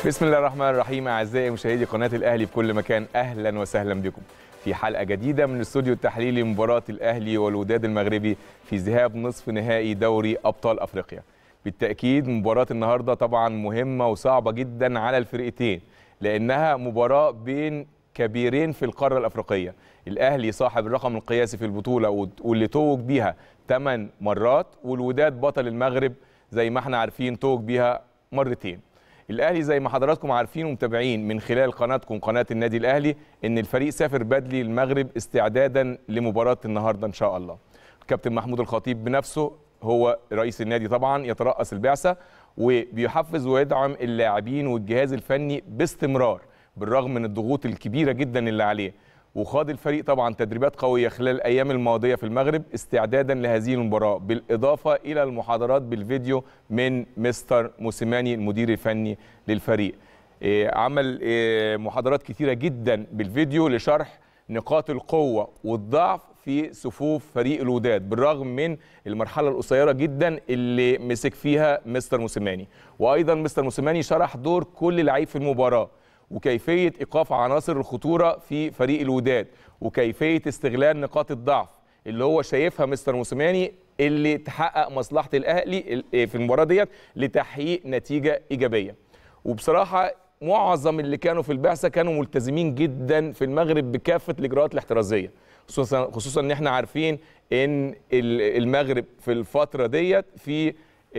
بسم الله الرحمن الرحيم اعزائي مشاهدي قناه الاهلي في كل مكان اهلا وسهلا بكم في حلقه جديده من الاستوديو التحليلي لمباراه الاهلي والوداد المغربي في ذهاب نصف نهائي دوري ابطال افريقيا بالتاكيد مباراه النهارده طبعا مهمه وصعبه جدا على الفرقتين لانها مباراه بين كبيرين في القاره الافريقيه الاهلي صاحب الرقم القياسي في البطوله واللي توج بيها 8 مرات والوداد بطل المغرب زي ما احنا عارفين توج بيها مرتين الاهلي زي ما حضراتكم عارفين ومتابعين من خلال قناتكم قناه النادي الاهلي ان الفريق سافر بدري المغرب استعدادا لمباراه النهارده ان شاء الله الكابتن محمود الخطيب بنفسه هو رئيس النادي طبعا يترأس البعثه وبيحفز ويدعم اللاعبين والجهاز الفني باستمرار بالرغم من الضغوط الكبيره جدا اللي عليه وخاض الفريق طبعا تدريبات قويه خلال الايام الماضيه في المغرب استعدادا لهذه المباراه بالاضافه الى المحاضرات بالفيديو من مستر موسيماني المدير الفني للفريق عمل محاضرات كثيره جدا بالفيديو لشرح نقاط القوه والضعف في صفوف فريق الوداد بالرغم من المرحله القصيره جدا اللي مسك فيها مستر موسيماني وايضا مستر موسيماني شرح دور كل لعيب في المباراه وكيفيه ايقاف عناصر الخطوره في فريق الوداد وكيفيه استغلال نقاط الضعف اللي هو شايفها مستر موسيماني اللي تحقق مصلحه الاهلي في المباراه ديت لتحقيق نتيجه ايجابيه وبصراحه معظم اللي كانوا في البعثه كانوا ملتزمين جدا في المغرب بكافه الاجراءات الاحترازيه خصوصا خصوصا ان احنا عارفين ان المغرب في الفتره ديت في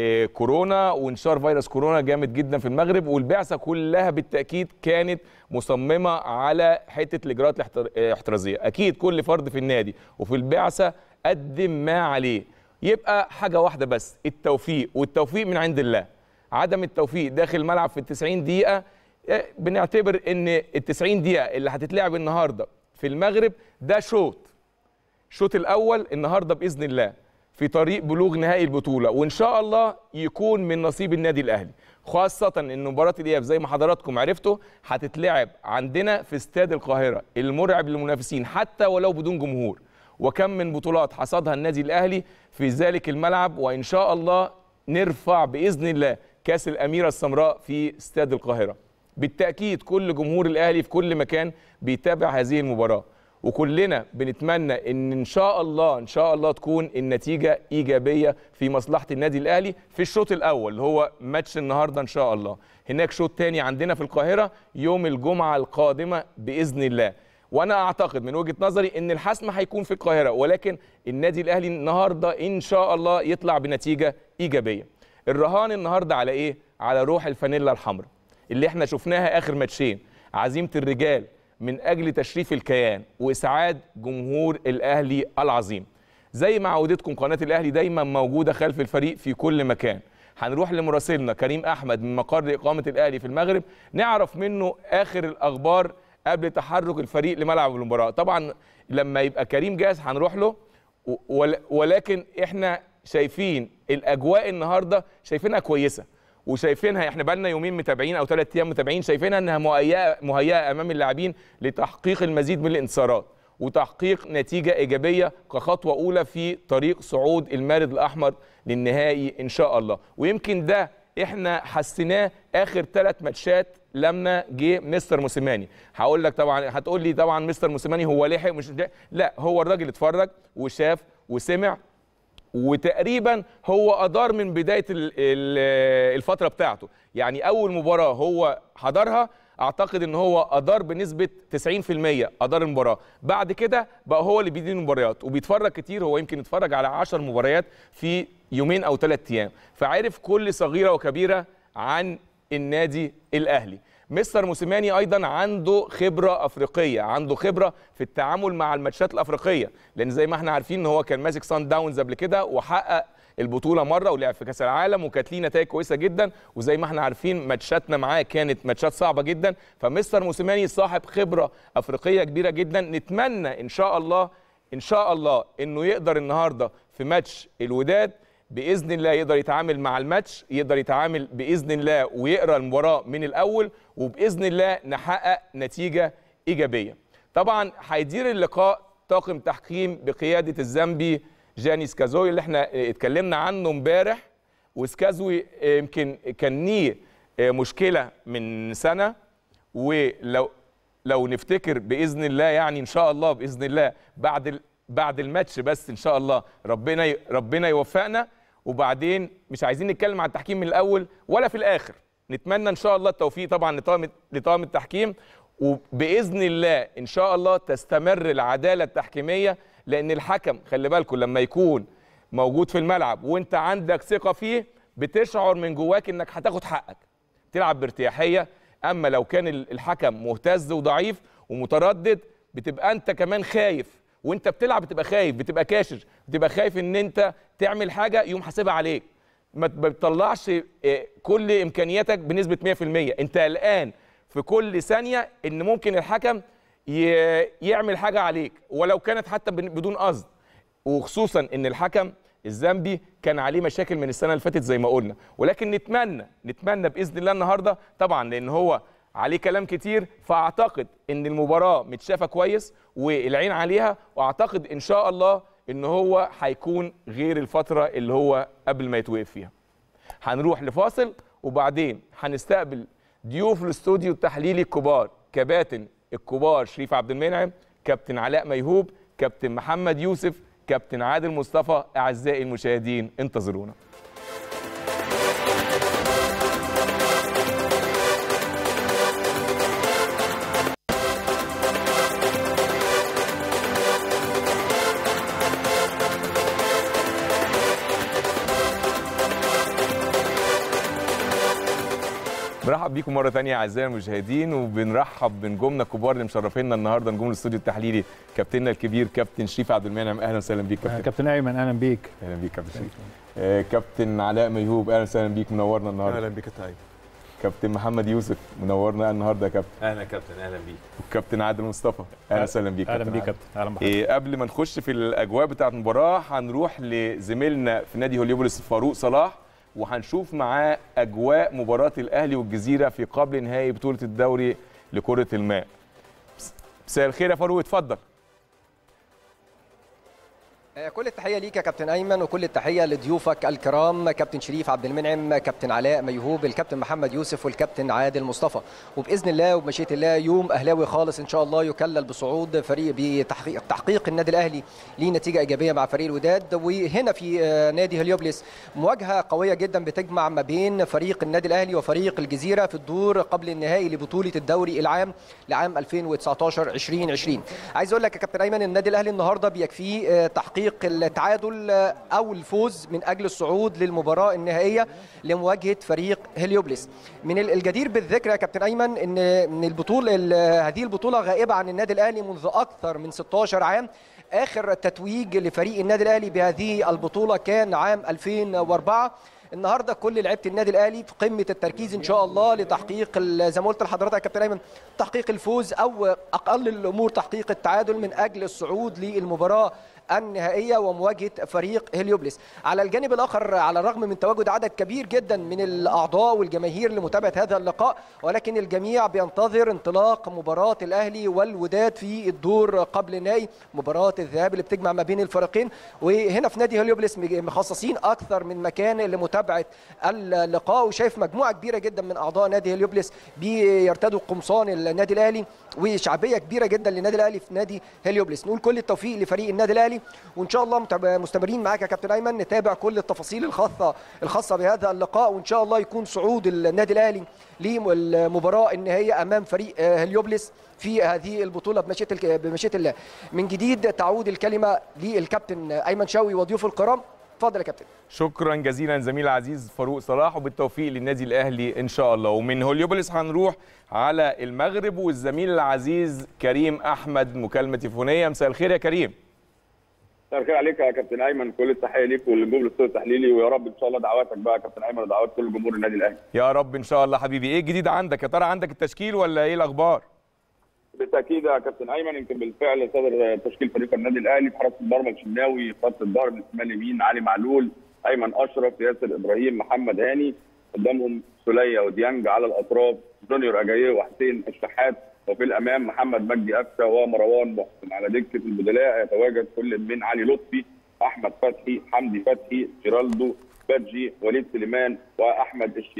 كورونا وانتشار فيروس كورونا جامد جدا في المغرب والبعثه كلها بالتاكيد كانت مصممه على حته الاجراءات الاحترازيه اكيد كل فرد في النادي وفي البعثه قدم ما عليه يبقى حاجه واحده بس التوفيق والتوفيق من عند الله عدم التوفيق داخل الملعب في ال 90 دقيقه بنعتبر ان ال 90 دقيقه اللي هتتلعب النهارده في المغرب ده شوط الشوط الاول النهارده باذن الله في طريق بلوغ نهائي البطوله وان شاء الله يكون من نصيب النادي الاهلي خاصه ان مباراه الاياب زي ما حضراتكم عرفتوا هتتلعب عندنا في استاد القاهره المرعب للمنافسين حتى ولو بدون جمهور وكم من بطولات حصدها النادي الاهلي في ذلك الملعب وان شاء الله نرفع باذن الله كاس الاميره السمراء في استاد القاهره بالتاكيد كل جمهور الاهلي في كل مكان بيتابع هذه المباراه وكلنا بنتمنى ان ان شاء الله ان شاء الله تكون النتيجه ايجابيه في مصلحه النادي الاهلي في الشوط الاول اللي هو ماتش النهارده ان شاء الله هناك شوط تاني عندنا في القاهره يوم الجمعه القادمه باذن الله وانا اعتقد من وجهه نظري ان الحسم هيكون في القاهره ولكن النادي الاهلي النهارده ان شاء الله يطلع بنتيجه ايجابيه الرهان النهارده على ايه على روح الفانيلا الحمراء اللي احنا شفناها اخر ماتشين عزيمه الرجال من اجل تشريف الكيان واسعاد جمهور الاهلي العظيم زي ما عودتكم قناه الاهلي دايما موجوده خلف الفريق في كل مكان هنروح لمراسلنا كريم احمد من مقر اقامه الاهلي في المغرب نعرف منه اخر الاخبار قبل تحرك الفريق لملعب المباراه طبعا لما يبقى كريم جاهز هنروح له ولكن احنا شايفين الاجواء النهارده شايفينها كويسه وشايفينها احنا بقالنا يومين متابعين او ثلاث ايام متابعين شايفينها انها مهيئه مهيئه امام اللاعبين لتحقيق المزيد من الانتصارات وتحقيق نتيجه ايجابيه كخطوه اولى في طريق صعود المارد الاحمر للنهائي ان شاء الله ويمكن ده احنا حسيناه اخر ثلاث ماتشات لما جه مستر موسيماني هقول لك طبعا هتقول لي طبعا مستر موسيماني هو لحق مش لا هو الراجل اتفرج وشاف وسمع وتقريبا هو ادار من بدايه الفتره بتاعته يعني اول مباراه هو حضرها اعتقد ان هو ادار بنسبه 90% ادار المباراه بعد كده بقى هو اللي بيدير المباريات وبيتفرج كتير هو يمكن يتفرج على 10 مباريات في يومين او ثلاث ايام فعرف كل صغيره وكبيره عن النادي الاهلي مستر موسيماني ايضا عنده خبره افريقيه عنده خبره في التعامل مع الماتشات الافريقيه لان زي ما احنا عارفين ان هو كان ماسك سان داونز قبل كده وحقق البطوله مره ولعب في كاس العالم وكانت ليه نتائج كويسه جدا وزي ما احنا عارفين ماتشاتنا معاه كانت ماتشات صعبه جدا فمستر موسيماني صاحب خبره افريقيه كبيره جدا نتمنى ان شاء الله ان شاء الله انه يقدر النهارده في ماتش الوداد باذن الله يقدر يتعامل مع الماتش يقدر يتعامل باذن الله ويقرا المباراه من الاول وباذن الله نحقق نتيجه ايجابيه طبعا هيدير اللقاء طاقم تحكيم بقياده الزامبي جاني سكازوي اللي احنا اتكلمنا عنه امبارح وسكازوي يمكن كان ليه آه، مشكله من سنه ولو لو نفتكر باذن الله يعني ان شاء الله باذن الله بعد ال- بعد الماتش بس ان شاء الله ربنا ي- ربنا يوفقنا وبعدين مش عايزين نتكلم عن التحكيم من الاول ولا في الاخر نتمنى ان شاء الله التوفيق طبعا لطاقم لطاقم التحكيم وباذن الله ان شاء الله تستمر العداله التحكيميه لان الحكم خلي بالكم لما يكون موجود في الملعب وانت عندك ثقه فيه بتشعر من جواك انك هتاخد حقك تلعب بارتياحيه اما لو كان ال- الحكم مهتز وضعيف ومتردد بتبقى انت كمان خايف وانت بتلعب بتبقى خايف بتبقى كاشش بتبقى خايف ان انت تعمل حاجه يقوم حاسبها عليك ما ت- ما بتطلعش آه، كل امكانياتك بنسبه 100% انت قلقان في كل ثانيه ان ممكن الحكم ي- يعمل حاجه عليك ولو كانت حتى بن- بدون قصد وخصوصا ان الحكم الزامبي كان عليه مشاكل من السنه اللي فاتت زي ما قلنا ولكن نتمنى نتمنى باذن الله النهارده طبعا لان هو عليه كلام كتير فاعتقد ان المباراه متشافه كويس والعين عليها واعتقد ان شاء الله ان هو هيكون غير الفتره اللي هو قبل ما يتوقف فيها هنروح لفاصل وبعدين هنستقبل ضيوف الاستوديو التحليلي الكبار كباتن الكبار شريف عبد المنعم كابتن علاء ميهوب كابتن محمد يوسف كابتن عادل مصطفى اعزائي المشاهدين انتظرونا برحب بيكم مره ثانيه اعزائي المشاهدين وبنرحب بنجومنا الكبار اللي مشرفينا النهارده نجوم الاستوديو التحليلي كابتننا الكبير كابتن شريف عبد المنعم اهلا وسهلا بيك كابتن كابتن ايمن اهلا بيك اهلا بيك كابتن شريف آه، كابتن علاء ميهوب اهلا وسهلا بيك منورنا النهارده اهلا بك تعيب كابتن محمد يوسف منورنا النهارده يا كابتن اهلا كابتن اهلا بيك وكابتن عادل مصطفى اهلا وسهلا بيك اهلا كابتن بيك عادل. كابتن اهلا بحضرتك إيه قبل ما نخش في الاجواء بتاعه المباراه هنروح لزميلنا في نادي هوليوبوليس فاروق صلاح وهنشوف معاه اجواء مباراه الاهلي والجزيره في قبل نهائي بطوله الدوري لكره الماء مساء الخير يا فاروق اتفضل كل التحيه ليك يا كابتن ايمن وكل التحيه لضيوفك الكرام كابتن شريف عبد المنعم كابتن علاء ميهوب الكابتن محمد يوسف والكابتن عادل مصطفى وباذن الله وبمشيئه الله يوم اهلاوي خالص ان شاء الله يكلل بصعود فريق بتحقيق تحقيق النادي الاهلي لنتيجه ايجابيه مع فريق الوداد وهنا في آه، نادي هليوبلس مواجهه قويه جدا بتجمع ما بين فريق النادي الاهلي وفريق الجزيره في الدور قبل النهائي لبطوله الدوري العام لعام 2019 2020 عايز اقول لك يا كابتن ايمن النادي الاهلي النهارده بيكفيه آه، تحقيق التعادل آه، او الفوز من اجل الصعود للمباراه النهائيه لمواجهه فريق هليوبلس من ال- الجدير بالذكر يا كابتن ايمن ان ان البطوله ال- هذه البطوله غائبه عن النادي الاهلي منذ اكثر من 16 عام اخر تتويج لفريق النادي الاهلي بهذه البطوله كان عام 2004 النهارده كل لعيبه النادي الاهلي في قمه التركيز ان شاء الله لتحقيق ال- زي ما قلت لحضرتك يا كابتن ايمن تحقيق الفوز او اقل الامور تحقيق التعادل من اجل الصعود للمباراه النهائيه ومواجهه فريق هليوبلس على الجانب الاخر على الرغم من تواجد عدد كبير جدا من الاعضاء والجماهير لمتابعه هذا اللقاء ولكن الجميع بينتظر انطلاق مباراه الاهلي والوداد في الدور قبل النهائي مباراه الذهاب اللي بتجمع ما بين الفريقين وهنا في نادي هليوبلس مخصصين اكثر من مكان لمتابعه اللقاء وشايف مجموعه كبيره جدا من اعضاء نادي هليوبلس بيرتدوا قمصان النادي الاهلي وشعبيه كبيره جدا للنادي الاهلي في نادي هليوبلس نقول كل التوفيق لفريق النادي الاهلي وان شاء الله متاب- مستمرين معاك يا كابتن ايمن نتابع كل التفاصيل الخاصه الخاصه بهذا اللقاء وان شاء الله يكون صعود النادي الاهلي للمباراه النهائيه امام فريق آه، هليوبلس في هذه البطوله بمشيئه الك- بمشيئه الله من جديد تعود الكلمه للكابتن ايمن شوقي وضيوف الكرام اتفضل يا كابتن شكرا جزيلا زميل العزيز فاروق صلاح وبالتوفيق للنادي الاهلي ان شاء الله ومن هوليوبوليس هنروح على المغرب والزميل العزيز كريم احمد مكالمه تليفونيه مساء الخير يا كريم مساء الخير عليك يا كابتن ايمن كل التحيه ليك وللجمهور الاستوديو التحليلي ويا رب ان شاء الله دعواتك بقى يا كابتن ايمن ودعوات كل جمهور النادي الاهلي يا رب ان شاء الله حبيبي ايه الجديد عندك يا ترى عندك التشكيل ولا ايه الاخبار بالتاكيد يا كابتن ايمن يمكن بالفعل صدر تشكيل فريق النادي الاهلي في حراسه المرمى الشناوي خط الظهر الشمال اليمين علي معلول ايمن اشرف ياسر ابراهيم محمد هاني قدامهم سوليه وديانج على الاطراف جونيور اجاييه وحسين الشحات وفي الامام محمد مجدي قفشه ومروان محسن على دكه البدلاء يتواجد كل من علي لطفي احمد فتحي حمدي فتحي جيرالدو بادجي وليد سليمان واحمد الشيخ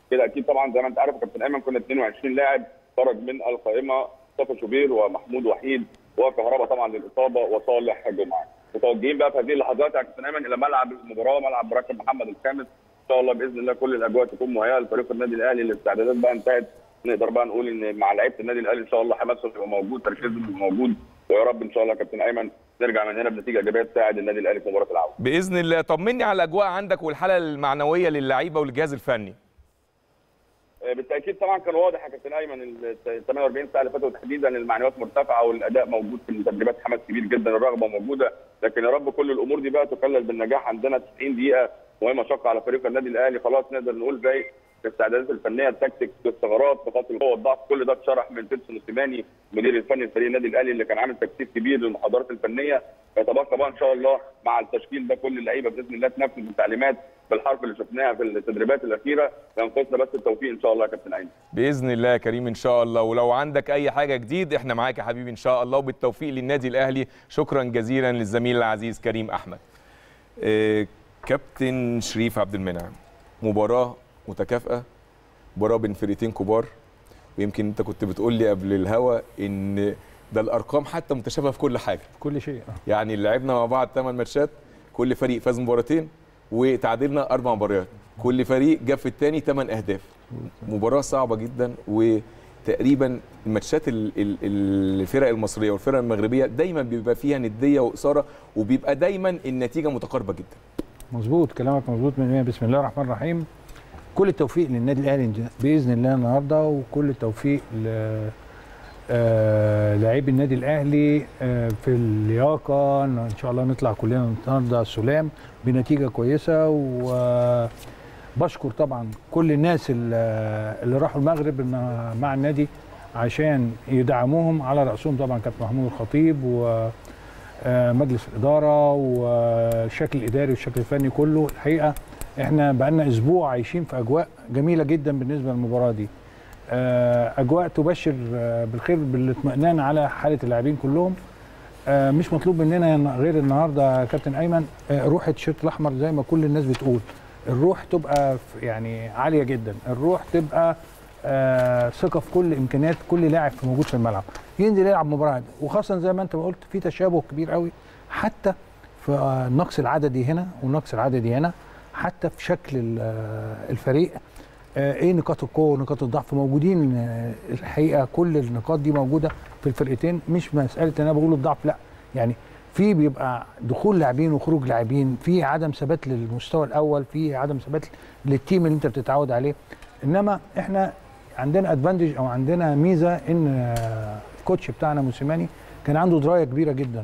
كده اكيد طبعا زي ما انت عارف يا كابتن ايمن كنا 22 لاعب خرج من القائمه مصطفى شوبير ومحمود وحيد وكهربا طبعا للاصابه وصالح جمعه متوجهين بقى في هذه اللحظات يا كابتن ايمن الى ملعب المباراه ملعب مركب محمد الخامس ان شاء الله باذن الله كل الاجواء تكون مهيئه لفريق النادي الاهلي الاستعدادات بقى انتهت نقدر بقى نقول ان مع لعيبه النادي الاهلي ان شاء الله حماسهم يبقى موجود تركيزهم يبقى موجود ويا رب ان شاء الله يا كابتن ايمن نرجع من هنا بنتيجه ايجابيه تساعد النادي الاهلي في مباراه العوده. باذن الله طمني على الاجواء عندك والحاله المعنويه للعيبه والجهاز الفني بالتاكيد طبعا كان واضح يا كابتن ايمن ال 48 ساعه اللي فاتوا تحديدا المعنويات مرتفعه والاداء موجود في التدريبات حماس كبير جدا الرغبه موجوده لكن يا رب كل الامور دي بقى تكلل بالنجاح عندنا 90 دقيقه وهي مشقه على فريق النادي الاهلي خلاص نقدر نقول زي الاستعدادات الفنيه التكتيك الثغرات نقاط القوه والضعف كل ده اتشرح من بيتسو موسيماني المدير الفني لفريق النادي الاهلي اللي كان عامل تكتيك كبير للمحاضرات الفنيه يتبقى بقى ان شاء الله مع التشكيل ده كل اللعيبه باذن الله تنفذ التعليمات بالحرف اللي شفناها في التدريبات الاخيره ينقصنا بس التوفيق ان شاء الله يا كابتن ايمن باذن الله يا كريم ان شاء الله ولو عندك اي حاجه جديد احنا معاك يا حبيبي ان شاء الله وبالتوفيق للنادي الاهلي شكرا جزيلا للزميل العزيز كريم احمد آه كابتن شريف عبد المنعم مباراه متكافئه مباراه بين فرقتين كبار ويمكن انت كنت بتقول لي قبل الهوا ان ده الارقام حتى متشابهه في كل حاجه كل شيء يعني لعبنا مع بعض 8 ماتشات كل فريق فاز مباراتين وتعادلنا اربع مباريات كل فريق جاب في الثاني 8 اهداف مباراه صعبه جدا وتقريبا الماتشات ال- ال- الفرق المصريه والفرق المغربيه دايما بيبقى فيها نديه واثاره وبيبقى دايما النتيجه متقاربه جدا مظبوط كلامك مظبوط من بسم الله الرحمن الرحيم كل التوفيق للنادي الاهلي باذن الله النهارده وكل التوفيق ل آه، لاعبي النادي الاهلي آه، في اللياقه ان شاء الله نطلع كلنا النهارده سلام بنتيجه كويسه وبشكر طبعا كل الناس اللي اللي راحوا المغرب إن- مع النادي عشان يدعموهم على راسهم طبعا كابتن محمود الخطيب و آه، مجلس الاداره والشكل الاداري والشكل الفني كله الحقيقه احنا بقالنا اسبوع عايشين في اجواء جميله جدا بالنسبه للمباراه دي آه، اجواء تبشر آه، بالخير بالاطمئنان على حاله اللاعبين كلهم آه، مش مطلوب مننا غير النهارده يا كابتن ايمن آه، روح التيشيرت الاحمر زي ما كل الناس بتقول الروح تبقى في- يعني عاليه جدا الروح تبقى آه، ثقه في كل امكانيات كل لاعب في موجود في الملعب ينزل يلعب مباراه وخاصه زي ما انت ما قلت في تشابه كبير قوي حتى في آه، النقص العددي هنا والنقص العددي هنا حتى في شكل ال- آه، الفريق آه، ايه نقاط القوه ونقاط الضعف موجودين آه، الحقيقه كل النقاط دي موجوده في الفرقتين مش مساله ان انا بقول الضعف لا يعني في بيبقى دخول لاعبين وخروج لاعبين في عدم ثبات للمستوى الاول في عدم ثبات للتيم اللي انت بتتعود عليه انما احنا عندنا ادفانتج او عندنا ميزه ان آه، الكوتش بتاعنا موسيماني كان عنده درايه كبيره جدا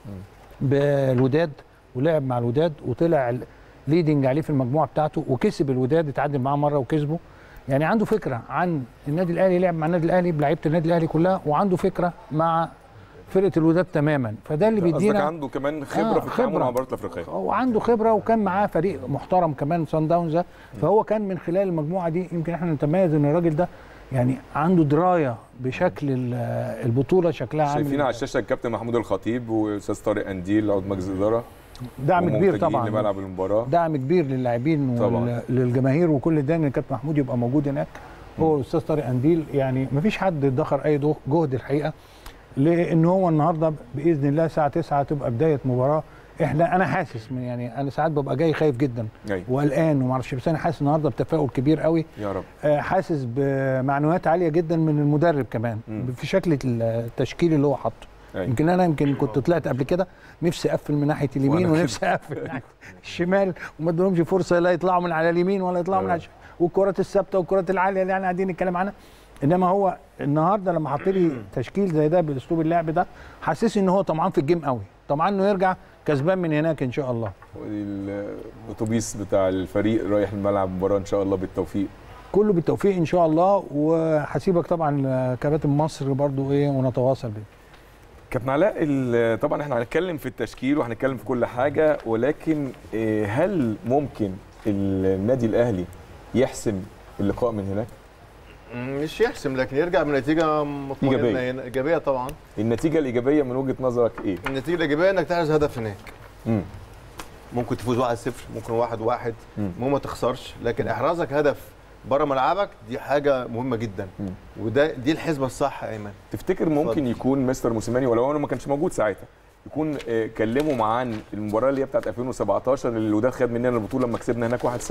بالوداد ولعب مع الوداد وطلع ليدنج عليه في المجموعه بتاعته وكسب الوداد اتعادل معاه مره وكسبه يعني عنده فكره عن النادي الاهلي لعب مع النادي الاهلي بلعيبه النادي الاهلي كلها وعنده فكره مع فرقه الوداد تماما فده اللي قصدك بيدينا عنده كمان خبره آه، في التعامل خبرة. مع المباريات الافريقيه هو عنده خبره وكان معاه فريق محترم كمان سان داونز ده فهو كان من خلال المجموعه دي يمكن احنا نتميز ان الراجل ده يعني عنده درايه بشكل ال- البطوله شكلها عامل شايفين على الشاشه الكابتن محمود الخطيب واستاذ طارق انديل عضو مجلس الاداره دعم كبير ومتجهين طبعا لملعب المباراه دعم كبير للاعبين طبعاً. وللجماهير وكل ده ان الكابتن محمود يبقى موجود هناك هو الاستاذ طارق انديل يعني ما فيش حد ادخر اي دو- جهد الحقيقه لان هو النهارده باذن الله الساعه 9 تبقى بدايه مباراه احنا انا حاسس من يعني انا ساعات ببقى جاي خايف جدا أيوة. وقلقان وما اعرفش بس انا حاسس النهارده بتفاؤل كبير قوي يا رب آه، حاسس بمعنويات عاليه جدا من المدرب كمان مم. في شكل التشكيل اللي هو حاطه أيوة. يمكن انا يمكن كنت طلعت قبل كده نفسي اقفل من ناحيه اليمين وأنا ونفسي اقفل من ناحيه الشمال وما ادولهمش فرصه لا يطلعوا من على اليمين ولا يطلعوا من على الشمال والكرات الثابته والكرات العاليه اللي احنا قاعدين نتكلم عنها انما هو النهارده لما حط لي تشكيل زي ده باسلوب اللعب ده حسسني ان هو طمعان في الجيم قوي طمعان انه يرجع كسبان من هناك ان شاء الله الاتوبيس بتاع الفريق رايح الملعب مباراه ان شاء الله بالتوفيق كله بالتوفيق ان شاء الله وهسيبك طبعا كباتن مصر برضو ايه ونتواصل بيه كابتن علاء ال- طبعا احنا هنتكلم في التشكيل وهنتكلم في كل حاجه ولكن آه، هل ممكن النادي الاهلي يحسم اللقاء من هناك مش يحسم لكن يرجع بنتيجه مطمئنه إيجابية. هنا- ايجابيه طبعا النتيجه الايجابيه من وجهه نظرك ايه النتيجه الايجابيه انك تحرز هدف هناك مم. ممكن تفوز 1-0 ممكن 1-1 مم. المهم ما تخسرش لكن احرازك هدف بره ملعبك دي حاجه مهمه جدا مم. وده دي الحسبه الصح يا ايمن تفتكر ممكن اتفضل. يكون مستر موسيماني ولو انه ما كانش موجود ساعتها يكون آه، كلموا معاه عن المباراه اللي هي بتاعت 2017 اللي الوداد خد مننا البطوله لما كسبنا هناك 1-0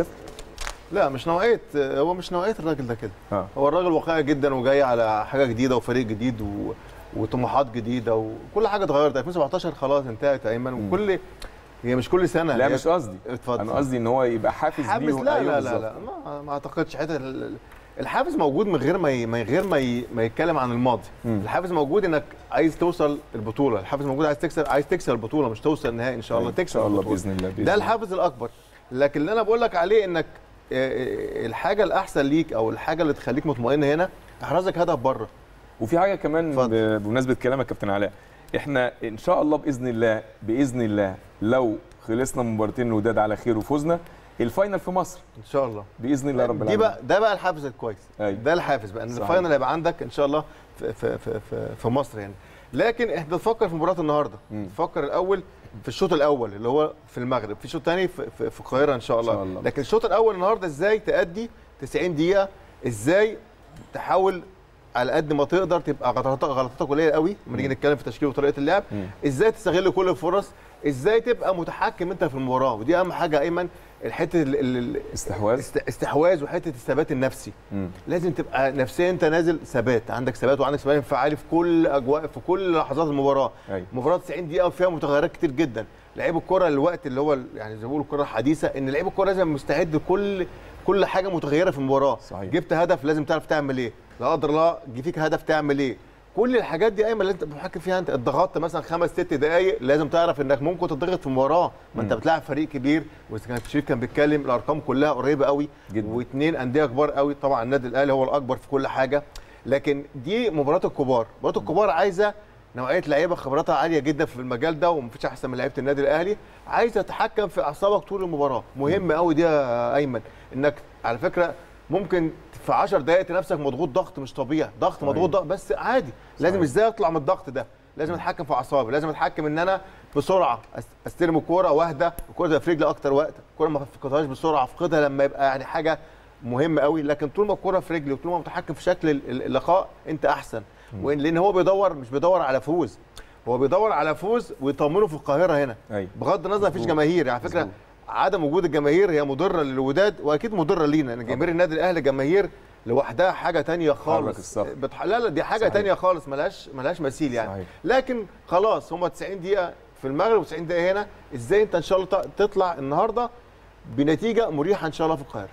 لا مش نوعيه هو مش نوعيه الراجل ده كده اه هو الراجل واقعي جدا وجاي على حاجه جديده وفريق جديد و... وطموحات جديده وكل حاجه اتغيرت 2017 خلاص انتهت يا ايمن وكل هي مش كل سنه لا هي- مش قصدي اتفضل انا قصدي ان هو يبقى حافز, حافز ليهم لا أيوة لا لا بالظبط. لا ما, ما اعتقدش حته ال- ال- الحافز موجود من غير ما ي... من غير ما ي... ما يتكلم عن الماضي مم. الحافز موجود انك عايز توصل البطوله الحافز موجود عايز تكسب عايز تكسب البطوله مش توصل النهائي ان شاء الله أيوة، تكسب ان شاء الله البطولة. باذن الله بإذن ده الله. الحافز الاكبر لكن اللي انا بقول لك عليه انك آه، آه، الحاجه الاحسن ليك او الحاجه اللي تخليك مطمئن هنا احرزك هدف بره وفي حاجه كمان اتفضل. ب- بمناسبه كلامك كابتن علاء احنا ان شاء الله باذن الله باذن الله لو خلصنا من مباراتين الوداد على خير وفزنا الفاينل في مصر ان شاء الله باذن الله رب دي العالمين بقى ده بقى الحافز الكويس أيوة. ده الحافز بقى ان صحيح. الفاينل هيبقى عندك ان شاء الله في في في في, في مصر يعني لكن احنا نفكر في مباراه النهارده مم. نفكر الاول في الشوط الاول اللي هو في المغرب في شوط ثاني في, في, في القاهره ان شاء الله, إن شاء الله. لكن الشوط الاول النهارده ازاي تأدي 90 دقيقه ازاي تحاول على قد ما تقدر تبقى غلطاتك غلطاتك قليله قوي لما نيجي نتكلم في تشكيل وطريقه اللعب مم. ازاي تستغل كل الفرص ازاي تبقى متحكم انت في المباراه ودي اهم حاجه ايمن الحته ال- ال- ال- استحواذ است- استحواذ وحته الثبات النفسي مم. لازم تبقى نفسيا انت نازل ثبات عندك ثبات وعندك ثبات انفعالي في كل اجواء في كل لحظات المباراه أيوة. مباراه 90 دقيقه فيها متغيرات كتير جدا لعيب الكره الوقت اللي هو ال- يعني زي ما بيقولوا الكره الحديثه ان لعيب الكره لازم مستعد لكل كل حاجه متغيره في المباراه صحيح. جبت هدف لازم تعرف تعمل ايه لا قدر الله جه فيك هدف تعمل ايه كل الحاجات دي ايمن اللي انت بتحكم فيها انت اتضغطت مثلا خمس ست دقائق لازم تعرف انك ممكن تضغط في المباراه ما انت مم. بتلاعب فريق كبير واذا كان شريف كان بيتكلم الارقام كلها قريبه قوي جدا. واثنين انديه كبار قوي طبعا النادي الاهلي هو الاكبر في كل حاجه لكن دي مباراه الكبار مباراه الكبار عايزه نوعيه لعيبه خبراتها عاليه جدا في المجال ده ومفيش احسن من لعيبه النادي الاهلي عايزه تتحكم في اعصابك طول المباراه مهم قوي دي يا ايمن انك على فكره ممكن في 10 دقائق تلاقي نفسك مضغوط ضغط مش طبيعي ضغط صحيح. مضغوط ضغط بس عادي لازم صحيح. ازاي اطلع من الضغط ده لازم اتحكم في اعصابي لازم اتحكم ان انا بسرعه أس- استلم الكوره واهدى الكوره تبقى في رجلي اكتر وقت الكوره ما افقدهاش بسرعه افقدها لما يبقى يعني حاجه مهمه قوي لكن طول ما الكوره في رجلي وطول ما متحكم في شكل ال- ال- اللقاء انت احسن وإن- لان هو بيدور مش بيدور على فوز هو بيدور على فوز ويطمنه في القاهره هنا ايوه بغض النظر مفيش مظبوط. جماهير على فكره مظبوط. عدم وجود الجماهير هي مضره للوداد واكيد مضره لينا لان جماهير النادي الاهلي جماهير لوحدها حاجه تانية خالص الصف. بتح... لا لا دي حاجه صحيح. تانية خالص ملهاش ملهاش مثيل يعني صحيح. لكن خلاص هم 90 دقيقه في المغرب و90 دقيقه هنا ازاي انت ان شاء الله ت- تطلع النهارده بنتيجه مريحه ان شاء الله في القاهره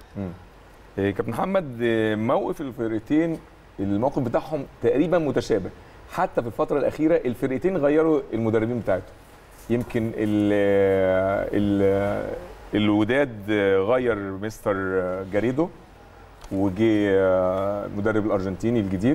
إيه، كابتن محمد إيه، موقف الفرقتين الموقف بتاعهم تقريبا متشابه حتى في الفتره الاخيره الفرقتين غيروا المدربين بتاعتهم يمكن ال ال الوداد غير مستر جاريدو وجي المدرب الارجنتيني الجديد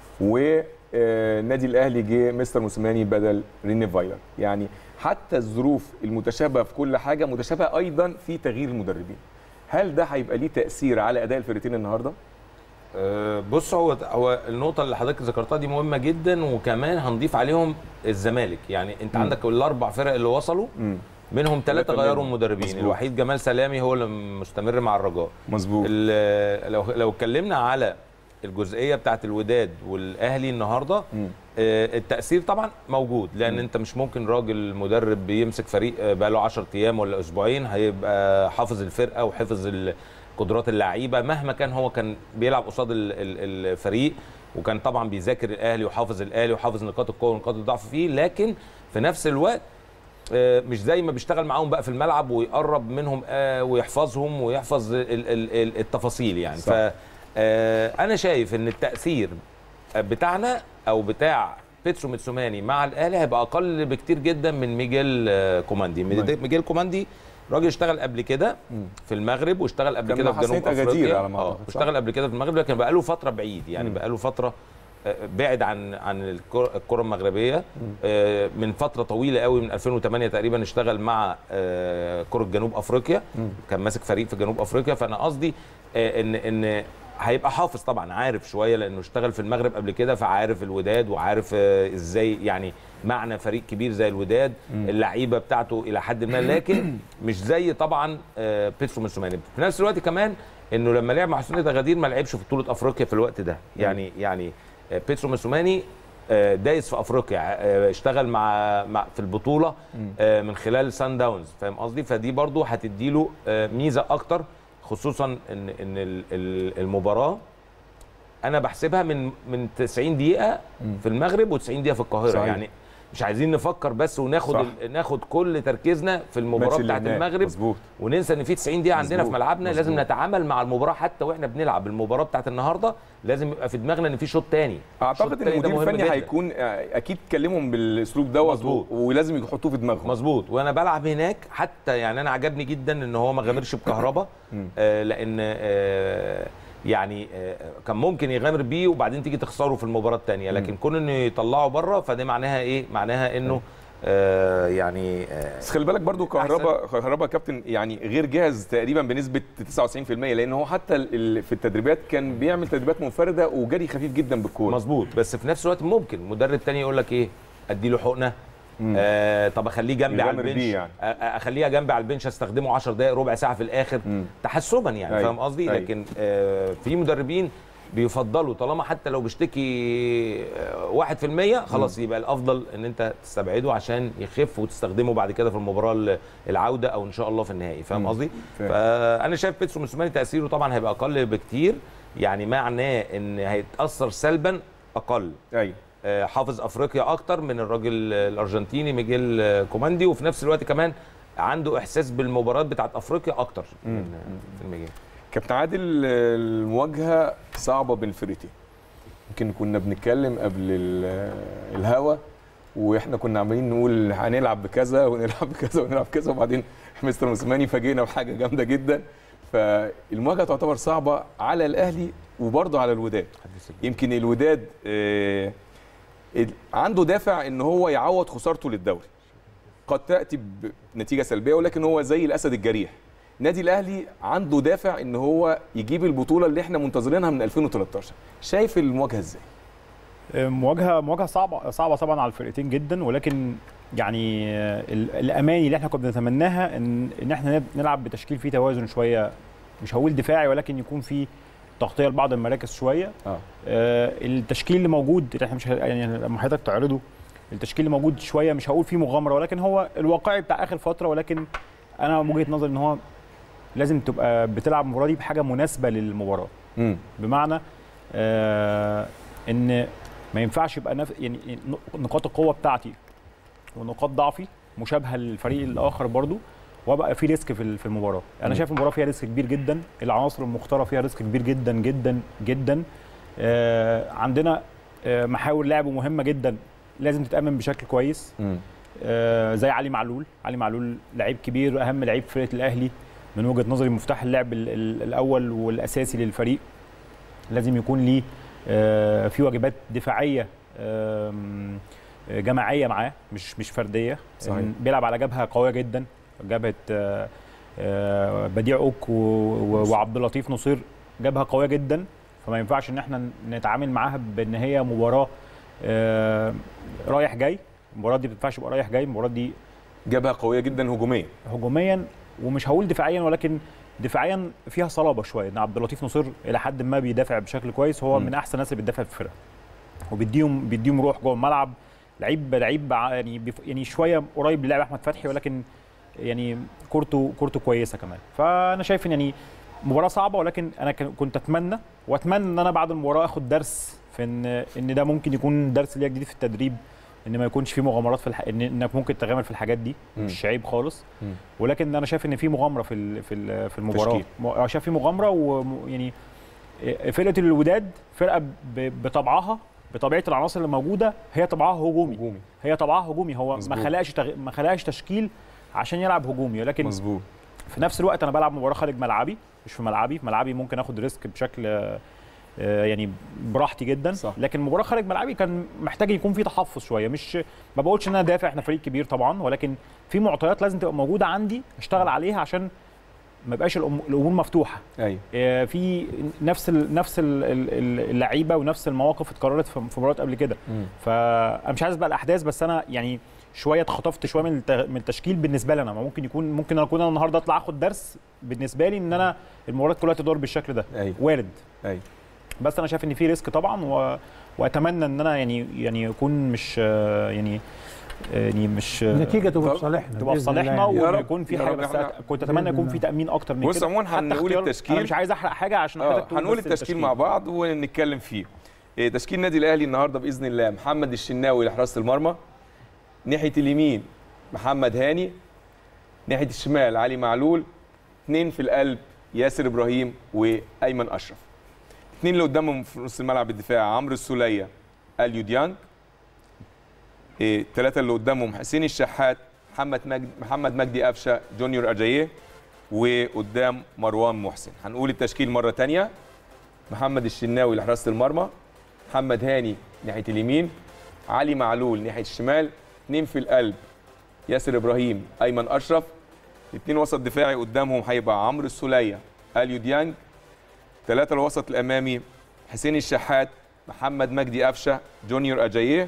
والنادي الاهلي جه مستر موسيماني بدل ريني فايلر يعني حتى الظروف المتشابهه في كل حاجه متشابهه ايضا في تغيير المدربين هل ده هيبقى ليه تاثير على اداء الفرقتين النهارده أه، بص هو هو النقطة اللي حضرتك ذكرتها دي مهمة جدا وكمان هنضيف عليهم الزمالك يعني انت مم. عندك الاربع فرق اللي وصلوا امم منهم ثلاثة ثلاثة غيروا منهم. مدربين مظبوط. الوحيد جمال سلامي هو اللي مستمر مع الرجاء مظبوط ال- لو لو اتكلمنا على الجزئيه بتاعت الوداد والاهلي النهارده مم. آه، التاثير طبعا موجود لان مم. انت مش ممكن راجل مدرب بيمسك فريق آه، بقاله 10 ايام ولا اسبوعين هيبقى حافظ الفرقه وحافظ ال- قدرات اللعيبه مهما كان هو كان بيلعب قصاد ال- ال- الفريق وكان طبعا بيذاكر الاهلي وحافظ الاهلي وحافظ نقاط القوه ونقاط الضعف فيه لكن في نفس الوقت آه، مش زي ما بيشتغل معاهم بقى في الملعب ويقرب منهم آه، ويحفظهم ويحفظ ال- ال- ال- التفاصيل يعني صح. ف آه، انا شايف ان التاثير بتاعنا او بتاع بيتسو ميتسوماني مع الاهلي هيبقى اقل بكتير جدا من ميجيل آه، كوماندي طيب. ميجيل كوماندي راجل اشتغل قبل كده مم. في المغرب واشتغل قبل كان كده مع في جنوب حسنية أجادير افريقيا على ما اه أعتقد، صح؟ واشتغل قبل كده في المغرب لكن بقى له فتره بعيد يعني مم. بقى له فتره آه، بعد عن عن الكر- الكره المغربيه آه، من فتره طويله قوي من 2008 تقريبا اشتغل مع آه، كره جنوب افريقيا مم. كان ماسك فريق في جنوب افريقيا فانا قصدي آه، ان ان هيبقى حافظ طبعا عارف شويه لانه اشتغل في المغرب قبل كده فعارف الوداد وعارف آه، ازاي يعني معنى فريق كبير زي الوداد اللعيبه بتاعته الى حد ما لكن مش زي طبعا آه، بيترو موسوماني في نفس الوقت كمان انه لما لعب مع حسين غدير ما لعبش في بطوله افريقيا في الوقت ده يعني يعني آه، بيترو موسوماني آه، دايس في افريقيا آه، اشتغل مع, مع في البطوله آه، من خلال سان داونز فاهم قصدي فدي برضو هتديله آه، ميزه اكتر خصوصا ان ان ال- ال- المباراه انا بحسبها من من 90 دقيقه في المغرب و90 دقيقه في القاهره صحيح. يعني مش عايزين نفكر بس وناخد صح. ال- ناخد كل تركيزنا في المباراه الماتش اللي بتاعت هناك. المغرب مظبوط وننسى ان في 90 دقيقه عندنا في مظبوط. ملعبنا لازم مظبوط. نتعامل مع المباراه حتى واحنا بنلعب المباراه بتاعت النهارده لازم يبقى في دماغنا ان في شوط تاني الشوط اعتقد ان التاني ده المدير مهم الفني جداً. هيكون آه، اكيد كلمهم بالاسلوب دوت مظبوط. و- ولازم يحطوه في دماغهم مظبوط وانا بلعب هناك حتى يعني انا عجبني جدا ان هو ما غامرش بكهربا آه لان آه يعني آه كان ممكن يغامر بيه وبعدين تيجي تخسره في المباراه الثانيه لكن كون انه يطلعه بره فده معناها ايه معناها انه آه يعني آه بس خلي بالك برضو كهربا كهربا كابتن يعني غير جاهز تقريبا بنسبه 99% لان هو حتى ال- ال- في التدريبات كان بيعمل تدريبات منفرده وجري خفيف جدا بالكوره مظبوط بس في نفس الوقت ممكن مدرب تاني يقول لك ايه اديله حقنه آه طب اخليه جنبي على يغامر البنش بيه يعني. آه، آه، اخليها جنبي على البنش استخدمه 10 دقائق ربع ساعه في الاخر مم. تحسبا يعني أيوة. فاهم قصدي أيوة. لكن آه في مدربين بيفضلوا طالما حتى لو بيشتكي آه، 1% خلاص يبقى الافضل ان انت تستبعده عشان يخف وتستخدمه بعد كده في المباراه ال- العوده او ان شاء الله في النهائي فاهم مم. قصدي فاهم. فانا شايف بيتسو موسيماني تاثيره طبعا هيبقى اقل بكتير يعني معناه ان هيتاثر سلبا اقل ايوه آه، حافظ افريقيا اكتر من الراجل الارجنتيني ميجيل آه، كوماندي وفي نفس الوقت كمان عنده احساس بالمباريات بتاعت افريقيا اكتر من آه، في الميجيل كابتن عادل المواجهه صعبه بين الفرقتين يمكن كنا بنتكلم قبل ال- الهوا واحنا كنا عمالين نقول هنلعب بكذا ونلعب بكذا ونلعب بكذا وبعدين مستر موسيماني فاجئنا بحاجه جامده جدا فالمواجهه تعتبر صعبه على الاهلي وبرضه على الوداد يمكن الوداد آه، ال- عنده دافع ان هو يعوض خسارته للدوري قد تاتي بنتيجه سلبيه ولكن هو زي الاسد الجريح نادي الاهلي عنده دافع ان هو يجيب البطوله اللي احنا منتظرينها من 2013 شايف المواجهه ازاي مواجهه مواجهه صعبه صعبه طبعا على الفرقتين جدا ولكن يعني آه، ال- الاماني اللي احنا كنا بنتمناها ان ان احنا نب- نلعب بتشكيل فيه توازن شويه مش هقول دفاعي ولكن يكون فيه تغطيه لبعض المراكز شويه اه آه، التشكيل اللي موجود اللي احنا مش ه- يعني لما حضرتك تعرضه التشكيل اللي موجود شويه مش هقول فيه مغامره ولكن هو الواقعي بتاع اخر فتره ولكن انا من وجهه نظري ان هو لازم تبقى بتلعب المباراه دي بحاجه مناسبه للمباراه امم بمعنى آه ان ما ينفعش يبقى نف... يعني نقاط القوه بتاعتي ونقاط ضعفي مشابهه للفريق الاخر برضو وابقى في ريسك في ال- في المباراه انا مم. شايف المباراه فيها ريسك كبير جدا العناصر المختاره فيها ريسك كبير جدا جدا جدا آه عندنا آه محاور لعب مهمه جدا لازم تتامن بشكل كويس امم آه، زي علي معلول علي معلول لعيب كبير اهم لعيب في فرقه الاهلي من وجهه نظري مفتاح اللعب ال- ال- الاول والاساسي للفريق لازم يكون ليه آه، في واجبات دفاعيه آم، آه، جماعيه معاه مش مش فرديه صحيح. آم، بيلعب على جبهه قويه جدا جبهه آه، آه، بديع اوك و- و- وعبد اللطيف نصير جبهه قويه جدا فما ينفعش ان احنا نتعامل معاها بان هي مباراه آه، رايح جاي المباراه دي ما ينفعش تبقى رايح جاي المباراه دي جبهه قويه جدا هجوميا هجوميا ومش هقول دفاعيا ولكن دفاعيا فيها صلابه شويه ان عبد اللطيف نصير الى حد ما بيدافع بشكل كويس هو مم. من احسن الناس اللي بتدافع في الفرقه وبيديهم بيديهم روح جوه الملعب لعيب لعيب ع- يعني بيف- يعني شويه قريب للاعب احمد فتحي ولكن يعني كورته كورته كويسه كمان فانا شايف ان يعني مباراه صعبه ولكن انا كان- كنت اتمنى واتمنى ان انا بعد المباراه اخد درس في ان ان ده ممكن يكون درس ليا جديد في التدريب ان ما يكونش في مغامرات في الح... إن انك ممكن تغامر في الحاجات دي مم. مش عيب خالص مم. ولكن انا شايف ان في مغامره في ال... في ال... في المباراه تشكيل. م- أنا شايف في مغامره ويعني فرقه الوداد فرقه ب... بطبعها بطبيعه العناصر اللي موجوده هي طبعها هجومي هجومي هي طبعها هجومي هو مظبوط. ما خلقش تغ... ما خلقش تشكيل عشان يلعب هجومي ولكن مظبوط في نفس الوقت انا بلعب مباراه خارج ملعبي مش في ملعبي في ملعبي ممكن اخد ريسك بشكل آه، آه، يعني براحتي جدا صح. لكن مباراه خارج ملعبي كان محتاج يكون في تحفظ شويه مش ما بقولش ان انا دافع احنا فريق كبير طبعا ولكن في معطيات لازم تبقى موجوده عندي اشتغل عليها عشان ما يبقاش الأم- الامور مفتوحه ايوه آه، في نفس ال نفس ال- ال- اللعيبه ونفس المواقف اتكررت في في مباريات قبل كده مم. فانا مش عايز بقى الاحداث بس انا يعني شويه اتخطفت شويه من الت- من التشكيل بالنسبه لي انا ما ممكن يكون ممكن انا اكون انا النهارده اطلع اخد درس بالنسبه لي ان انا المباريات كلها تدور بالشكل ده ايوه وارد ايوه بس انا شايف ان في ريسك طبعا و... واتمنى ان انا يعني يعني يكون مش آه، يعني يعني مش آه، النتيجه تبقى طب- في صالحنا تبقى في بإذن الله صالحنا يعني. يا رب- ويكون في يا حاجه رب بس احنا- كنت اتمنى يكون بإذن في تامين اكتر من بص كده عموما حتى هنقول اختيار- التشكيل. انا مش عايز احرق حاجه عشان اه حضرتك تقول هنقول بس التشكيل مع بعض ونتكلم فيه إيه، تشكيل النادي الاهلي النهارده باذن الله محمد الشناوي لحراسه المرمى ناحيه اليمين محمد هاني ناحيه الشمال علي معلول اثنين في القلب ياسر ابراهيم وايمن اشرف اثنين اللي قدامهم في نص الملعب الدفاع عمرو السوليه اليو ديانج إيه، الثلاثه اللي قدامهم حسين الشحات محمد مجدي محمد مجدي قفشه جونيور اجاييه وقدام مروان محسن هنقول التشكيل مره ثانيه محمد الشناوي لحراسه المرمى محمد هاني ناحيه اليمين علي معلول ناحيه الشمال اثنين في القلب ياسر ابراهيم ايمن اشرف اثنين وسط دفاعي قدامهم هيبقى عمرو السوليه اليو ديانج ثلاثه الوسط الامامي حسين الشحات محمد مجدي قفشه جونيور اجاييه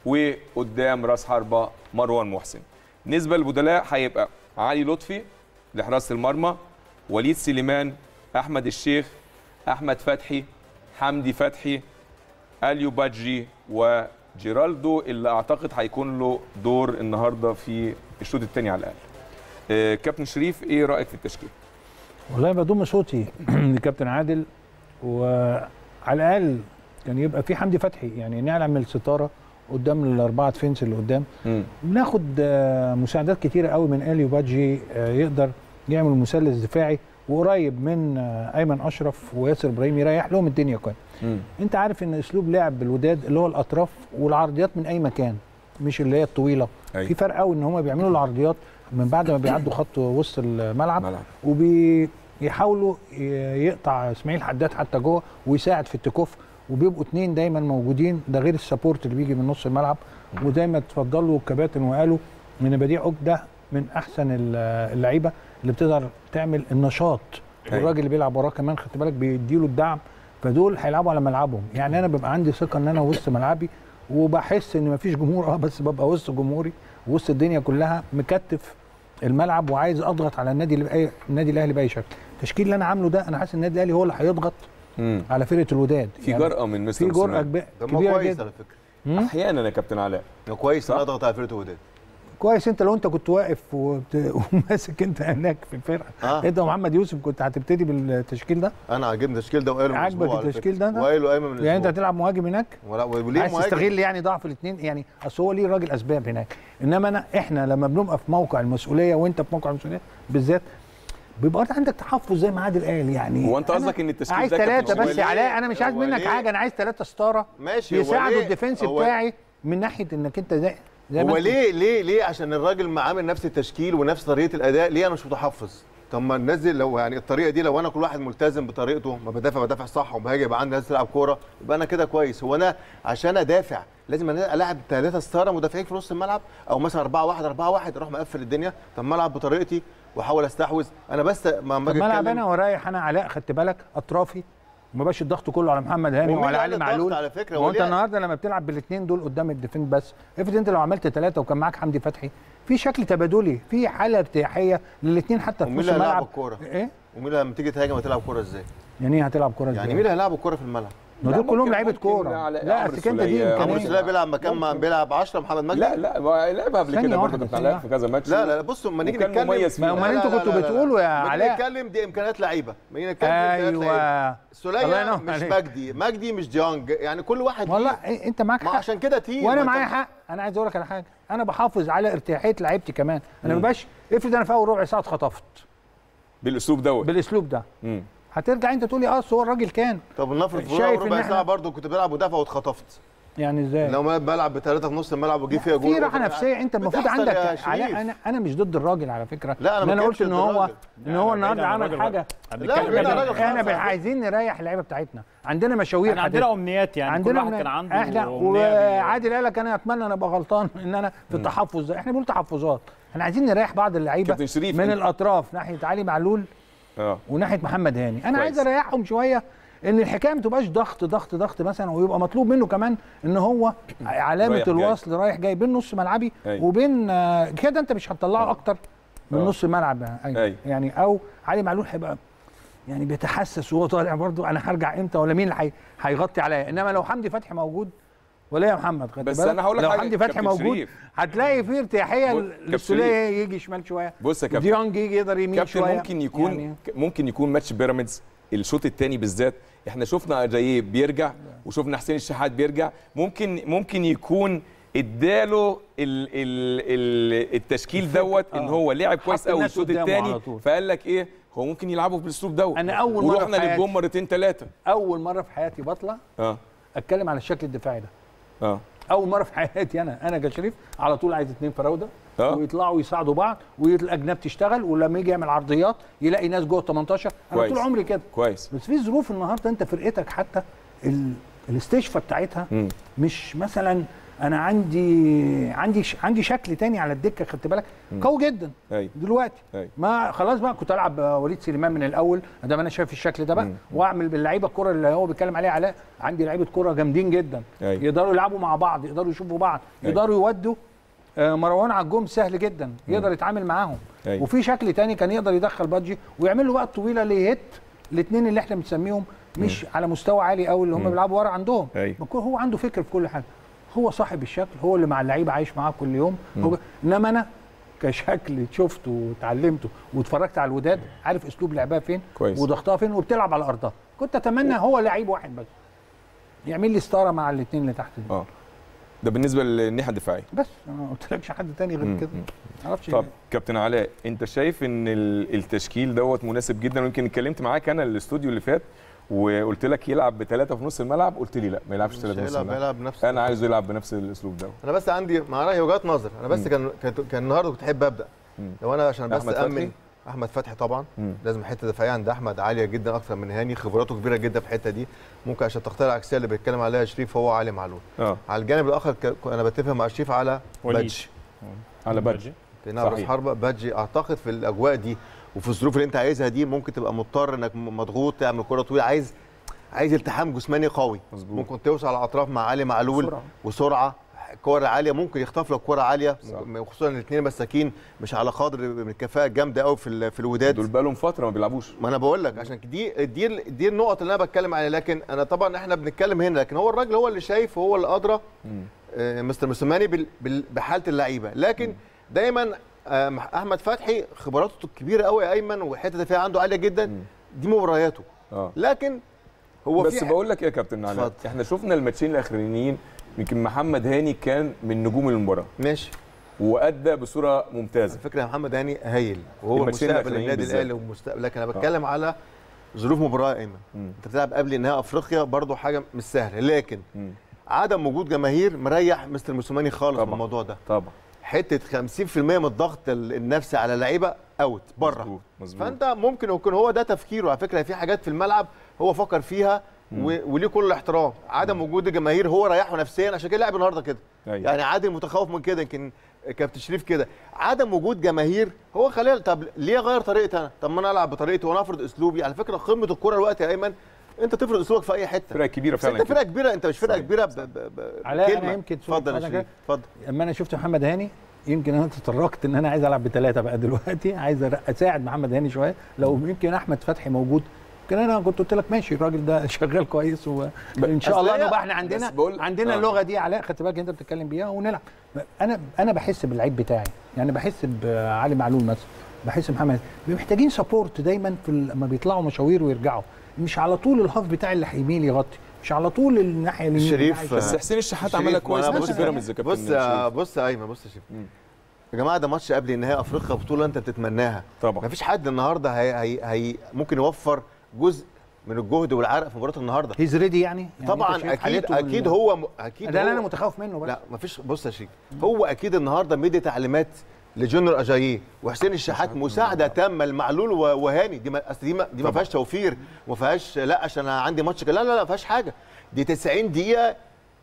وقدام راس حربه مروان محسن بالنسبه للبدلاء هيبقى علي لطفي لحراسه المرمى وليد سليمان احمد الشيخ احمد فتحي حمدي فتحي اليو بادجي وجيرالدو اللي اعتقد هيكون له دور النهارده في الشوط الثاني على الاقل آه، كابتن شريف ايه رايك في التشكيل والله بضم صوتي لكابتن عادل وعلى الاقل كان يبقى في حمدي فتحي يعني نعمل ستاره قدام الاربعه ديفنس اللي قدام مم. بناخد آه، مساعدات كتيره قوي من اليو بادجي آه، يقدر يعمل مثلث دفاعي وقريب من آه، ايمن اشرف وياسر ابراهيم يريح لهم الدنيا كويس مم. انت عارف ان اسلوب لعب الوداد اللي هو الاطراف والعرضيات من اي مكان مش اللي هي الطويله أيوة. في فرق قوي ان هم بيعملوا العرضيات من بعد ما بيعدوا خط وسط الملعب ملعب وبيحاولوا يقطع اسماعيل حداد حتى جوه ويساعد في التكوف وبيبقوا اتنين دايما موجودين ده غير السبورت اللي بيجي من نص الملعب ودايما اتفضلوا الكباتن وقالوا ان بديع عوج ده من احسن ال- اللعيبه اللي بتقدر تعمل النشاط أيوة. والراجل اللي بيلعب وراه كمان خدت بالك بيديله الدعم فدول هيلعبوا على ملعبهم يعني انا ببقى عندي ثقه ان انا وسط ملعبي وبحس ان مفيش جمهور اه بس ببقى وسط جمهوري وسط الدنيا كلها مكتف الملعب وعايز اضغط على النادي اللي باي النادي الاهلي باي شكل التشكيل اللي انا عامله ده انا حاسس ان النادي الاهلي هو اللي هيضغط مم. على فرقه الوداد في جرأة من مستر في جرأه موسيماني. كبيرة طب ما كبيرة كويس جدا على فكره مم؟ احيانا يا كابتن علاء ما كويس صح؟ ان اضغط على فرقه وداد كويس انت لو انت كنت واقف وبت... وماسك انت هناك في الفرقه اه انت ومحمد يوسف كنت هتبتدي بالتشكيل ده انا عاجبني التشكيل ده وقايله من عاجبك أسبوع على التشكيل فكرة. ده ده؟ وقايله ايمن من يعني انت أسبوع. هتلعب مهاجم هناك ولا وليه عايز مهاجم تستغل يعني ضعف الاثنين يعني اصل هو ليه راجل اسباب هناك انما انا احنا لما بنبقى في موقع المسؤوليه وانت في موقع المسؤوليه بالذات بيبقى عندك تحفظ زي ما عادل قال يعني هو انت أنا قصدك ان التشكيل عايز ده كابتن ثلاثه شوقي بس ليه؟ يا علاء انا مش عايز هو منك ليه؟ حاجه انا عايز ثلاثه ستاره ماشي هو يساعدوا ليه- الديفنس هو- بتاعي من ناحيه انك انت زي زي ما هو انت- ليه ليه ليه عشان الراجل ما عامل نفس التشكيل ونفس طريقه الاداء ليه انا مش متحفظ طب ما ننزل لو يعني الطريقه دي لو انا كل واحد ملتزم بطريقته ما بدافع بدافع صح وبهاجم يبقى عندي ناس تلعب كوره يبقى انا كده كويس هو انا عشان ادافع لازم أنا العب ثلاثه ستاره مدافعين في نص الملعب او مثلا 4 1 4 1 اروح مقفل الدنيا طب ما العب بطريقتي واحاول استحوذ انا بس ما ما طب اجي ما العب اتكلم انا ورايح انا علاء خدت بالك اطرافي وما بقاش الضغط كله على محمد هاني ومين وعلى قال علي الضغط معلول على فكرة؟ هو انت وليه- النهارده لما بتلعب بالاثنين دول قدام الديفين بس افرض انت لو عملت ثلاثه وكان معاك حمدي فتحي في شكل تبادلي في حاله ارتياحيه للاثنين حتى في ومين نص اللي هيلعب الملعب الكوره؟ ايه ومين اللي لما تيجي تهاجم هتلعب كوره ازاي؟ يعني ايه هتلعب كوره ازاي يعني مين اللي هيلعب الكوره في الملعب؟ ما لا، دول كلهم ممكن- لعيبه ممكن كوره على لا عمرو اصل انت دي السولية. عمرو امكانيه السولية بيلعب مكان ما بيلعب 10 محمد مجدي لا لا ما لعبها قبل ثانية كده برضه واحدة، كابتن ثانية علاء في كذا ماتش لا لا بصوا لما نيجي وكان نتكلم مميز فيها. ما امال لا، انتوا لا، كنتوا لا، لا، بتقولوا يا لما نيجي علاء نتكلم دي امكانيات لعيبه ما نيجي نتكلم دي إمكانيات لعيبة. ايوه الله سولية ينور مش عليك. مجدي مجدي مش ديانج يعني كل واحد والله ليه- إيه، انت معاك ما حق عشان كده تيم وانا ما أنت- معايا حق انا عايز اقول لك على حاجه انا بحافظ على ارتياحيه لعيبتي كمان انا ما بقاش افرض انا في اول ربع ساعه اتخطفت بالاسلوب دوت بالاسلوب ده مم. هترجع انت تقول لي اه أصل هو الراجل كان طب نفرض في شايف ربع إن ساعه إحنا- برضه كنت بلعب مدافع واتخطفت يعني ازاي لو ما بلعب بثلاثه في نص الملعب وجي فيها جول في راحه وكده- نفسيه انت المفروض بتحصل عندك يا شريف. علاء انا انا مش ضد الراجل على فكره لا، أنا إن ما انا قلت بتكلمش ان ضد هو الراجل. ان هو بعيد النهارده عن عمل الراجل حاجه بقى. لا، هنتكلم بعيد عن عن الراجل احنا خالص. عايزين نريح اللعيبه بتاعتنا عندنا مشاوير احنا عندنا امنيات يعني كل عندنا واحد كان عنده احنا أمنية بي- وعادل قال لك انا اتمنى انا ابقى غلطان ان انا في التحفظ ده احنا بنقول تحفظات احنا عايزين نريح بعض اللعيبه كابتن شريف من أنت- الاطراف ناحيه علي معلول اه وناحيه محمد هاني انا كويس. عايز اريحهم شويه ان الحكايه ما تبقاش ضغط ضغط ضغط مثلا ويبقى مطلوب منه كمان ان هو علامه رايح جاي. الوصل رايح جاي بين نص ملعبي أيوة. وبين آه، كده انت مش هتطلعه اكتر من آه. نص الملعب أيوة. أيوة. يعني او علي معلول هيبقى يعني بيتحسس وهو طالع برضه انا هرجع امتى ولا مين اللي هي- هيغطي عليا انما لو حمدي فتحي موجود ولا يا محمد خدت بس بالك؟ أنا هقول لك لو حاجة، حمدي فتحي كابتن موجود شريف. هتلاقي في ارتياحيه بص، كابتن للسوليه يجي شمال شويه بص يا كابتن ديونج يجي يقدر يمين كابتن شويه ممكن يكون يعني يعني ممكن يكون ماتش بيراميدز الشوط الثاني بالذات احنا شفنا اجاييه بيرجع وشفنا حسين الشحات بيرجع ممكن ممكن يكون اداله ال ال ال التشكيل دوت ان آه. هو لعب كويس حط قوي الناس الشوط قدامه الثاني على طول. فقال لك ايه هو ممكن يلعبوا بالاسلوب دوت أنا أول مرة ورحنا في حياتي- للجون مرتين ثلاثه اول مره في حياتي بطلع اه اتكلم على الشكل الدفاعي ده اه اول مره في حياتي انا انا كشريف على طول عايز اتنين فراوده آه. ويطلعوا يساعدوا بعض والاجناب تشتغل ولما يجي يعمل عرضيات يلاقي ناس جوه ال 18 انا كويس. طول عمري كده كويس بس في ظروف النهارده انت فرقتك حتى ال- الاستشفاء بتاعتها مم. مش مثلا انا عندي عندي ش... عندي شكل تاني على الدكه خدت بالك قوي جدا ايوه دلوقتي أيوة. ما خلاص بقى كنت العب وليد سليمان من الاول ادام انا شايف الشكل ده بقى واعمل باللعيبه الكره اللي هو بيتكلم عليها علاء عندي لعيبه كره جامدين جدا أيوة. يقدروا يلعبوا مع بعض يقدروا يشوفوا بعض أيوة. يقدروا يودوا آه، مروان على الجون سهل جدا يقدر يتعامل معاهم أيوة. وفي شكل تاني كان يقدر يدخل بادجي ويعمل له بقى الطويله اللي هيت الاثنين اللي احنا بنسميهم مش على مستوى عالي قوي اللي هم بيلعبوا ورا عندهم أيوة. بكون هو عنده فكر في كل حاجه هو صاحب الشكل هو اللي مع اللعيبه عايش معاه كل يوم هو انما انا كشكل شفته وتعلمته واتفرجت على الوداد عارف اسلوب لعبها فين كويس. وضغطها فين وبتلعب على ارضها كنت اتمنى هو لعيب واحد بس يعمل لي ستاره مع الاثنين اللي تحت دي اه ده بالنسبه للناحيه الدفاعيه بس انا ما قلتلكش حد تاني غير كده ما اعرفش طب كابتن علاء انت شايف ان ال- التشكيل دوت مناسب جدا ويمكن اتكلمت معاك انا الاستوديو اللي فات وقلت لك يلعب بثلاثه في نص الملعب قلت لي لا ما يلعبش مش ثلاثه في نص هيلعب الملعب هيلعب نفس انا عايزه يلعب بنفس الاسلوب ده انا بس عندي مع رايي وجهات نظر انا بس كان كان كان النهارده كنت احب ابدا مم. لو انا عشان بس أحمد فتحي؟ امن احمد فتحي طبعا مم. لازم الحته الدفاعيه عند احمد عاليه جدا اكتر من هاني خبراته كبيره جدا في الحته دي ممكن عشان التغطيه العكسيه اللي بيتكلم عليها شريف هو علي معلول اه على الجانب الاخر ك- انا بتفق مع شريف على وليد. بادجي على بادجي لانها راس صحيح. حربه بادجي اعتقد في الاجواء دي وفي الظروف اللي انت عايزها دي ممكن تبقى مضطر انك م- مضغوط تعمل كره طويله عايز عايز التحام جسماني قوي مظبوط. ممكن توصل على الاطراف مع علي معلول بسرعة. وسرعه كور عاليه ممكن يخطف لك كره عاليه صح. م- خصوصا الاثنين مساكين مش على قدر من الكفاءه الجامده قوي في ال- في الوداد دول بقالهم فتره ما بيلعبوش ما انا بقول لك عشان دي دي دي النقط اللي انا بتكلم عليها لكن انا طبعا احنا بنتكلم هنا لكن هو الراجل هو اللي شايف وهو اللي ادرى آه، مستر موسيماني بال- بال- بحاله اللعيبه لكن دايما آه، مح- احمد فتحي خبراته كبيره قوي يا ايمن وحته الدفاع عنده عاليه جدا دي مبارياته اه لكن هو بس في بقول لك إيه يا كابتن علاء اتفضل. احنا شفنا الماتشين الاخرانيين يمكن محمد هاني كان من نجوم المباراه ماشي وادى بصوره ممتازه على فكره يا محمد هاني هايل وهو الماتشين مستقبل الأخرانيين النادي بالذات. الاهلي ومستقبل لكن انا بتكلم على ظروف مباراه يا ايمن مم. انت بتلعب قبل نهائي افريقيا برضو حاجه مش سهله لكن مم. عدم وجود جماهير مريح مستر موسيماني خالص طبعا. من الموضوع ده طبعا حته 50% من الضغط ال- النفسي على اللعيبه اوت بره مظبوط مظبوط فانت ممكن يكون هو ده تفكيره على فكره في حاجات في الملعب هو فكر فيها و- وليه كل الاحترام عدم وجود الجماهير هو ريحه نفسيا عشان كده لعب النهارده كده أيوة. يعني عادل متخوف من كده يمكن كابتن شريف كده عدم وجود جماهير هو خلينا طب ليه اغير طريقتي انا طب ما انا العب بطريقتي وانا افرض اسلوبي على فكره قمه الكوره الوقت يا ايمن انت تفرض اسلوبك في اي حته فرقه كبيره بس فعلا انت كده. فرقه كبيره انت مش فرقه صحيح. كبيره ب... ب... ب... علاء، أنا بكلمة. يمكن اتفضل يا أنا شريف اتفضل اما انا شفت محمد هاني يمكن انا تطرقت ان انا عايز العب بثلاثه بقى دلوقتي عايز أر- اساعد محمد هاني شويه لو يمكن احمد فتحي موجود يمكن انا كنت قلت لك ماشي الراجل ده شغال كويس وان شاء أصل الله هي- نبقى احنا بس عندنا بقول- عندنا آه. اللغه دي علاء خدت بالك انت بتتكلم بيها ونلعب انا انا بحس باللعيب بتاعي يعني بحس بعلي معلول مثلا بحس محمد محتاجين سبورت دايما في ال- لما بيطلعوا مشاوير ويرجعوا مش على طول الهاف بتاعي اللي هيميل يغطي مش على طول الناحيه اليمين الشريف- بتاعي. بس حسين الشحات شريف، عملها ما كويس أنا ماتش بص- بيراميدز يا كابتن بص يا شريف. بص يا ايمن بص يا شريف مم. يا جماعه ده ماتش قبل نهائي افريقيا بطوله انت بتتمناها طبعا مفيش حد النهارده هي هي هي ممكن يوفر جزء من الجهد والعرق في مباراه النهارده هيز ريدي يعني, يعني أنت طبعا شايف اكيد حالته اكيد ال- هو م- اكيد ده اللي هو انا متخوف منه بس لا مفيش بص يا شريف هو اكيد النهارده مدي تعليمات لجونيور اجاييه وحسين الشحات مساعده تامه لمعلول و- وهاني دي ما اصل دي ما دي ما فيهاش توفير وما فيهاش لا عشان انا عندي ماتش كده. لا لا لا ما فيهاش حاجه دي 90 دقيقه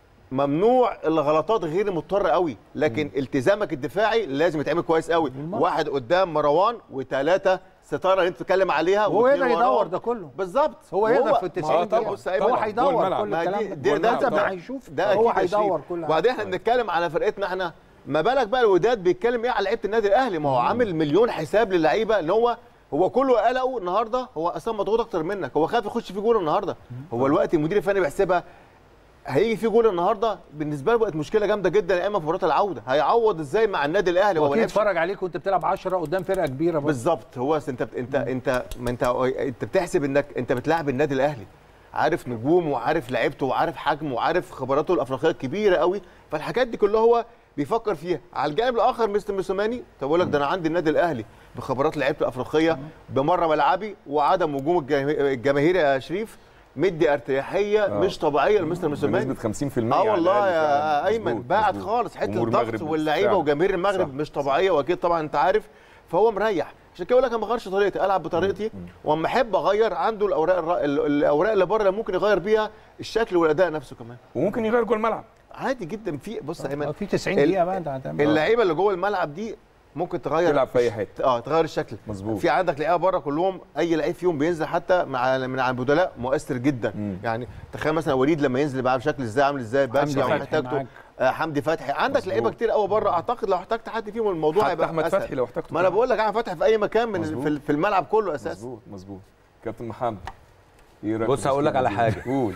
ممنوع الغلطات غير المضطره قوي لكن التزامك الدفاعي لازم يتعمل كويس قوي واحد قدام مروان وثلاثه ستاره اللي انت بتتكلم عليها هو واتنين يقدر وراه. يدور ده كله بالظبط هو يقدر في ال ما 90 هو دقيقة طبعاً، بص يا أيمن، هو جوه هيدور الملعب. كل ما الكلام دي ده دي جوه ده الملعب انت طبعاً. ما هيشوف ده هو أكيد هيدور شيء. كل حاجه وبعدين احنا بنتكلم على فرقتنا احنا ما بالك بقى الوداد بيتكلم ايه على لعيبه النادي الاهلي ما هو عامل مليون حساب للعيبه اللي هو هو كله قلقه النهارده هو اصلا مضغوط اكتر منك هو خايف يخش في جول النهارده هو الوقت المدير الفني بيحسبها هيجي في جول النهارده بالنسبه له بقت مشكله جامده جدا يا اما في مباراه العوده هيعوض ازاي مع النادي الاهلي هو ما واكيد لعبش اتفرج عليك وانت بتلعب 10 قدام فرقه كبيره برضه. بالظبط هو أصل انت انت انت ما انت انت بتحسب انك انت بتلاعب النادي الاهلي عارف نجومه وعارف لعيبته وعارف حجمه وعارف خبراته الافريقيه الكبيره قوي فالحاجات دي كلها هو بيفكر فيها على الجانب الاخر مستر موسوماني طب اقول لك ده انا عندي النادي الاهلي بخبرات لعيبته الافريقيه بمره ملعبي وعدم هجوم الجماهير الجماهير يا شريف مدي ارتياحيه آه. مش طبيعيه لمستر موسوماني بنسبه 50% اه على والله الأقل فعلاً. يا ايمن مظبوط، بعد مظبوط. خالص حته جمهور الضغط المغرب واللعيبه فعلاً. وجماهير المغرب صح. مش طبيعيه واكيد طبعا انت عارف فهو مريح عشان كده بقول لك انا ما اغيرش طريقتي العب بطريقتي واما احب اغير عنده الاوراق الر- ال- الاوراق اللي بره اللي ممكن يغير بيها الشكل والاداء نفسه كمان وممكن يغير جوه الملعب عادي جدا في بص يا ايمن في 90 ال- دقيقه بقى انت هتعمل اللعيبه اللي جوه الملعب دي ممكن تغير تلعب في أي حتة. اه تغير الشكل مظبوط. في عندك لعيبه بره كلهم اي لعيب فيهم بينزل حتى مع من على البدلاء مؤثر جدا مم. يعني تخيل مثلا وليد لما ينزل بقى بشكل ازاي عامل ازاي حمدي باتشي او فتحي محتاجته معاك. آه حمدي فتحي عندك مظبوط. لعيبه كتير قوي بره اعتقد لو احتجت حد فيهم الموضوع حتى هيبقى احمد أسهل. فتحي لو احتاجته ما انا كمان. بقول لك احمد فتحي في اي مكان من مظبوط. في- في الملعب كله اساسا مظبوط مظبوط كابتن محمد ايه رايك بص في هقول لك على تشكيلة حاجة. قول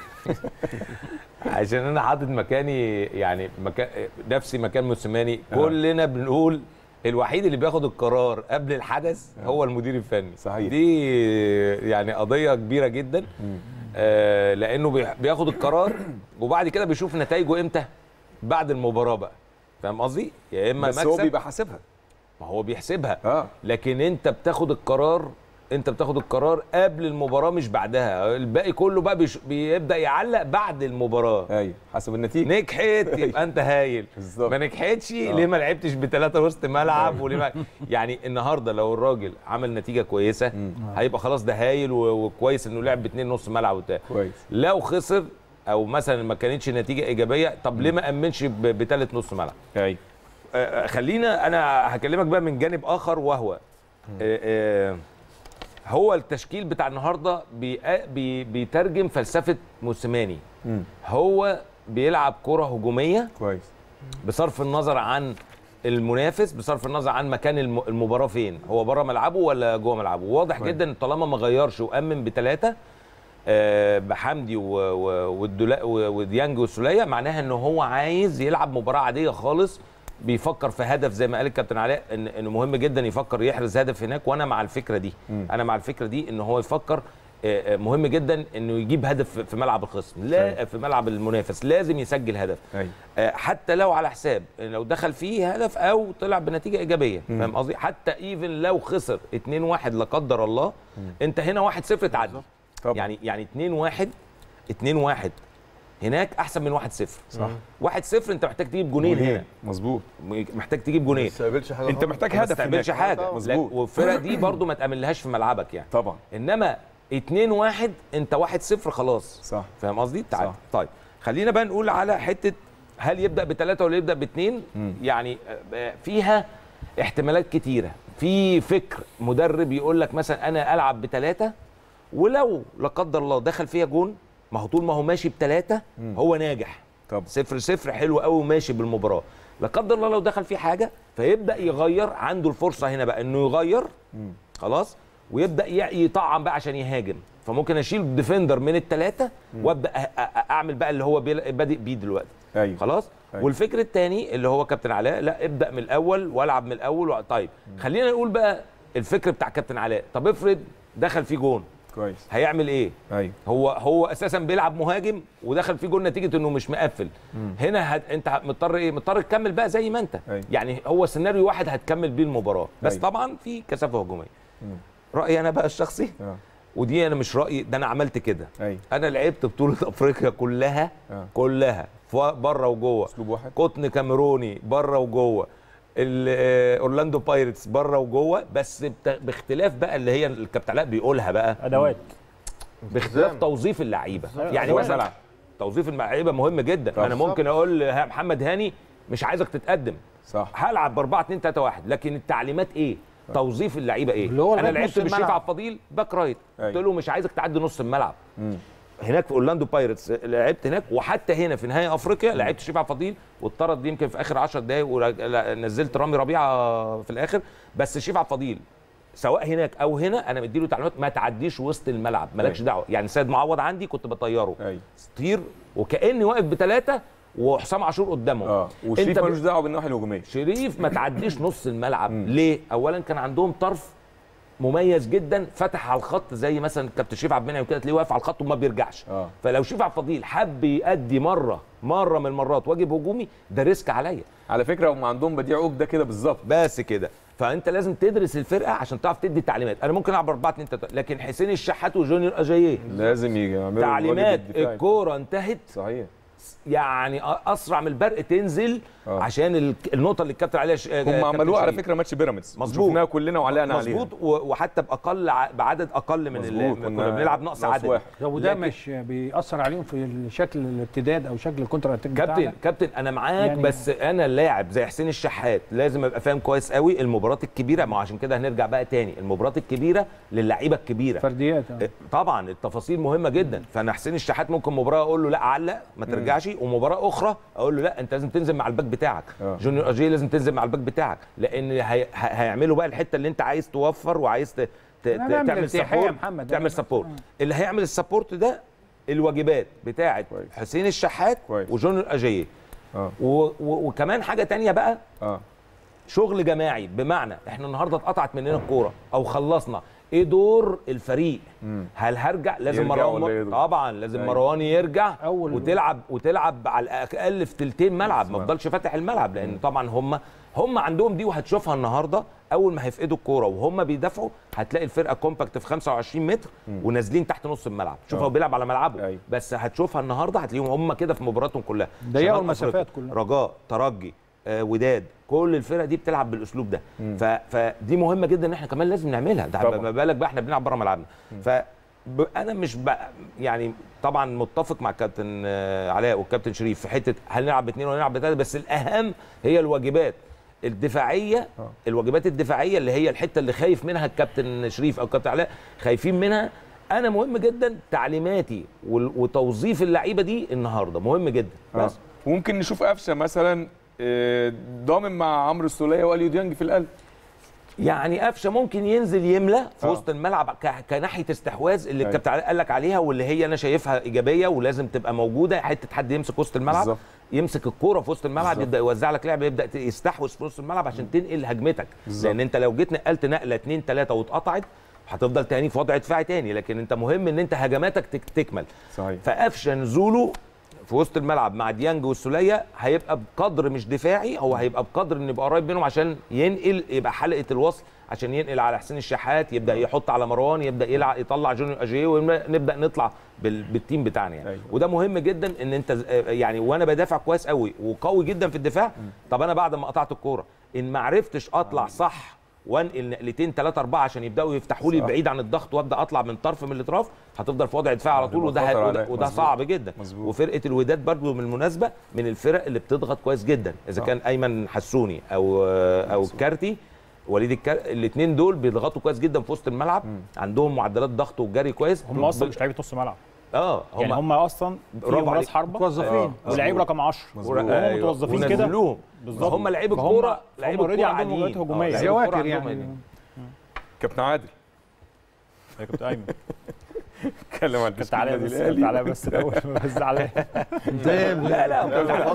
عشان انا حاطط مكاني يعني مكان نفسي مكان موسيماني كلنا بنقول الوحيد اللي بياخد القرار قبل الحدث هو المدير الفني صحيح. دي يعني قضيه كبيره جدا آه لانه بيح- بياخد القرار وبعد كده بيشوف نتائجه امتى بعد المباراه بقى فاهم قصدي يا اما بس هو مكسب بيبقى حاسبها ما هو بيحسبها اه لكن انت بتاخد القرار انت بتاخد القرار قبل المباراه مش بعدها الباقي كله بقى بيش بيبدا يعلق بعد المباراه ايوه حسب النتيجه نجحت يبقى انت هايل بالظبط. ما نجحتش ليه ما لعبتش بثلاثه وسط ملعب وليه ما يعني النهارده لو الراجل عمل نتيجه كويسه هيبقى خلاص ده هايل و- وكويس انه لعب باثنين نص ملعب وبتاع كويس لو خسر او مثلا ما كانتش نتيجه ايجابيه طب ليه ما امنش ب- بثالث نص ملعب ايوه آه، خلينا انا هكلمك بقى من جانب اخر وهو آه، آه، هو التشكيل بتاع النهارده بي بي بيترجم فلسفه موسيماني مم. هو بيلعب كره هجوميه كويس بصرف النظر عن المنافس بصرف النظر عن مكان الم- المباراه فين هو بره ملعبه ولا جوه ملعبه واضح كويس. جدا طالما ما غيرش وامن بثلاثه آه، بحمدي و- و- والدولا- و- وديانج والسوليه معناها ان هو عايز يلعب مباراه عاديه خالص بيفكر في هدف زي ما قال الكابتن علاء ان انه مهم جدا يفكر يحرز هدف هناك وانا مع الفكره دي مم. انا مع الفكره دي ان هو يفكر آه، آه، مهم جدا انه يجيب هدف في ملعب الخصم لا في ملعب المنافس لازم يسجل هدف ايوه آه، حتى لو على حساب لو دخل فيه هدف او طلع بنتيجه ايجابيه فاهم قصدي حتى ايفن لو خسر 2-1 لا قدر الله انت هنا 1-0 تعدي طبعا. يعني يعني 2-1 2-1 هناك احسن من 1-0 صح 1-0 انت محتاج تجيب جونين هنا مظبوط محتاج تجيب جونين ما تستقبلش حاجه انت خالص. محتاج ما هدف تستقبلش هناك. حاجه طبعاً. لا، والفرق دي برضو ما تامنلهاش في ملعبك يعني طبعا انما 2-1 انت 1-0 خلاص صح فاهم قصدي؟ تعال صح. طيب خلينا بقى نقول على حته هل يبدا بثلاثه ولا يبدا باثنين؟ مم. يعني آه، فيها احتمالات كتيره في فكر مدرب يقول لك مثلا انا العب بثلاثه ولو لا قدر الله دخل فيها جون ما هو طول ما هو ماشي بثلاثه هو ناجح طب صفر صفر حلو قوي وماشي بالمباراه لا قدر الله لو دخل فيه حاجه فيبدا يغير عنده الفرصه هنا بقى انه يغير خلاص ويبدا ي- يطعم بقى عشان يهاجم فممكن اشيل ديفندر من الثلاثه وابدا أ- أ- اعمل بقى اللي هو بيل- بادئ بيه دلوقتي ايوه خلاص أيوة. والفكر الثاني اللي هو كابتن علاء لا ابدا من الاول والعب من الاول و... طيب خلينا نقول بقى الفكر بتاع كابتن علاء طب افرض دخل فيه جون كويس هيعمل ايه ايوه هو هو اساسا بيلعب مهاجم ودخل فيه جول نتيجه انه مش مقفل هنا هت... انت ه- مضطر ايه مضطر تكمل بقى زي ما انت أيوة. يعني هو سيناريو واحد هتكمل بيه المباراه بس أيوة. طبعا في كثافه هجوميه رايي انا بقى الشخصي اه ودي انا مش رايي ده انا عملت كده ايوه انا لعبت بطوله افريقيا كلها آه. كلها بره وجوه اسلوب واحد قطن كاميروني بره وجوه ال- آه، اورلاندو بايرتس بره وجوه بس بت- باختلاف بقى اللي هي الكابتن علاء بيقولها بقى ادوات باختلاف التزام. توظيف اللعيبه يعني جوه مثلا الملعب. توظيف اللعيبه مهم جدا طب. انا ممكن اقول لها محمد هاني مش عايزك تتقدم صح هلعب ب 4 2 3 1 لكن التعليمات ايه توظيف اللعيبه ايه اللي هو انا لغاية لعبت نص بالشريف الملعب. عبد الفضيل باك رايت أيوة. قلت له مش عايزك تعدي نص الملعب هناك في اورلاندو بايرتس لعبت هناك وحتى هنا في نهائي افريقيا لعبت شريف عبد الفضيل واتطرد دي يمكن في اخر 10 دقائق ونزلت رامي ربيعه في الاخر بس شريف عبد الفضيل سواء هناك او هنا انا مديله تعليمات ما تعديش وسط الملعب مالكش أيوة. دعوه يعني سيد معوض عندي كنت بطيره ايوه طير وكاني واقف بثلاثه وحسام عاشور قدامهم اه وشريف أنت ب- ملوش دعوه بالناحيه الهجوميه شريف ما تعديش نص الملعب ليه اولا كان عندهم طرف مميز جدا فتح على الخط زي مثلا كابتن شريف عبد المنعم كده تلاقيه واقف على الخط وما بيرجعش آه. فلو شريف عبد الفضيل حب يأدي مره مره من المرات واجب هجومي ده ريسك عليا على فكره هم عندهم بديع عقده كده بالظبط بس كده فانت لازم تدرس الفرقه عشان تعرف تدي تعليمات انا ممكن العب 4 2 3 لكن حسين الشحات وجونيور اجاييه لازم يجي يعملوا تعليمات الواجب الدفاعي. الكوره انتهت صحيح يعني اسرع من البرق تنزل آه. عشان ال- النقطه اللي الكابتن عليها ش- هم كابتن عملوها على شريف. فكره ماتش بيراميدز مظبوط. شفناها كلنا وعلقنا عليها مظبوط و- وحتى باقل ع- بعدد اقل من اللي مظبوط. كنا بنلعب نقص عدد واحد. طب وده لكن- مش بيأثر عليهم في شكل الارتداد او شكل الكونتر اتاك كابتن بتاعنا؟ كابتن انا معاك يعني- يعني بس انا لاعب زي حسين الشحات لازم ابقى فاهم كويس قوي المباريات الكبيره ما هو عشان كده هنرجع بقى تاني المباريات الكبيره للعيبه الكبيره فرديات آه. طبعا التفاصيل مهمه جدا فانا حسين الشحات ممكن مباراه اقول له لا علق ما ترجعش ومباراه اخرى اقول له لا انت لازم تنزل مع الباك بتاعك آه. جونيور اجي لازم تنزل مع الباك بتاعك لان هي... ه- هيعملوا بقى الحته اللي انت عايز توفر وعايز ت... ت... ت... أنا بعمل تعمل ارتياحية يا سبورت محمد. تعمل أنا- سبورت اللي هيعمل السبورت ده الواجبات بتاعه كويس. حسين الشحات كويس. وجونيور اجي اه و... و... وكمان حاجه تانية بقى اه شغل جماعي بمعنى احنا النهارده اتقطعت مننا الكوره او خلصنا ايه دور الفريق هل هرجع لازم يرجع مروان ولا يرجع؟ طبعا لازم أيوة. مروان يرجع أول- وتلعب وتلعب على الاقل في تلتين ملعب ما اسمع. تفضلش فاتح الملعب لان طبعا هم هم عندهم دي وهتشوفها النهارده اول ما هيفقدوا الكوره وهم بيدافعوا هتلاقي الفرقه كومباكت في 25 متر ونازلين تحت نص الملعب شوف آه. هو بيلعب على ملعبه أيوة. بس هتشوفها النهارده هتلاقيهم هم كده في مباراتهم كلها ضيقوا شمال المسافات أفريقيا، كلها. رجاء ترجي آه، وداد كل الفرق دي بتلعب بالاسلوب ده ف... فدي مهمه جدا ان احنا كمان لازم نعملها ده طبعا. ما بالك بقى احنا بنلعب بره ملعبنا ف ب... انا مش بقى يعني طبعا متفق مع الكابتن آه، علاء والكابتن شريف في حته هل نلعب باثنين ولا نلعب بثلاثه بس الاهم هي الواجبات الدفاعيه آه. الواجبات الدفاعيه اللي هي الحته اللي خايف منها الكابتن شريف او الكابتن علاء خايفين منها انا مهم جدا تعليماتي وال- وتوظيف اللعيبه دي النهارده مهم جدا آه. بس وممكن نشوف قفشه مثلا آه، ضامن مع عمرو السوليه واليو ديانج في القلب يعني قفشه ممكن ينزل يملى في آه. وسط الملعب ك- كناحيه استحواذ اللي أيوة. الكابتن علاء قال لك عليها واللي هي انا شايفها ايجابيه ولازم تبقى موجوده حته حد يمسك وسط الملعب بالظبط. يمسك الكوره في وسط الملعب بالظبط. يبدا يوزع لك لعب يبدا ت- يستحوذ في وسط الملعب عشان تنقل هجمتك بالظبط. لان انت لو جيت نقلت نقله اتنين تلاته واتقطعت هتفضل تاني في وضع دفاعي تاني لكن انت مهم ان انت هجماتك تك- تكمل صحيح فقفشه نزوله في وسط الملعب مع ديانج والسوليه هيبقى بقدر مش دفاعي هو هيبقى بقدر ان يبقى قريب منهم عشان ينقل يبقى حلقه الوصل عشان ينقل على حسين الشحات يبدا يحط على مروان يبدا يلعب يطلع جونيور اجيه ونبدا نطلع بال- بالتيم بتاعنا يعني أيوة. وده مهم جدا ان انت ز- يعني وانا بدافع كويس قوي وقوي جدا في الدفاع طب انا بعد ما قطعت الكوره ان ما عرفتش اطلع صح وانقل نقلتين ثلاثه اربعه عشان يبداوا يفتحوا لي صح. بعيد عن الضغط وابدا اطلع من طرف من الاطراف هتفضل في وضع دفاع على طول هتبقى وده خطر وده, عليك. وده مظبوط. صعب جدا مظبوط. وفرقه الوداد برضو بالمناسبه من الفرق اللي بتضغط كويس جدا اذا آه. كان ايمن حسوني او او الكارتي وليد الكار... الاثنين دول بيضغطوا كويس جدا في وسط الملعب عندهم معدلات ضغط وجري كويس هم اصلا مش لعيبه نص ملعب اه هم يعني هم اصلا برافو فيهم راس عليك. حربه متوظفين ولعيب رقم 10 مظبوط. وهم أيوة. متوظفين كده ونزلوهم. بالظبط. هم لعيبه فهم- الكوره فهم لعيبه already الكوره عندهم عاديين. مهارات هجومية. آه، لعيبة الكورة زواكر عندهم يعني عاديين. كابتن عادل يا كابتن ايمن اتكلم عن كنت عليا النادي بس الأهلي. كنت عليا بس الاول بس زعلان لا لا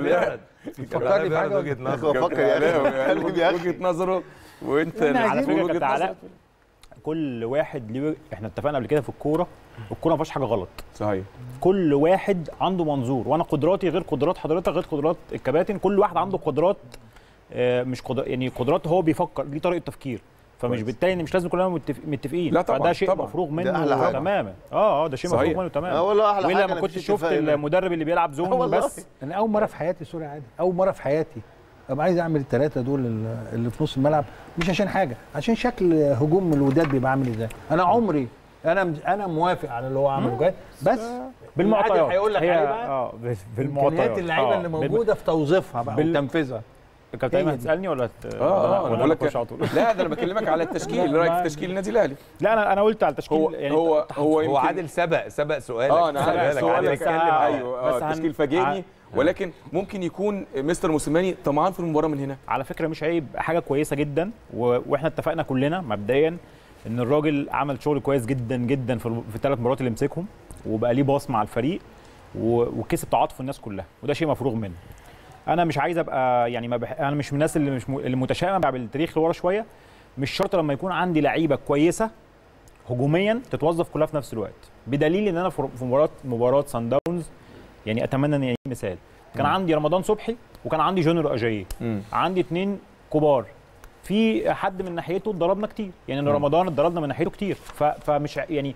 فكرني في حاجة. وجهه نظر هو فكر يا اخي خليهم يا اخي وجهه نظره وانت إحنا على عايزين فكره وجهة كابتن علاء نظرك. كل واحد ليه احنا اتفقنا قبل كده في الكوره الكوره ما فيهاش حاجه غلط صحيح كل واحد عنده منظور وانا قدراتي غير قدرات حضرتك غير قدرات الكباتن كل واحد عنده قدرات آه، مش قدرات يعني قدرات هو بيفكر ليه طريقه تفكير فمش كويس. بالتالي ان مش لازم كلنا متفق- متفقين لا طبعاً، فده شيء طبعاً. مفروغ ده منه أحلى حاجة. تماما اه اه ده شيء صحيح. مفروغ منه تماما اه والله احلى والا حاجه ما إن كنتش مفيش شفت اتفاق. المدرب اللي بيلعب آه زون والله. بس انا اول مره في حياتي سوري عادي اول مره في حياتي ابقى عايز اعمل الثلاثه دول اللي- اللي في نص الملعب مش عشان حاجه عشان شكل هجوم الوداد بيبقى عامل ازاي انا عمري انا انا موافق على اللي هو عمله جاي بس بالمعطيات العادي هيقول لك هي- عليه بقى اه ب- امكانيات بالمعطيات اللعيبه آه، اللي بال- موجوده في توظيفها بقى بال- وتنفيذها كابتن ايمن هي دي. هتسالني ولا هت... اه اه ولا انا بقول نخش على لك طول؟ لا ده انا بكلمك على التشكيل اللي رايك في تشكيل النادي الاهلي لا انا انا قلت على التشكيل هو يعني هو هو هو يمكن عادل سبق سبق سؤالك اه انا خلي عارف بالك، هو عادل اللي بس اتكلم ه- ايوه اه بس هن- التشكيل فاجئني ولكن ممكن يكون مستر موسيماني طمعان في المباراه من هنا على فكره مش عيب حاجه كويسه جدا و... واحنا اتفقنا كلنا مبدئيا ان الراجل عمل شغل كويس جدا جدا في, ال- في الثلاث مباريات اللي مسكهم وبقى ليه باص مع الفريق و... وكسب تعاطف الناس كلها وده شيء مفروغ منه انا مش عايز ابقى يعني ما بح... انا مش من الناس اللي مش م... اللي متشائمه بالتاريخ لورا شويه مش شرط لما يكون عندي لعيبه كويسه هجوميا تتوظف كلها في نفس الوقت بدليل ان انا في في مباراه مباراه سان داونز يعني اتمنى ان يعني مثال كان عندي رمضان صبحي وكان عندي جونيور اجاييه مم. عندي اتنين كبار في حد من ناحيته اتضربنا كتير يعني ان رمضان اتضربنا من ناحيته كتير ف... فمش ع- يعني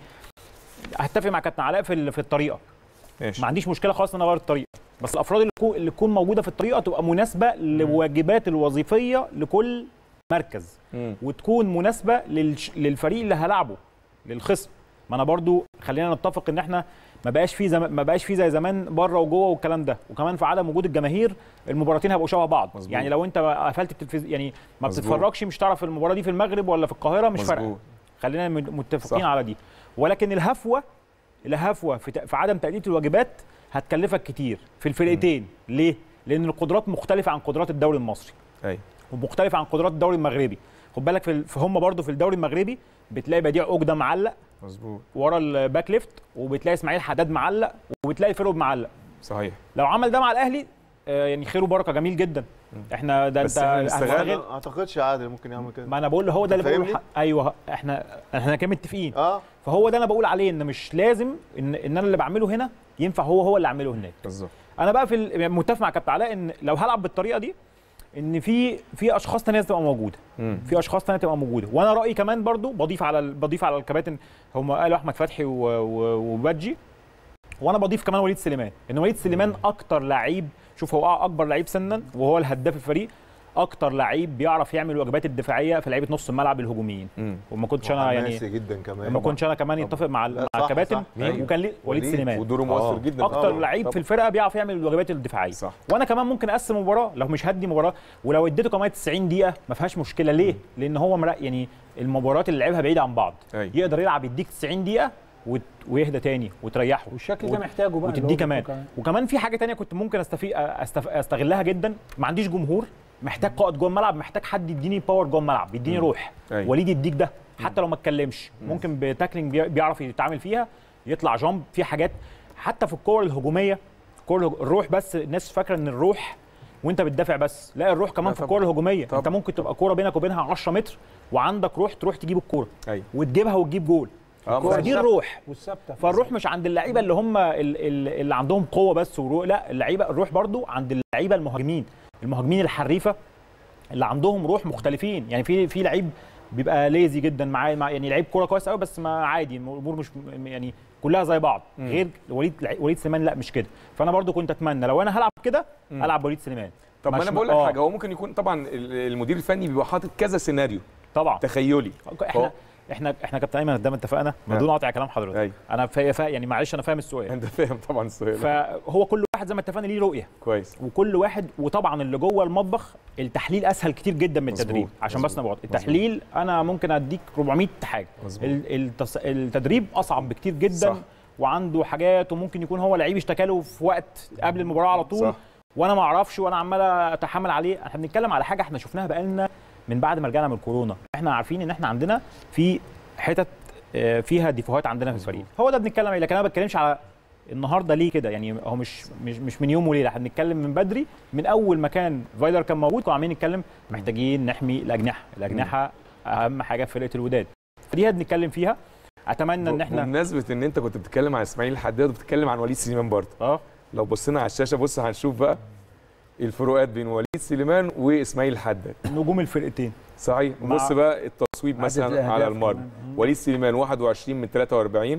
هتفق مع كابتن علاء في ال- في الطريقه ماشي ما عنديش مشكله خالص ان انا اغير الطريقه بس الافراد اللي تكون اللي تكون موجوده في الطريقه تبقى مناسبه للواجبات الوظيفيه لكل مركز مم. وتكون مناسبه للش... للفريق اللي هلعبه للخصم ما انا برضو خلينا نتفق ان احنا ما بقاش في زم... ما بقاش في زي زمان بره وجوه والكلام ده وكمان في عدم وجود الجماهير المباراتين هيبقوا شبه بعض مظبوط. يعني لو انت قفلت التلفزيون يعني ما مظبوط. بتتفرجش مش تعرف المباراه دي في المغرب ولا في القاهره مش فارقه مظبوط. خلينا مت- متفقين صح. على دي ولكن الهفوه الهفوه في, ت- في عدم تأدية الواجبات هتكلفك كتير في الفرقتين ليه لان القدرات مختلفه عن قدرات الدوري المصري ايوه ومختلفه عن قدرات الدوري المغربي خد بالك في, ال- في هم برضو في الدوري المغربي بتلاقي بديع اوجده معلق مظبوط ورا الباك ليفت وبتلاقي اسماعيل حداد معلق وبتلاقي فيرود معلق صحيح لو عمل ده مع الاهلي آه، يعني خير وبركه جميل جدا احنا ده بس انت إحنا نستغل- هتستغل ما اعتقدش عادل ممكن يعمل كده ما انا بقول له هو ده اللي بقوله فاهمني؟ ح- ايوه احنا احنا كده متفقين اه فهو ده انا بقول عليه ان مش لازم ان ان انا اللي بعمله هنا ينفع هو هو اللي اعمله هناك بالظبط انا بقى في ال- متفق مع كابتن علاء ان لو هلعب بالطريقه دي ان في في اشخاص تانية لازم تبقى موجوده مم. في اشخاص تانية تبقى موجوده وانا رايي كمان برضو بضيف على ال- بضيف على الكباتن هم قالوا احمد فتحي و- و- وبادجي وانا بضيف كمان وليد سليمان ان وليد سليمان اكتر لعيب شوف هو اكبر لعيب سنا وهو الهداف الفريق اكتر لعيب بيعرف يعمل الواجبات الدفاعيه في لعيبه نص الملعب الهجوميين مم. وما كنتش انا يعني وحماسي جدا كمان ما كنتش انا كمان يتفق مع ال- لا، مع صح، الكباتن صح. أيوه. وكان ليه وليد وليد سليمان ودوره مؤثر آه. جدا اكتر طبعاً. لعيب في الفرقه بيعرف يعمل الواجبات الدفاعيه صح. وانا كمان ممكن اقسم مباراه لو مش هدي مباراه ولو اديته كمان 90 دقيقه ما فيهاش مشكله ليه لان هو مرا يعني المباريات اللي لعبها بعيد عن بعض أيوه. يقدر يلعب يديك 90 دقيقه وت- ويهدى تاني وتريحه والشكل وت- ده محتاجه بقى اللي وتديه هو كمان كمان. وكمان في حاجه تانية كنت ممكن استفيد أستف... استغلها جدا ما عنديش جمهور محتاج قائد جوه الملعب محتاج حد يديني باور جوه الملعب يديني روح أيوه. وليد يديك ده حتى لو ما اتكلمش ممكن بتاكلينج بي- بيعرف يتعامل فيها يطلع جامب في حاجات حتى في الكور الهجوميه الكور الهج- الروح بس الناس فاكره ان الروح وانت بتدافع بس لا الروح كمان لا في طبعاً. الكور الهجوميه طبعاً. انت ممكن تبقى كوره بينك وبينها 10 متر وعندك روح تروح تجيب الكوره ايوه وتجيبها وتجيب جول اه كويس. فدي الروح والثابته فالروح مش عند اللعيبه اللي هم ال- ال- اللي عندهم قوه بس وروح لا اللعيبه الروح برضو عند اللعيبه المهاجمين المهاجمين الحريفه اللي عندهم روح مختلفين يعني في في لعيب بيبقى ليزي جدا معاه مع يعني لعيب كوره كويس قوي بس ما عادي الامور مش م- يعني كلها زي بعض غير وليد لع- وليد سليمان لا مش كده فانا برضو كنت اتمنى لو انا هلعب كده العب وليد سليمان طب ما مش انا م- بقول لك آه. حاجه هو ممكن يكون طبعا ال- المدير الفني بيبقى حاطط كذا سيناريو طبعا تخيلي احنا احنا احنا كابتن ايمن قدام اتفقنا من دون قطع كلام حضرتك أيوة. انا فا فا يعني معلش انا فاهم السؤال انت فاهم طبعا السؤال فهو كل واحد زي ما اتفقنا ليه رؤيه كويس وكل واحد وطبعا اللي جوه المطبخ التحليل اسهل كتير جدا من مظبوط، التدريب عشان مظبوط، بس نبقى واضحين. التحليل انا ممكن اديك 400 حاجه مظبوط. ال- التص... التدريب اصعب بكتير جدا صح. وعنده حاجات وممكن يكون هو لعيب اشتكى له في وقت قبل المباراه على طول صح. وانا ما اعرفش وانا عمال اتحمل عليه احنا بنتكلم على حاجه احنا شفناها بقالنا من بعد ما رجعنا من الكورونا احنا عارفين ان احنا عندنا في حتت آه، فيها ديفوهات عندنا في الفريق هو ده بنتكلم عليه لكن انا ما بتكلمش على النهارده ليه كده يعني هو مش مش مش من يوم وليله احنا بنتكلم من بدري من اول ما كان فايلر كان موجود كنا عاملين نتكلم محتاجين نحمي الاجنحه الاجنحه اهم حاجه في فرقه الوداد فدي هنتكلم فيها اتمنى ان احنا بمناسبه ان انت كنت بتتكلم عن اسماعيل الحداد وبتتكلم عن وليد سليمان برضه اه لو بصينا على الشاشه بص هنشوف بقى الفروقات بين وليد سليمان واسماعيل الحداد نجوم الفرقتين صحيح مع بص بقى التصويب عدد مثلا الأهداف على المرمى كمان. وليد سليمان 21 من 43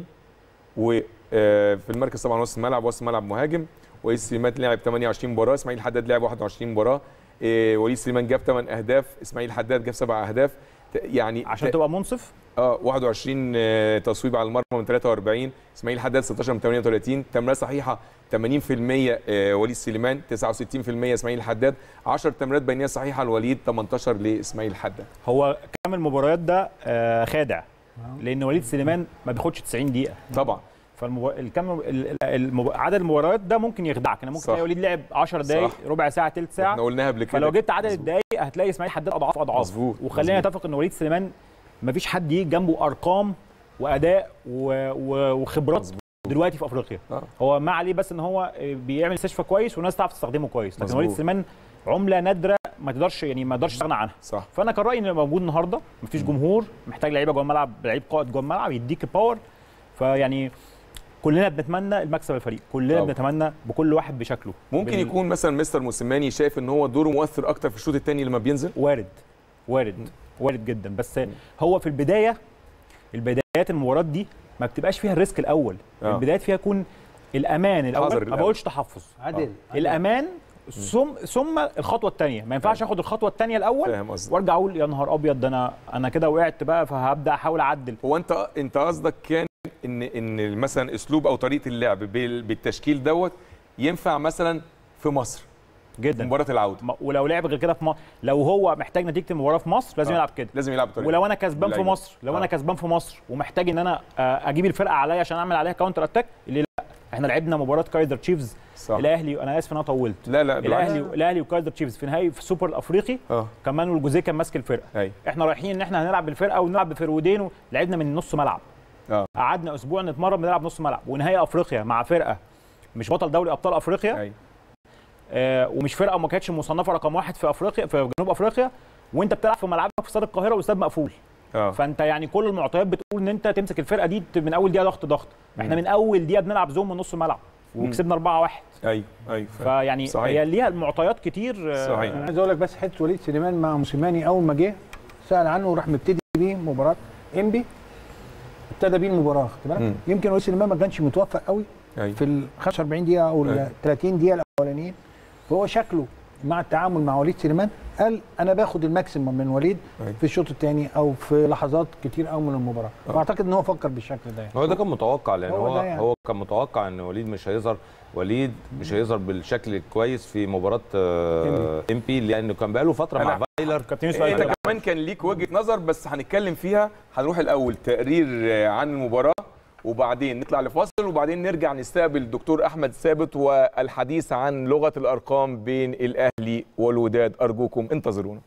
وفي المركز طبعا وسط الملعب وسط الملعب مهاجم وليد سليمان لعب 28 مباراه اسماعيل حداد لعب 21 مباراه إيه، وليد سليمان جاب 8 اهداف اسماعيل حداد جاب 7 اهداف يعني عشان تبقى منصف اه 21 آه، تصويب على المرمى من 43 اسماعيل حداد 16 من 38 تمريرات صحيحه 80% آه، وليد سليمان 69% اسماعيل حداد 10 تمريرات بينيه صحيحه لوليد 18 لاسماعيل حداد هو كم المباريات ده آه، خادع لان وليد سليمان ما بياخدش 90 دقيقه طبعا فالكم المب... عدد المباريات ده ممكن يخدعك انا ممكن صح. تلاقي وليد لعب 10 دقائق صح. ربع ساعه ثلث احنا ساعه قلناها قبل كده فلو جبت عدد مظبوط. الدقائق هتلاقي اسماعيل حداد اضعاف اضعاف مظبوط، وخلينا مظبوط. نتفق ان وليد سليمان ما فيش حد يجي جنبه ارقام واداء و... و... وخبرات مظبوط. دلوقتي في افريقيا آه. هو ما عليه بس ان هو بيعمل استشفاء كويس والناس تعرف تستخدمه كويس لكن مظبوط. وليد سليمان عمله نادره ما تقدرش يعني ما تقدرش تستغنى عنها صح فانا كان رايي انه موجود النهارده مفيش جمهور محتاج لعيبه جوه الملعب لعيب قائد جوه الملعب يديك باور فيعني كلنا بنتمنى المكسب الفريق كلنا طبعا. بنتمنى بكل واحد بشكله ممكن بال- يكون مثلا مستر موسيماني شايف ان هو دوره مؤثر اكتر في الشوط الثاني لما بينزل وارد وارد وارد جدا بس هو في البدايه البدايات المباراه دي ما بتبقاش فيها الريسك الاول آه. البدايات فيها يكون الامان حذر الاول ما الأول. بقولش تحفظ عادل الامان ثم ثم الخطوه الثانيه ما ينفعش اخد الخطوه الثانيه الاول فاهم قصدك وارجع اقول يا نهار ابيض ده انا انا كده وقعت بقى فهبدا احاول اعدل هو انت انت قصدك كان ان ان مثلا اسلوب او طريقه اللعب بال- بالتشكيل دوت ينفع مثلا في مصر في جدا مباراه العوده م- ولو لعب غير كده في مصر لو هو محتاج نتيجه المباراه في مصر لازم آه. يلعب كده لازم يلعب بطريقه ولو انا كسبان في باللعيبة. مصر لو انا آه. كسبان في مصر ومحتاج ان انا آه، اجيب الفرقه عليا عشان اعمل عليها كاونتر اتاك اللي لا احنا لعبنا مباراه كايزر تشيفز صح الاهلي انا اسف ان انا طولت لا لا بالعكس. الاهلي الاهلي وكايزر تشيفز في نهائي في السوبر الافريقي اه كان مانويل جوزيه كان ماسك الفرقه ايوه احنا رايحين ان احنا هنلعب بالفرقه ونلعب بفرودين ولعبنا من نص ملعب اه قعدنا اسبوع نتمرن بنلعب نص ملعب ونهائي افريقيا مع فرقه مش بطل دوري ابطال افريقيا ايوه آه ومش فرقه ما كانتش مصنفه رقم واحد في افريقيا في جنوب افريقيا وانت بتلعب في ملعبك في استاد القاهره واستاد مقفول اه فانت يعني كل المعطيات بتقول ان انت تمسك الفرقه دي من اول دقيقه ضغط ضغط احنا من اول دقيقه بنلعب زوم من نص الملعب وكسبنا 4 1 ايوه ايوه فيعني صحيح. هي ليها معطيات كتير آه، صحيح. انا عايز اقول لك بس حته وليد سليمان مع موسيماني اول ما جه سال عنه وراح مبتدي بيه مباراه انبي ابتدى بيه المباراه خد بالك مم. يمكن وليد سليمان ما كانش متوفق قوي ايوه في ال 45 دقيقه او ال أيوة. 30 دقيقه الاولانيين فهو شكله مع التعامل مع وليد سليمان قال انا باخد الماكسيمم من وليد أيوة. في الشوط الثاني او في لحظات كتير قوي من المباراه آه. واعتقد ان هو فكر بالشكل ده هو ده كان متوقع لان هو هو ده يعني. هو كان متوقع ان وليد مش هيظهر وليد مش هيظهر بالشكل الكويس في مباراه ام بي لانه كان بقاله فتره مع أنا- فايلر كابتن يوسف انت قال كمان كان ليك وجهه نظر بس هنتكلم فيها هنروح الاول تقرير آه، عن المباراه وبعدين نطلع لفاصل وبعدين نرجع نستقبل الدكتور احمد ثابت والحديث عن لغه الارقام بين الاهلي والوداد ارجوكم انتظرونا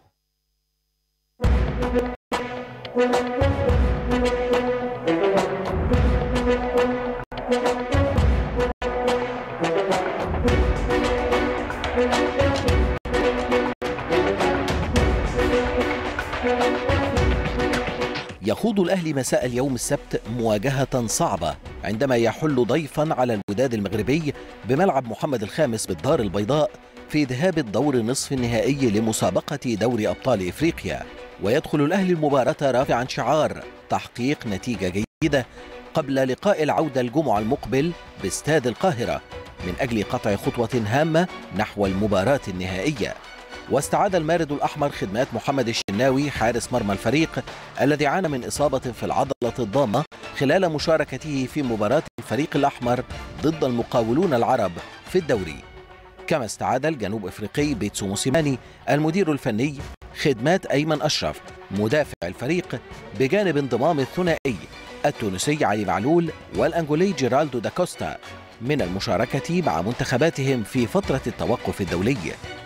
يخوض الأهلي مساء اليوم السبت مواجهة صعبة عندما يحل ضيفا على الوداد المغربي بملعب محمد الخامس بالدار البيضاء في ذهاب الدور النصف النهائي لمسابقة دوري أبطال إفريقيا ويدخل الأهلي المباراة رافعا شعار تحقيق نتيجة جيدة قبل لقاء العودة الجمعة المقبل باستاد القاهرة من أجل قطع خطوة هامة نحو المباراة النهائية واستعاد المارد الأحمر خدمات محمد الشناوي حارس مرمى الفريق الذي عانى من إصابة في العضلة الضامة خلال مشاركته في مباراة الفريق الأحمر ضد المقاولون العرب في الدوري كما استعاد الجنوب إفريقي بيتسو موسيماني المدير الفني خدمات أيمن أشرف مدافع الفريق بجانب انضمام الثنائي التونسي علي معلول والأنجولي جيرالدو داكوستا من المشاركة مع منتخباتهم في فترة التوقف الدولي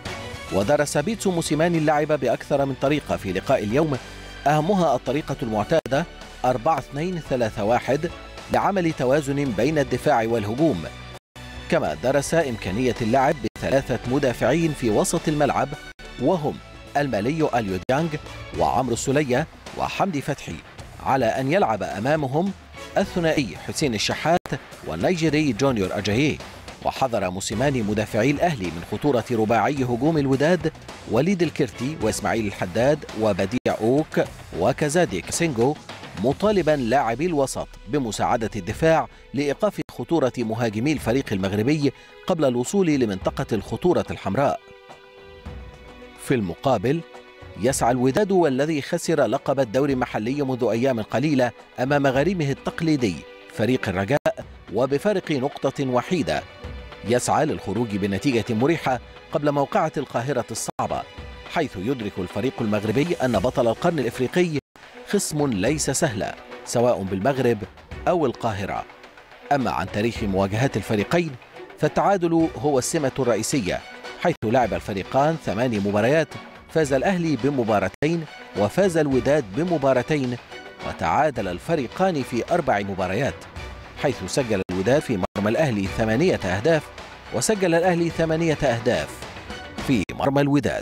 ودرس بيتسو موسيماني اللعب بأكثر من طريقة في لقاء اليوم أهمها الطريقة المعتادة 4 2 3 1 لعمل توازن بين الدفاع والهجوم كما درس إمكانية اللعب بثلاثة مدافعين في وسط الملعب وهم المالي أليو ديانج وعمرو السلية وحمدي فتحي على أن يلعب أمامهم الثنائي حسين الشحات والنيجيري جونيور أجاييه وحذر موسيماني مدافعي الأهلي من خطورة رباعي هجوم الوداد وليد الكرتي وإسماعيل الحداد وبديع أوك وكازاديك سينجو مطالبا لاعبي الوسط بمساعدة الدفاع لإيقاف خطورة مهاجمي الفريق المغربي قبل الوصول لمنطقة الخطورة الحمراء في المقابل يسعى الوداد والذي خسر لقب الدوري المحلي منذ أيام قليلة أمام غريمه التقليدي فريق الرجاء وبفارق نقطة وحيدة يسعى للخروج بنتيجة مريحة قبل موقعة القاهرة الصعبة حيث يدرك الفريق المغربي أن بطل القرن الإفريقي خصم ليس سهلا سواء بالمغرب أو القاهرة أما عن تاريخ مواجهات الفريقين فالتعادل هو السمة الرئيسية حيث لعب الفريقان ثماني مباريات فاز الأهلي بمباراتين وفاز الوداد بمباراتين وتعادل الفريقان في أربع مباريات حيث سجل الوداد في مرمى الأهلي ثمانية أهداف وسجل الأهلي ثمانية أهداف في مرمى الوداد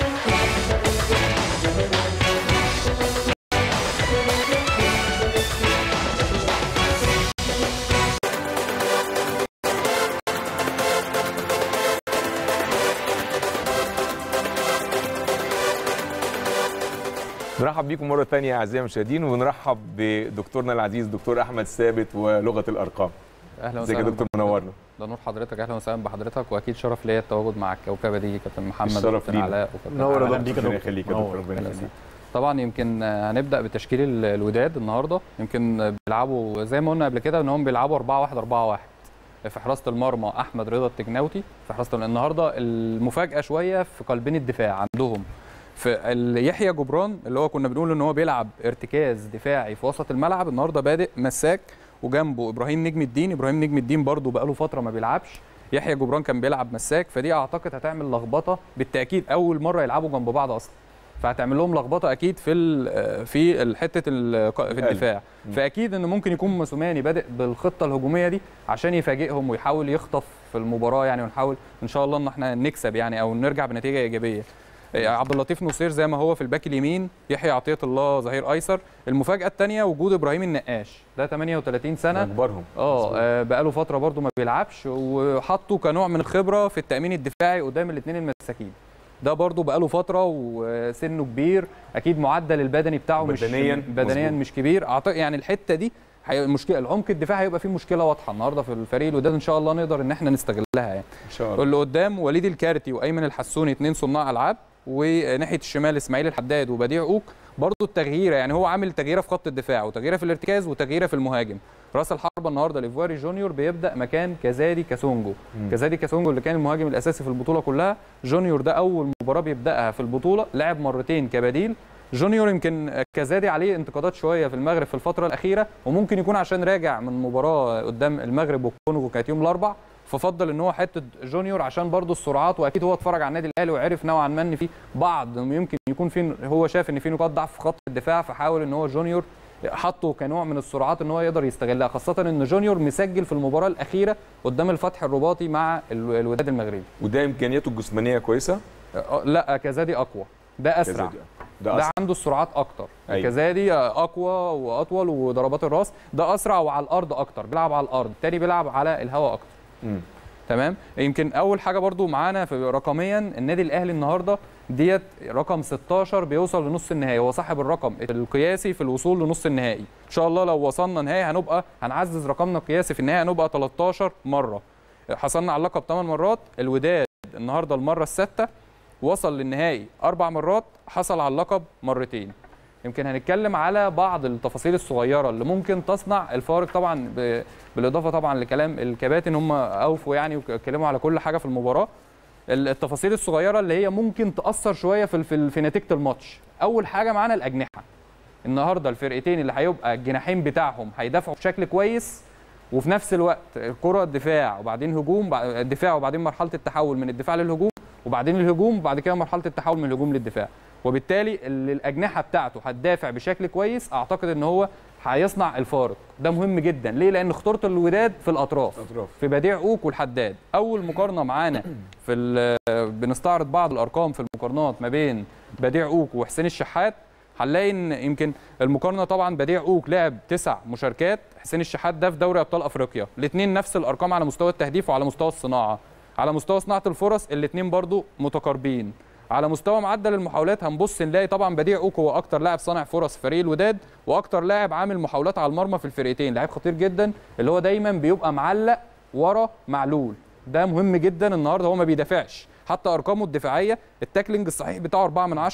نرحب بيكم مره ثانيه اعزائي المشاهدين ونرحب بدكتورنا العزيز دكتور احمد ثابت ولغه الارقام اهلا ازيك وسهلا يا دكتور بحضرتك. منورنا ده نور حضرتك اهلا وسهلا بحضرتك واكيد شرف ليا التواجد مع الكوكبه دي كابتن محمد الشرف وكابتن لينا. علاء وكابتن منور يا علاء. دكتور. ربنا يخليك يا دكتور منور. ربنا يخليك طبعا يمكن آه، هنبدا بتشكيل ال- الوداد النهارده يمكن آه، بيلعبوا زي ما قلنا قبل كده ان هم بيلعبوا 4 1 4 1 في حراسه المرمى احمد رضا التجناوتي في حراسه الم- النهارده المفاجاه شويه في قلبين الدفاع عندهم في ال- يحيى جبران اللي هو كنا بنقول ان هو بيلعب ارتكاز دفاعي في وسط الملعب النهارده بادئ مساك وجنبه ابراهيم نجم الدين ابراهيم نجم الدين برده بقاله فتره ما بيلعبش يحيى جبران كان بيلعب مساك فدي اعتقد هتعمل لخبطه بالتاكيد اول مره يلعبوا جنب بعض اصلا فهتعمل لهم لخبطه اكيد في ال- في ال- حته ال- في الدفاع فاكيد ان ممكن يكون موسوماني بادئ بالخطه الهجوميه دي عشان يفاجئهم ويحاول يخطف في المباراه يعني ونحاول ان شاء الله ان احنا نكسب يعني او نرجع بنتيجه ايجابيه إيه، عبد اللطيف نصير زي ما هو في الباك اليمين يحيى عطيه الله ظهير ايسر المفاجاه الثانيه وجود ابراهيم النقاش ده 38 سنه اكبرهم اه آه، بقاله فتره برده ما بيلعبش وحطه كنوع من الخبره في التامين الدفاعي قدام الاثنين المساكين ده برده بقاله فتره وسنه كبير اكيد معدل البدني بتاعه بدنياً مش بدنيا مظبوط. مش كبير اعتقد يعني الحته دي هي- المشكله العمق الدفاعي هيبقى فيه مشكله واضحه النهارده في الفريق الوداد ان شاء الله نقدر ان احنا نستغلها يعني ان شاء الله اللي قدام وليد الكارتي وايمن الحسوني اثنين صناع العاب وناحيه الشمال اسماعيل الحداد وبديع اوك برضه التغييره يعني هو عامل تغييره في خط الدفاع وتغييره في الارتكاز وتغييره في المهاجم راس الحربه النهارده ليفواري جونيور بيبدا مكان كازادي كاسونجو كازادي كاسونجو اللي كان المهاجم الاساسي في البطوله كلها جونيور ده اول مباراه بيبداها في البطوله لعب مرتين كبديل جونيور يمكن كازادي عليه انتقادات شويه في المغرب في الفتره الاخيره وممكن يكون عشان راجع من مباراه قدام المغرب والكونغو كانت يوم الاربع ففضل ان هو حته جونيور عشان برضه السرعات واكيد هو اتفرج على النادي الاهلي وعرف نوعا ما ان في بعض يمكن يكون في هو شاف ان في نقاط ضعف في خط الدفاع فحاول ان هو جونيور حطه كنوع من السرعات ان هو يقدر يستغلها خاصه ان جونيور مسجل في المباراه الاخيره قدام الفتح الرباطي مع ال- الوداد المغربي وده امكانياته الجسمانيه كويسه أه، لا كازادي اقوى ده اسرع كذا ده ده أسرع. عنده السرعات اكتر أيوة. كزادي اقوى واطول وضربات الراس ده اسرع وعلى الارض اكتر بيلعب على الارض التاني بيلعب على الهواء اكتر مم. تمام يمكن اول حاجه برضو معانا في رقميا النادي الاهلي النهارده ديت رقم 16 بيوصل لنص النهائي هو صاحب الرقم القياسي في الوصول لنص النهائي ان شاء الله لو وصلنا نهائي هنبقى هنعزز رقمنا القياسي في النهائي هنبقى 13 مره حصلنا على اللقب 8 مرات الوداد النهارده المره السادسه وصل للنهائي اربع مرات حصل على اللقب مرتين يمكن هنتكلم على بعض التفاصيل الصغيره اللي ممكن تصنع الفارق طبعا ب... بالاضافه طبعا لكلام الكباتن هم اوفوا يعني واتكلموا على كل حاجه في المباراه ال- التفاصيل الصغيره اللي هي ممكن تاثر شويه في في, في نتيجه الماتش اول حاجه معانا الاجنحه النهارده الفرقتين اللي هيبقى الجناحين بتاعهم هيدافعوا بشكل كويس وفي نفس الوقت الكره الدفاع وبعدين هجوم بع- الدفاع وبعدين مرحله التحول من الدفاع للهجوم وبعدين الهجوم وبعد كده مرحله التحول من الهجوم للدفاع وبالتالي ال- الاجنحه بتاعته هتدافع بشكل كويس اعتقد ان هو هيصنع الفارق ده مهم جدا ليه لان خطوره الوداد في الاطراف أطراف. في بديع اوك والحداد اول مقارنه معانا في ال- بنستعرض بعض الارقام في المقارنات ما بين بديع اوك وحسين الشحات هنلاقي ان يمكن المقارنه طبعا بديع اوك لعب تسع مشاركات حسين الشحات ده في دوري ابطال افريقيا الاثنين نفس الارقام على مستوى التهديف وعلى مستوى الصناعه على مستوى صناعه الفرص الاثنين برضو متقاربين على مستوى معدل المحاولات هنبص نلاقي طبعا بديع اوك هو اكتر لاعب صانع فرص في فريق الوداد واكتر لاعب عامل محاولات على المرمى في الفرقتين لاعب خطير جدا اللي هو دايما بيبقى معلق ورا معلول ده مهم جدا النهارده هو ما بيدافعش حتى ارقامه الدفاعيه التاكلينج الصحيح بتاعه 4 من 10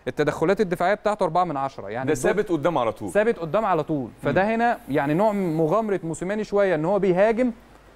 التدخلات الدفاعيه بتاعته 4 من 10 يعني ده الدور- ثابت قدام على طول ثابت قدام على طول فده هنا يعني نوع من مغامره موسيماني شويه ان هو بيهاجم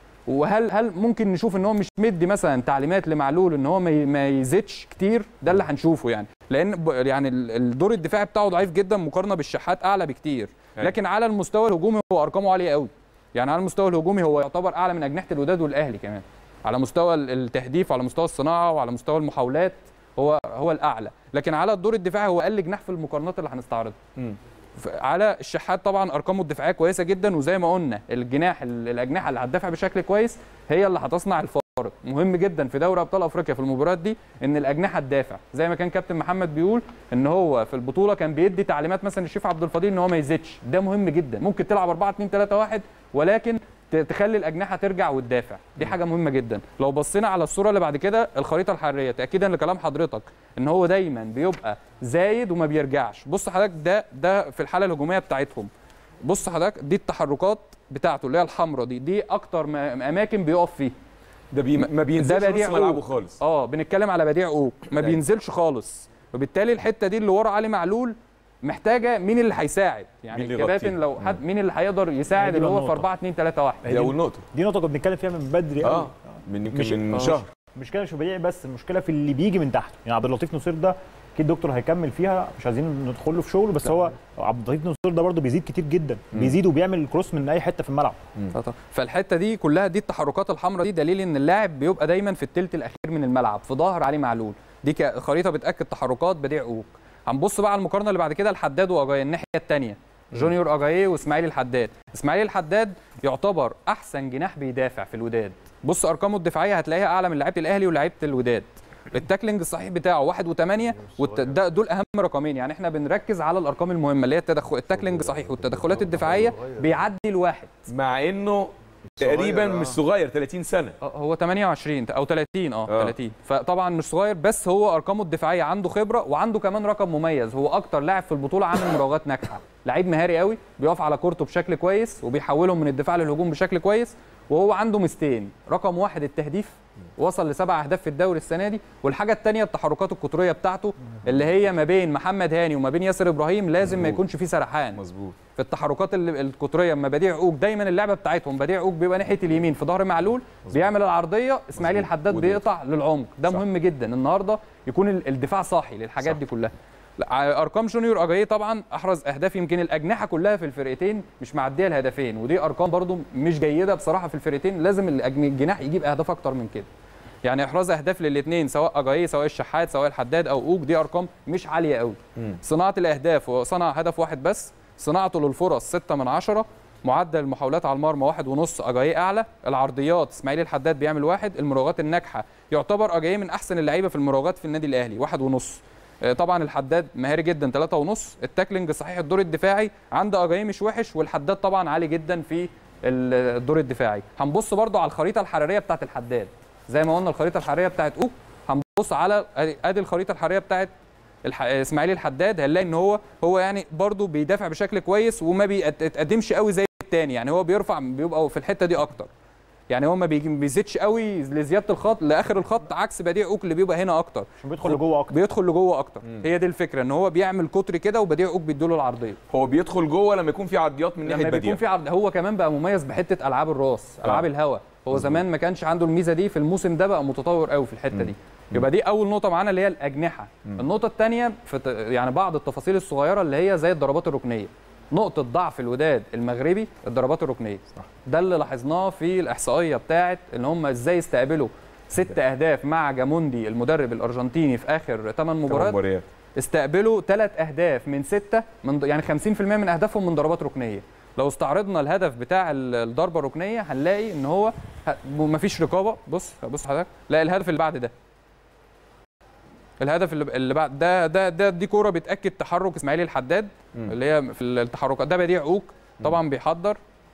وهل هل ممكن نشوف ان هو مش مدي مثلا تعليمات لمعلول ان هو ما ي- ما يزيدش كتير ده اللي هنشوفه يعني لان ب- يعني ال- الدور الدفاعي بتاعه ضعيف جدا مقارنه بالشحات اعلى بكتير أيوة. لكن على المستوى الهجومي هو ارقامه عاليه قوي يعني على المستوى الهجومي هو يعتبر اعلى من اجنحه الوداد والاهلي كمان على مستوى ال- التهديف وعلى مستوى الصناعه وعلى مستوى المحاولات هو هو الاعلى لكن على الدور الدفاعي هو اقل جناح في المقارنات اللي هنستعرضها مم. ف- على الشحات طبعا ارقامه الدفاعيه كويسه جدا وزي ما قلنا الجناح ال- الاجنحه اللي هتدافع بشكل كويس هي اللي هتصنع الفارق مهم جدا في دوري ابطال افريقيا في المباريات دي ان الاجنحه تدافع زي ما كان كابتن محمد بيقول ان هو في البطوله كان بيدي تعليمات مثلا الشيف عبد الفضيل ان هو ما يزيدش ده مهم جدا ممكن تلعب 4 2 3 1 ولكن ت- تخلي الاجنحه ترجع وتدافع دي حاجه مهمه جدا لو بصينا على الصوره اللي بعد كده الخريطه الحراريه تاكيدا لكلام حضرتك ان هو دايما بيبقى زايد وما بيرجعش بص حضرتك ده ده في الحاله الهجوميه بتاعتهم بص حضرتك دي التحركات بتاعته اللي هي الحمراء دي دي اكتر ما- اماكن بيقف فيه ده بي ما بينزلش بديع نص ملعبه أوك. خالص اه بنتكلم على بديع اوك ما أيوة. بينزلش خالص وبالتالي الحته دي اللي ورا علي معلول محتاجه مين اللي هيساعد يعني مين اللي الكباتن يغطيه؟ لو حد مين اللي هيقدر يساعد دي اللي هو النقطة. في 4 2 3 1 دي اول نقطه دي نقطه كنا بنتكلم فيها من بدري قوي اه من مش- يمكن من آه. شهر المشكله مش في بديع بس المشكله في اللي بيجي من تحت يعني عبد اللطيف نصير ده اكيد الدكتور هيكمل فيها مش عايزين ندخل له في شغل بس هو عبد اللطيف نصير ده برده بيزيد كتير جدا بيزيد وبيعمل كروس من اي حته في الملعب طبعاً. فالحته دي كلها دي التحركات الحمراء دي دليل ان اللاعب بيبقى دايما في الثلث الاخير من الملعب في ظهر علي معلول دي ك- خريطه بتاكد تحركات بديع اوك هنبص بقى على المقارنه اللي بعد كده الحداد واجاي الناحيه الثانيه جونيور اجاي واسماعيل الحداد اسماعيل الحداد يعتبر احسن جناح بيدافع في الوداد بص ارقامه الدفاعيه هتلاقيها اعلى من لعيبه الاهلي ولاعيبه الوداد التاكلينج الصحيح بتاعه 1 و8 والت... ده دول اهم رقمين يعني احنا بنركز على الارقام المهمه اللي هي التدخل التاكلينج صحيح والتدخلات الدفاعيه بيعدي الواحد مع انه تقريبا صغير، آه. مش صغير 30 سنه آه، هو 28 او 30 اه آه. 30 فطبعا مش صغير بس هو ارقامه الدفاعيه عنده خبره وعنده كمان رقم مميز هو اكتر لاعب في البطوله عامل مراوغات ناجحه لعيب مهاري قوي بيقف على كورته بشكل كويس وبيحولهم من الدفاع للهجوم بشكل كويس وهو عنده ميزتين رقم واحد التهديف وصل لسبع اهداف في الدوري السنه دي والحاجه الثانيه التحركات القطريه بتاعته اللي هي ما بين محمد هاني وما بين ياسر ابراهيم لازم ما مظبوط. يكونش فيه سرحان مظبوط في التحركات ال- القطريه اما بديع اوك دايما اللعبه بتاعتهم بديع اوك بيبقى ناحيه اليمين في ظهر معلول بيعمل العرضيه اسماعيل مظبوط. الحداد ودي. بيقطع للعمق ده صح. مهم جدا النهارده يكون ال- الدفاع صاحي للحاجات صح. دي كلها لا، ع- ارقام جونيور اجاي طبعا احرز اهداف يمكن الاجنحه كلها في الفرقتين مش معديه الهدفين ودي ارقام برضو مش جيده بصراحه في الفرقتين لازم الأجن- الجناح يجيب اهداف اكتر من كده يعني احراز اهداف للاثنين سواء اجاي سواء الشحات سواء الحداد او اوك دي ارقام مش عاليه قوي مم. صناعه الاهداف وصنع هدف واحد بس صناعته للفرص 6 من 10 معدل المحاولات على المرمى واحد ونص اجاي اعلى العرضيات اسماعيل الحداد بيعمل واحد المراوغات الناجحه يعتبر اجاي من احسن اللعيبه في المراوغات في النادي الاهلي واحد ونص آه، طبعا الحداد مهاري جدا ثلاثة ونص التاكلينج صحيح الدور الدفاعي عند اجاي مش وحش والحداد طبعا عالي جدا في ال- الدور الدفاعي هنبص برضو على الخريطه الحراريه بتاعت الحداد زي ما قلنا الخريطه الحراريه بتاعت اوك هنبص على ادي ادي الخريطه الحراريه بتاعت الح... اسماعيل الحداد هنلاقي ان هو هو يعني برضو بيدافع بشكل كويس وما بيتقدمش قوي زي التاني يعني هو بيرفع بيبقى في الحته دي اكتر يعني هو ما بيجي- ما بيزيدش قوي لزياده الخط لاخر الخط عكس بديع اوك اللي بيبقى هنا اكتر عشان بيدخل لجوه اكتر بيدخل لجوه اكتر هي دي الفكره ان هو بيعمل كتر كده وبديع اوك بيديله العرضيه هو بيدخل جوه لما يكون في عرضيات من ناحيه لما بديع بيكون في عرض هو كمان بقى مميز بحته العاب الراس العاب الهوا هو زمان ما كانش عنده الميزه دي في الموسم ده بقى متطور قوي في الحته دي يبقى دي اول نقطه معانا اللي هي الاجنحه النقطه الثانيه في ت- يعني بعض التفاصيل الصغيره اللي هي زي الضربات الركنيه نقطة ضعف الوداد المغربي الضربات الركنية صح. ده اللي لاحظناه في الإحصائية بتاعت إن هم إزاي استقبلوا ست أهداف مع جاموندي المدرب الأرجنتيني في آخر 8 مباريات مباريات استقبلوا ثلاث اهداف من سته من ض- يعني 50% من اهدافهم من ضربات ركنيه لو استعرضنا الهدف بتاع ال- الضربه الركنيه هنلاقي ان هو ه- مفيش رقابه بص بص حضرتك لا الهدف اللي بعد ده الهدف اللي اللي بعد ده ده ده دي كوره بتاكد تحرك اسماعيل الحداد مم. اللي هي في التحركات ده بديع اوك طبعا بيحضر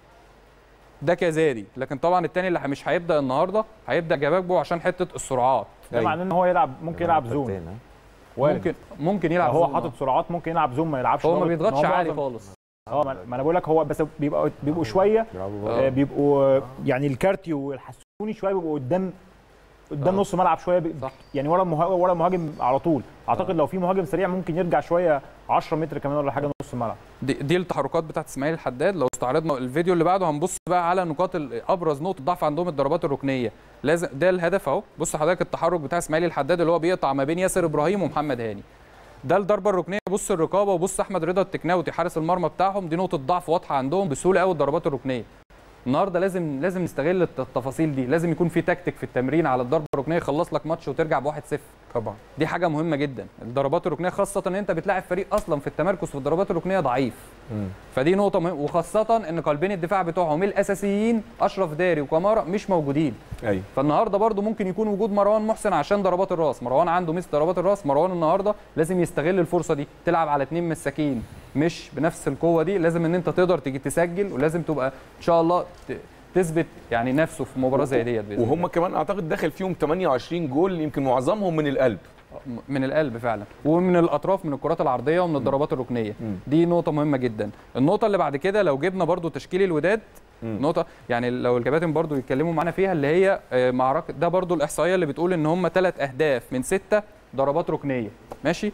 ده كزادي لكن طبعا التاني اللي مش هيبدا النهارده هيبدا جباجبو عشان حته السرعات ده معناه ان هو يلعب ممكن يلعب زون وارد. ممكن ممكن يلعب لو هو زون، حاطط سرعات ممكن يلعب زون ما يلعبش هو ما ضغط. بيضغطش هو عالي معظم- خالص اه ما ما انا بقول لك هو بس بيبقى بيبقوا شويه آه، بيبقوا يعني الكارتي والحسوني شويه بيبقوا قدام قدام آه. نص ملعب شويه ب... صح. يعني ورا المهاجم ورا المهاجم على طول اعتقد لو في مهاجم سريع ممكن يرجع شويه 10 متر كمان ولا حاجه نص الملعب دي, دي التحركات بتاعت اسماعيل الحداد لو استعرضنا الفيديو اللي بعده هنبص بقى على نقاط ال- ابرز نقطه ضعف عندهم الضربات الركنيه لازم ده الهدف اهو بص حضرتك التحرك بتاع اسماعيل الحداد اللي هو بيقطع ما بين ياسر ابراهيم ومحمد هاني ده الضربه الركنيه بص الرقابه وبص احمد رضا التكناوتي حارس المرمى بتاعهم دي نقطه ضعف واضحه عندهم بسهوله قوي الضربات الركنيه النهارده لازم لازم نستغل الت- التفاصيل دي لازم يكون في تكتيك في التمرين على الضربه الركنيه يخلص لك ماتش وترجع ب 1-0 طبعا دي حاجه مهمه جدا الضربات الركنيه خاصه ان انت بتلاعب فريق اصلا في التمركز في الضربات الركنيه ضعيف مم. فدي نقطه مهمه وخاصه ان قلبين الدفاع بتوعهم الاساسيين اشرف داري وكمارا مش موجودين ايوه فالنهارده برضو ممكن يكون وجود مروان محسن عشان ضربات الراس مروان عنده مثل ضربات الراس مروان النهارده لازم يستغل الفرصه دي تلعب على اتنين مساكين مش بنفس القوه دي لازم ان انت تقدر تيجي تسجل ولازم تبقى ان شاء الله ت- تثبت يعني نفسه في مباراه زي ديت بإذن الله. وهم كمان اعتقد داخل فيهم 28 جول يمكن معظمهم من القلب من القلب فعلا ومن الاطراف من الكرات العرضيه ومن الضربات الركنيه مم. دي نقطه مهمه جدا النقطه اللي بعد كده لو جبنا برضو تشكيل الوداد مم. نقطه يعني لو الكباتن برضو يتكلموا معانا فيها اللي هي آه، معركه ده برضو الاحصائيه اللي بتقول ان هم ثلاث اهداف من سته ضربات ركنيه ماشي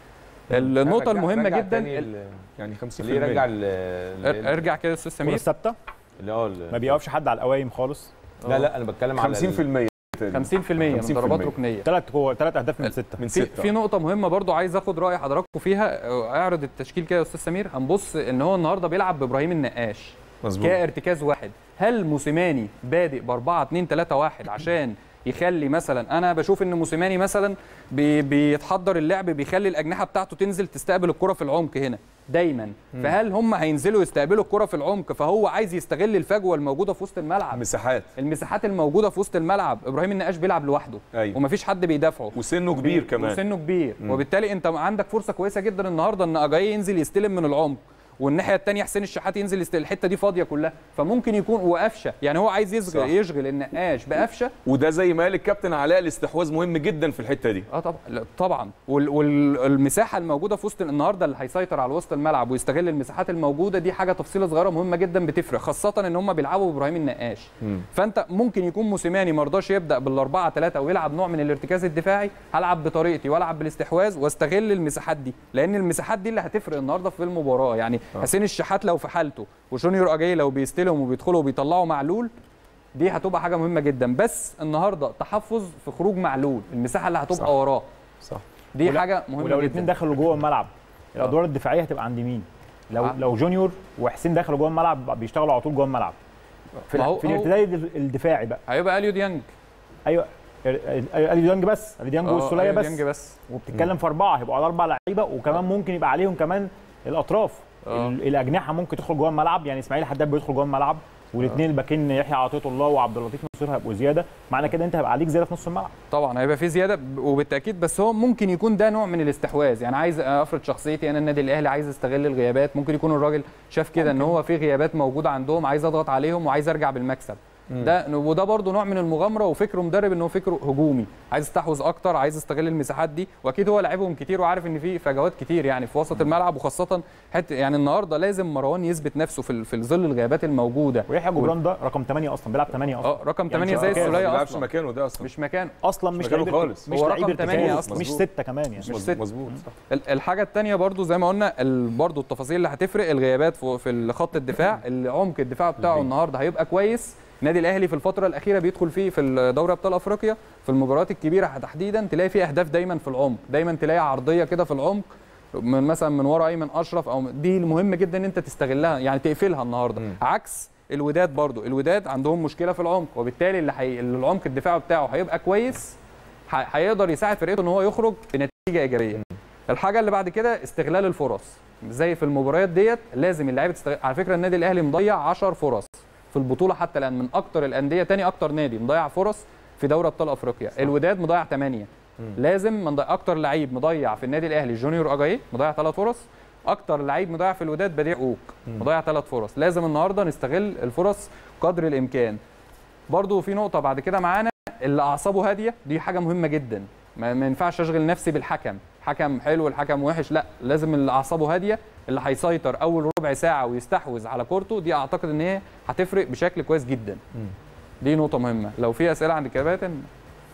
النقطه رجع- المهمه رجع جدا تاني ال- ال- يعني 50% ليه رجع ال- ار- ال- ارجع كده يا استاذ الكره سمير الثابته اللي هو ال- ما بيقفش حد على القوايم خالص لا لا انا بتكلم على 50% ال- 50% من 50% ضربات ركنيه ثلاث كور ثلاث اهداف من سته من في, ستة في نقطة مهمة برضو عايز اخد رأي حضراتكم فيها اه، اعرض التشكيل كده يا استاذ سمير هنبص ان هو النهارده بيلعب بابراهيم النقاش مظبوط كارتكاز واحد هل موسيماني بادئ ب 4 2 3 1 عشان يخلي مثلا انا بشوف ان موسيماني مثلا بي بيتحضر اللعب بيخلي الاجنحه بتاعته تنزل تستقبل الكره في العمق هنا دايما فهل هم هينزلوا يستقبلوا الكره في العمق فهو عايز يستغل الفجوه الموجوده في وسط الملعب مساحات المساحات الموجوده في وسط الملعب ابراهيم النقاش بيلعب لوحده ايوه ومفيش حد بيدافعه وسنه كبير كمان وسنه كبير مم. وبالتالي انت عندك فرصه كويسه جدا النهارده ان اجاي ينزل يستلم من العمق والناحيه الثانيه حسين الشحات ينزل يستلم الحته دي فاضيه كلها فممكن يكون وقفشه يعني هو عايز صح. يشغل يشغل النقاش بقفشه وده زي ما قال الكابتن علاء الاستحواذ مهم جدا في الحته دي اه طبعا لا، طبعا وال- والمساحه الموجوده في وسط النهارده اللي هيسيطر على وسط الملعب ويستغل المساحات الموجوده دي حاجه تفصيله صغيره مهمه جدا بتفرق خاصه ان هم بيلعبوا بابراهيم النقاش مم. فانت ممكن يكون موسيماني ما رضاش يبدا بالاربعه ثلاثه ويلعب نوع من الارتكاز الدفاعي هلعب بطريقتي والعب بالاستحواذ واستغل المساحات دي لان المساحات دي اللي هتفرق النهارده في المباراه يعني حسين الشحات لو في حالته وجونيور اجاي لو بيستلم وبيدخلوا وبيطلعوا معلول دي هتبقى حاجه مهمه جدا بس النهارده تحفظ في خروج معلول المساحه اللي هتبقى صح. وراه صح دي ولا- حاجه مهمه ولو الاثنين جدا دخلوا جوه الملعب الادوار الدفاعيه هتبقى عند مين؟ لو آه. لو جونيور وحسين دخلوا جوه الملعب بيشتغلوا على طول جوه الملعب في, ما هو- ال- في هو- الارتداد الدفاعي بقى هيبقى اليو ديانج ايوه الي ديانج بس الي ديانج آه، والسوليه أليو بس ديانج بس وبتتكلم في اربعه هيبقوا على اربع لعيبه وكمان ممكن يبقى عليهم كمان الاطراف آه. ال- الاجنحه ممكن تدخل جوه الملعب يعني اسماعيل حداد بيدخل جوه الملعب والاثنين الباكين يحيى عطيه الله وعبد اللطيف نصير هيبقوا زياده معنى كده انت هيبقى عليك زياده في نص الملعب طبعا هيبقى في زياده ب- وبالتاكيد بس هو ممكن يكون ده نوع من الاستحواذ يعني عايز افرض شخصيتي انا النادي الاهلي عايز استغل الغيابات ممكن يكون الراجل شاف كده ان هو في غيابات موجوده عندهم عايز اضغط عليهم وعايز ارجع بالمكسب ده وده برضه نوع من المغامره وفكره مدرب ان هو فكره هجومي عايز يستحوذ اكتر عايز يستغل المساحات دي واكيد هو لعبهم كتير وعارف ان في فجوات كتير يعني في وسط الملعب وخاصه حته يعني النهارده لازم مروان يثبت نفسه في ال- في ظل الغيابات الموجوده ويحيى جبران ده رقم 8 اصلا بيلعب 8 اصلا اه رقم يعني 8 مش زي مكانه، ما السوليه بيلعبش اصلا مكانه ده اصلا مش مكانه اصلا مش مكانه لعيب خالص. مش هو لعيب رقم 8 ارتكاز، أصلاً. مش مظبوط. سته كمان يعني مش مظبوط ست. مظبوط صح ال- الحاجه الثانيه برضو زي ما قلنا ال- برضو التفاصيل اللي هتفرق الغيابات في في خط الدفاع العمق الدفاع بتاعه النهارده هيبقى كويس النادي الاهلي في الفتره الاخيره بيدخل فيه في دوري ابطال افريقيا في المباريات الكبيره تحديدا تلاقي فيه اهداف دايما في العمق دايما تلاقي عرضيه كده في العمق من مثلا من ورا ايمن اشرف او دي مهم جدا ان انت تستغلها يعني تقفلها النهارده مم. عكس الوداد برضو الوداد عندهم مشكله في العمق وبالتالي اللي, حي... اللي العمق الدفاعي بتاعه هيبقى كويس ح- هيقدر يساعد فرقته ان هو يخرج بنتيجه ايجابيه الحاجه اللي بعد كده استغلال الفرص زي في المباريات ديت لازم اللعيبه تستغل على فكره النادي الاهلي مضيع 10 فرص في البطوله حتى الان من اكتر الانديه تاني اكتر نادي مضيع فرص في دوري ابطال افريقيا الوداد مضيع 8 لازم مضيع اكتر لعيب مضيع في النادي الاهلي جونيور اجاي مضيع 3 فرص اكتر لعيب مضيع في الوداد بديع اوك مضيع 3 فرص لازم النهارده نستغل الفرص قدر الامكان برضو في نقطه بعد كده معانا اللي اعصابه هاديه دي حاجه مهمه جدا ما, ما ينفعش اشغل نفسي بالحكم حكم حلو الحكم وحش لا لازم اللي اعصابه هاديه اللي هيسيطر اول ربع ساعه ويستحوذ على كورته دي اعتقد ان هي هتفرق بشكل كويس جدا دي نقطه مهمه لو في اسئله عند الكباتن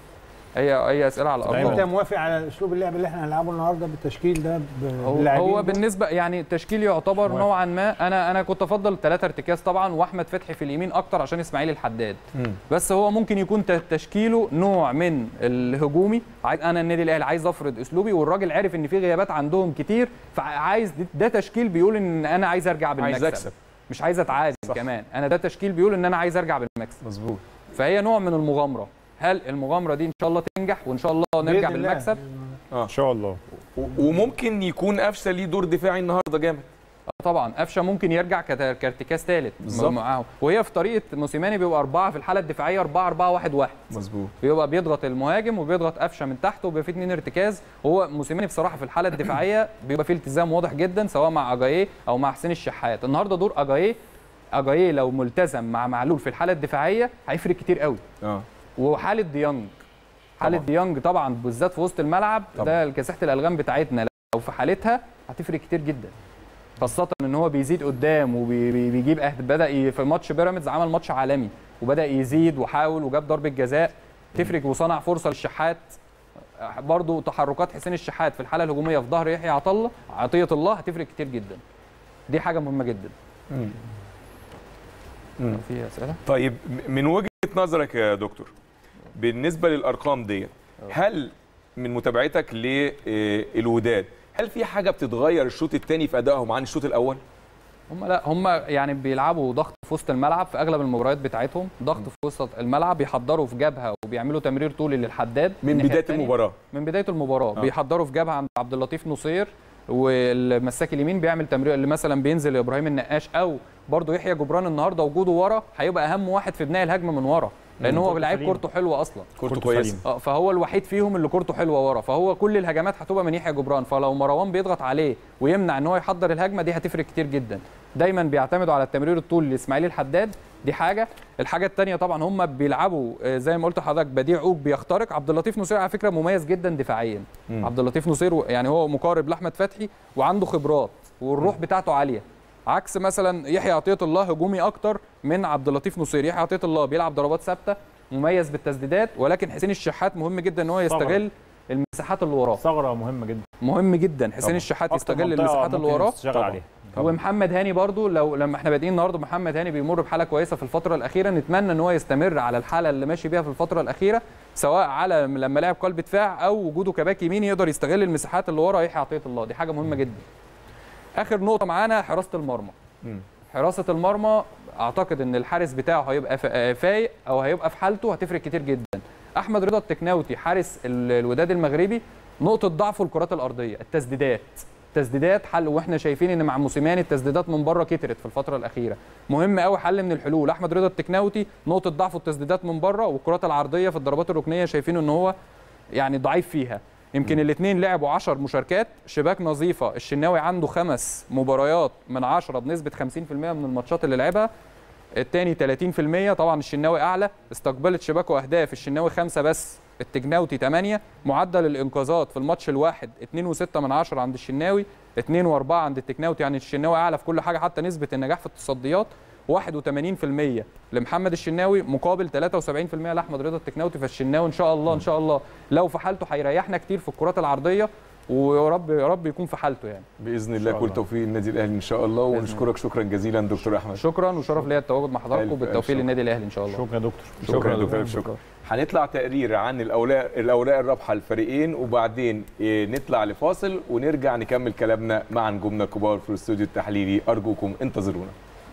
هي هي اسئله على انت الارقام موافق على اسلوب اللعب اللي احنا هنلعبه النهارده بالتشكيل ده هو, باللاعبين هو دول؟ بالنسبه يعني التشكيل يعتبر موافق. نوعا ما انا انا كنت افضل ثلاثه ارتكاز طبعا واحمد فتحي في اليمين اكتر عشان اسماعيل الحداد مم. بس هو ممكن يكون ت- تشكيله نوع من الهجومي عايز انا النادي الاهلي عايز افرض اسلوبي والراجل عارف ان في غيابات عندهم كتير فعايز ده- ده تشكيل بيقول ان انا عايز ارجع بالمكسب عايز اكسب مش عايز اتعادل كمان انا ده تشكيل بيقول ان انا عايز ارجع بالمكسب مظبوط فهي نوع من المغامره هل المغامره دي ان شاء الله تنجح وان شاء الله نرجع بإذن الله. بالمكسب ان شاء الله و- وممكن يكون قفشه ليه دور دفاعي النهارده جامد آه طبعا قفشه ممكن يرجع كت- كارتكاز ثالث بالظبط. معاهم وهي في طريقه موسيماني بيبقى اربعه في الحاله الدفاعيه 4 4 1 1 مظبوط بيبقى بيضغط المهاجم وبيضغط قفشه من تحت وبيبقى في اثنين ارتكاز وهو موسيماني بصراحه في الحاله الدفاعيه بيبقى فيه التزام واضح جدا سواء مع اجاييه او مع حسين الشحات النهارده دور اجاييه اجاييه لو ملتزم مع معلول في الحاله الدفاعيه هيفرق كتير قوي اه وحاله ديانج حاله طبعاً. ديانج طبعا بالذات في وسط الملعب طبعاً. ده كساحه الالغام بتاعتنا لو في حالتها هتفرق كتير جدا خاصة ان هو بيزيد قدام وبيجيب أهد... بدا ي... في ماتش بيراميدز عمل ماتش عالمي وبدا يزيد وحاول وجاب ضربة جزاء تفرق وصنع فرصة للشحات برضو تحركات حسين الشحات في الحالة الهجومية في ظهر يحيى عطله عطية الله هتفرق كتير جدا دي حاجة مهمة جدا مم. مم. في أسئلة؟ طيب م- من وجهه نظرك يا دكتور بالنسبه للارقام ديت هل من متابعتك للوداد هل في حاجه بتتغير الشوط الثاني في ادائهم عن الشوط الاول هم لا هم يعني بيلعبوا ضغط في وسط الملعب في اغلب المباريات بتاعتهم ضغط في وسط الملعب بيحضروا في جبهه وبيعملوا تمرير طولي للحداد من الناحية بدايه التانية. المباراه من بدايه المباراه آه. آه. بيحضروا في جبهه عند عبد اللطيف نصير والمساك اليمين بيعمل تمرير اللي مثلا بينزل ابراهيم النقاش او برضه يحيى جبران النهارده وجوده ورا هيبقى اهم واحد في بناء الهجمه من ورا لان هو كورته لعيب سليم. كورته حلوه اصلا كورته كورته كويسه سليم. اه فهو الوحيد فيهم اللي كورته حلوه ورا فهو كل الهجمات هتبقى من يحيى جبران فلو مروان بيضغط عليه ويمنع ان هو يحضر الهجمه دي هتفرق كتير جدا دايما بيعتمدوا على التمرير الطولي لاسماعيل الحداد دي حاجه الحاجه الثانيه طبعا هم بيلعبوا آه، زي ما قلت لحضرتك بديع عوج بيخترق عبد اللطيف نصير على فكره مميز جدا دفاعيا مم. عبد اللطيف نصير يعني هو مقارب لاحمد فتحي وعنده خبرات والروح بتاعته عاليه عكس مثلا يحيى عطيه الله هجومي اكتر من عبد اللطيف نصير يحيى عطيه الله بيلعب ضربات ثابته مميز بالتسديدات ولكن حسين الشحات مهم جدا ان هو يستغل المساحات اللي وراه ثغره مهمه جدا مهم جدا حسين طبعاً. الشحات أكتر يستغل منطقة المساحات اللي ممكن وراه تشتغل طبعاً. عليها ومحمد هاني برضو لو لما احنا بادئين النهارده محمد هاني بيمر بحاله كويسه في الفتره الاخيره نتمنى ان هو يستمر على الحاله اللي ماشي بيها في الفتره الاخيره سواء على لما لعب قلب دفاع او وجوده كباك يمين يقدر يستغل المساحات اللي ورا يحيى عطيه الله دي حاجه مهمه جدا اخر نقطه معانا حراسه المرمى مم. حراسه المرمى اعتقد ان الحارس بتاعه هيبقى فا- فايق او هيبقى في حالته هتفرق كتير جدا احمد رضا التكناوتي حارس ال- الوداد المغربي نقطه ضعفه الكرات الارضيه التسديدات تسديدات حل واحنا شايفين ان مع موسيماني التسديدات من بره كترت في الفتره الاخيره مهم قوي حل من الحلول احمد رضا التكناوتي نقطه ضعفه التسديدات من بره والكرات العرضيه في الضربات الركنيه شايفين ان هو يعني ضعيف فيها يمكن الاثنين لعبوا 10 مشاركات شباك نظيفه الشناوي عنده خمس مباريات من 10 بنسبه 50% من الماتشات اللي لعبها الثاني 30% طبعا الشناوي اعلى استقبلت شباك واهداف الشناوي خمسه بس التجناوتي 8 معدل الانقاذات في الماتش الواحد 2.6 من 10 عند الشناوي 2 و4 عند التجناوتي يعني الشناوي اعلى في كل حاجه حتى نسبه النجاح في التصديات 81% لمحمد الشناوي مقابل 73% لاحمد رضا التكناوتي فالشناوي ان شاء الله ان شاء الله لو في حالته هيريحنا كتير في الكرات العرضيه ويا رب يا رب يكون في حالته يعني باذن الله شاء كل الله. توفيق للنادي الاهلي ان شاء الله بإذن ونشكرك شكرا جزيلا دكتور احمد شكرا وشرف ليا التواجد مع ألف- حضراتكم ألف بالتوفيق شكر. للنادي الاهلي ان شاء الله شكرا يا دكتور شكرا يا دكتور شكرا هنطلع تقرير عن الاوراق الاوراق الرابحه للفريقين وبعدين إيه، نطلع لفاصل ونرجع نكمل كلامنا مع نجومنا الكبار في الاستوديو التحليلي ارجوكم انتظرونا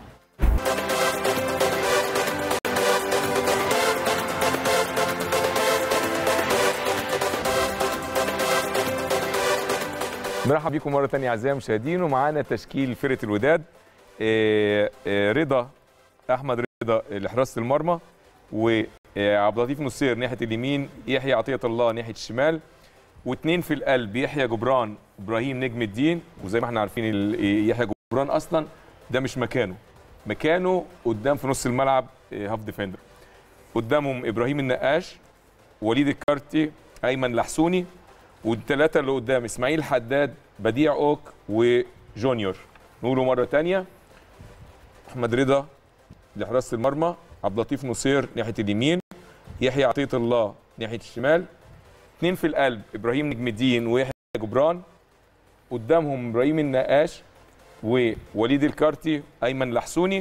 مرحبا بكم مره ثانيه اعزائي المشاهدين ومعانا تشكيل فرقه الوداد إيه، إيه، رضا احمد رضا لحراسه المرمى وعبد اللطيف نصير ناحيه اليمين يحيى عطيه الله ناحيه الشمال واثنين في القلب يحيى جبران ابراهيم نجم الدين وزي ما احنا عارفين ال- يحيى جبران اصلا ده مش مكانه مكانه قدام في نص الملعب إيه، هاف ديفندر قدامهم ابراهيم النقاش وليد الكارتي ايمن لحسوني والثلاثه اللي قدام اسماعيل حداد بديع اوك وجونيور نقوله مره ثانيه احمد رضا لحراسه المرمى عبد اللطيف نصير ناحيه اليمين يحيى عطيه الله ناحيه الشمال اثنين في القلب ابراهيم نجم الدين ويحيى جبران قدامهم ابراهيم النقاش ووليد الكارتي ايمن لحسوني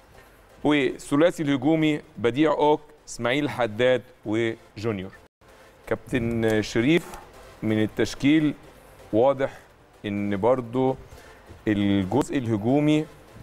وثلاثي الهجومي بديع اوك اسماعيل حداد وجونيور كابتن شريف من التشكيل واضح ان برضو الجزء الهجومي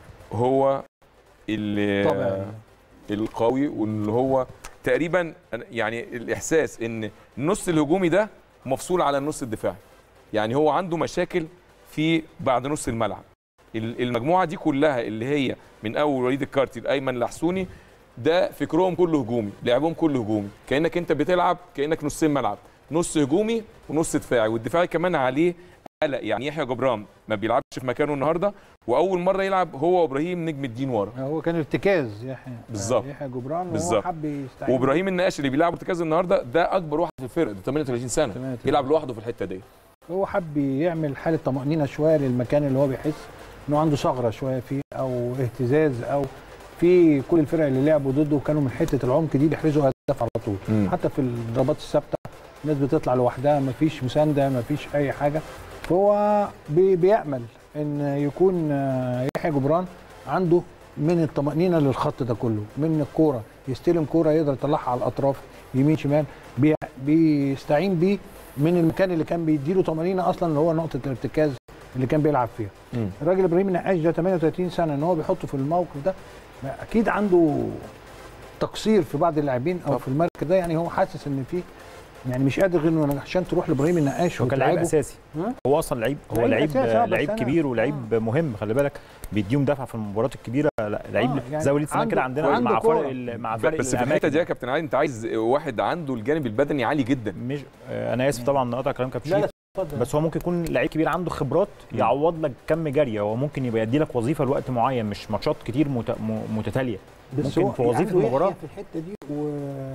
هو اللي طبعا القوي واللي هو تقريبا أنا- يعني الاحساس ان النص الهجومي ده مفصول على النص الدفاعي يعني هو عنده مشاكل في بعد نص الملعب ال- المجموعه دي كلها اللي هي من اول وليد الكارتي لايمن لحسوني ده فكرهم كله هجومي لعبهم كله هجومي كانك انت بتلعب كانك نصين ملعب نص هجومي ونص دفاعي والدفاعي كمان عليه قلق يعني يحيى جبران ما بيلعبش في مكانه النهارده واول مره يلعب هو وابراهيم نجم الدين ورا هو كان ارتكاز يحيى بالظبط. يحيى جبران وهو بالظبط. حب يستعين وابراهيم النقاش اللي بيلعب ارتكاز النهارده ده اكبر واحد في الفرقه ده 38 سنه 38. يلعب لوحده في الحته دي هو حب يعمل حاله طمانينه شويه للمكان اللي هو بيحس انه عنده ثغره شويه فيه او اهتزاز او في كل الفرق اللي لعبوا ضده كانوا من حته العمق دي بيحرزوا اهداف على طول مم. حتى في الضربات الثابته الناس بتطلع لوحدها مفيش مسانده مفيش اي حاجه فهو بي بيامل ان يكون آه، يحيى جبران عنده من الطمانينه للخط ده كله من الكوره يستلم كوره يقدر يطلعها على الاطراف يمين شمال بي بيستعين بيه من المكان اللي كان بيديله طمانينه اصلا اللي هو نقطه الارتكاز اللي كان بيلعب فيها مم. الراجل ابراهيم النقاش ده 38 سنه ان هو بيحطه في الموقف ده ما اكيد عنده تقصير في بعض اللاعبين او طب. في المركز ده يعني هو حاسس ان في يعني مش قادر غير انه عشان تروح لابراهيم النقاش هو كان لعيب وتلعبه. اساسي ها؟ هو اصلا لعيب هو لعيب لعيب أساسي، آه، بس لعيب أنا- كبير ولعيب مهم خلي بالك بيديهم دفع في المباريات الكبيره لا، لعيب آه، يعني زي وليد سلمان كده عنده- عندنا عنده مع كورة. فرق ال- مع ب- فرق بس في الحته الأماكن. دي يا كابتن علي انت عايز واحد عنده الجانب البدني عالي جدا مش آه، انا اسف طبعا نقطع كلام كابتن لا لا شريف اتفضل بس هو ممكن يكون لعيب كبير عنده خبرات مم. يعوض لك كم جري هو ممكن يبقى يدي لك وظيفه لوقت معين مش ماتشات كتير مت- م- متتاليه بس ممكن هو في وظيفة عنده المباراة. يحيى في الحته دي و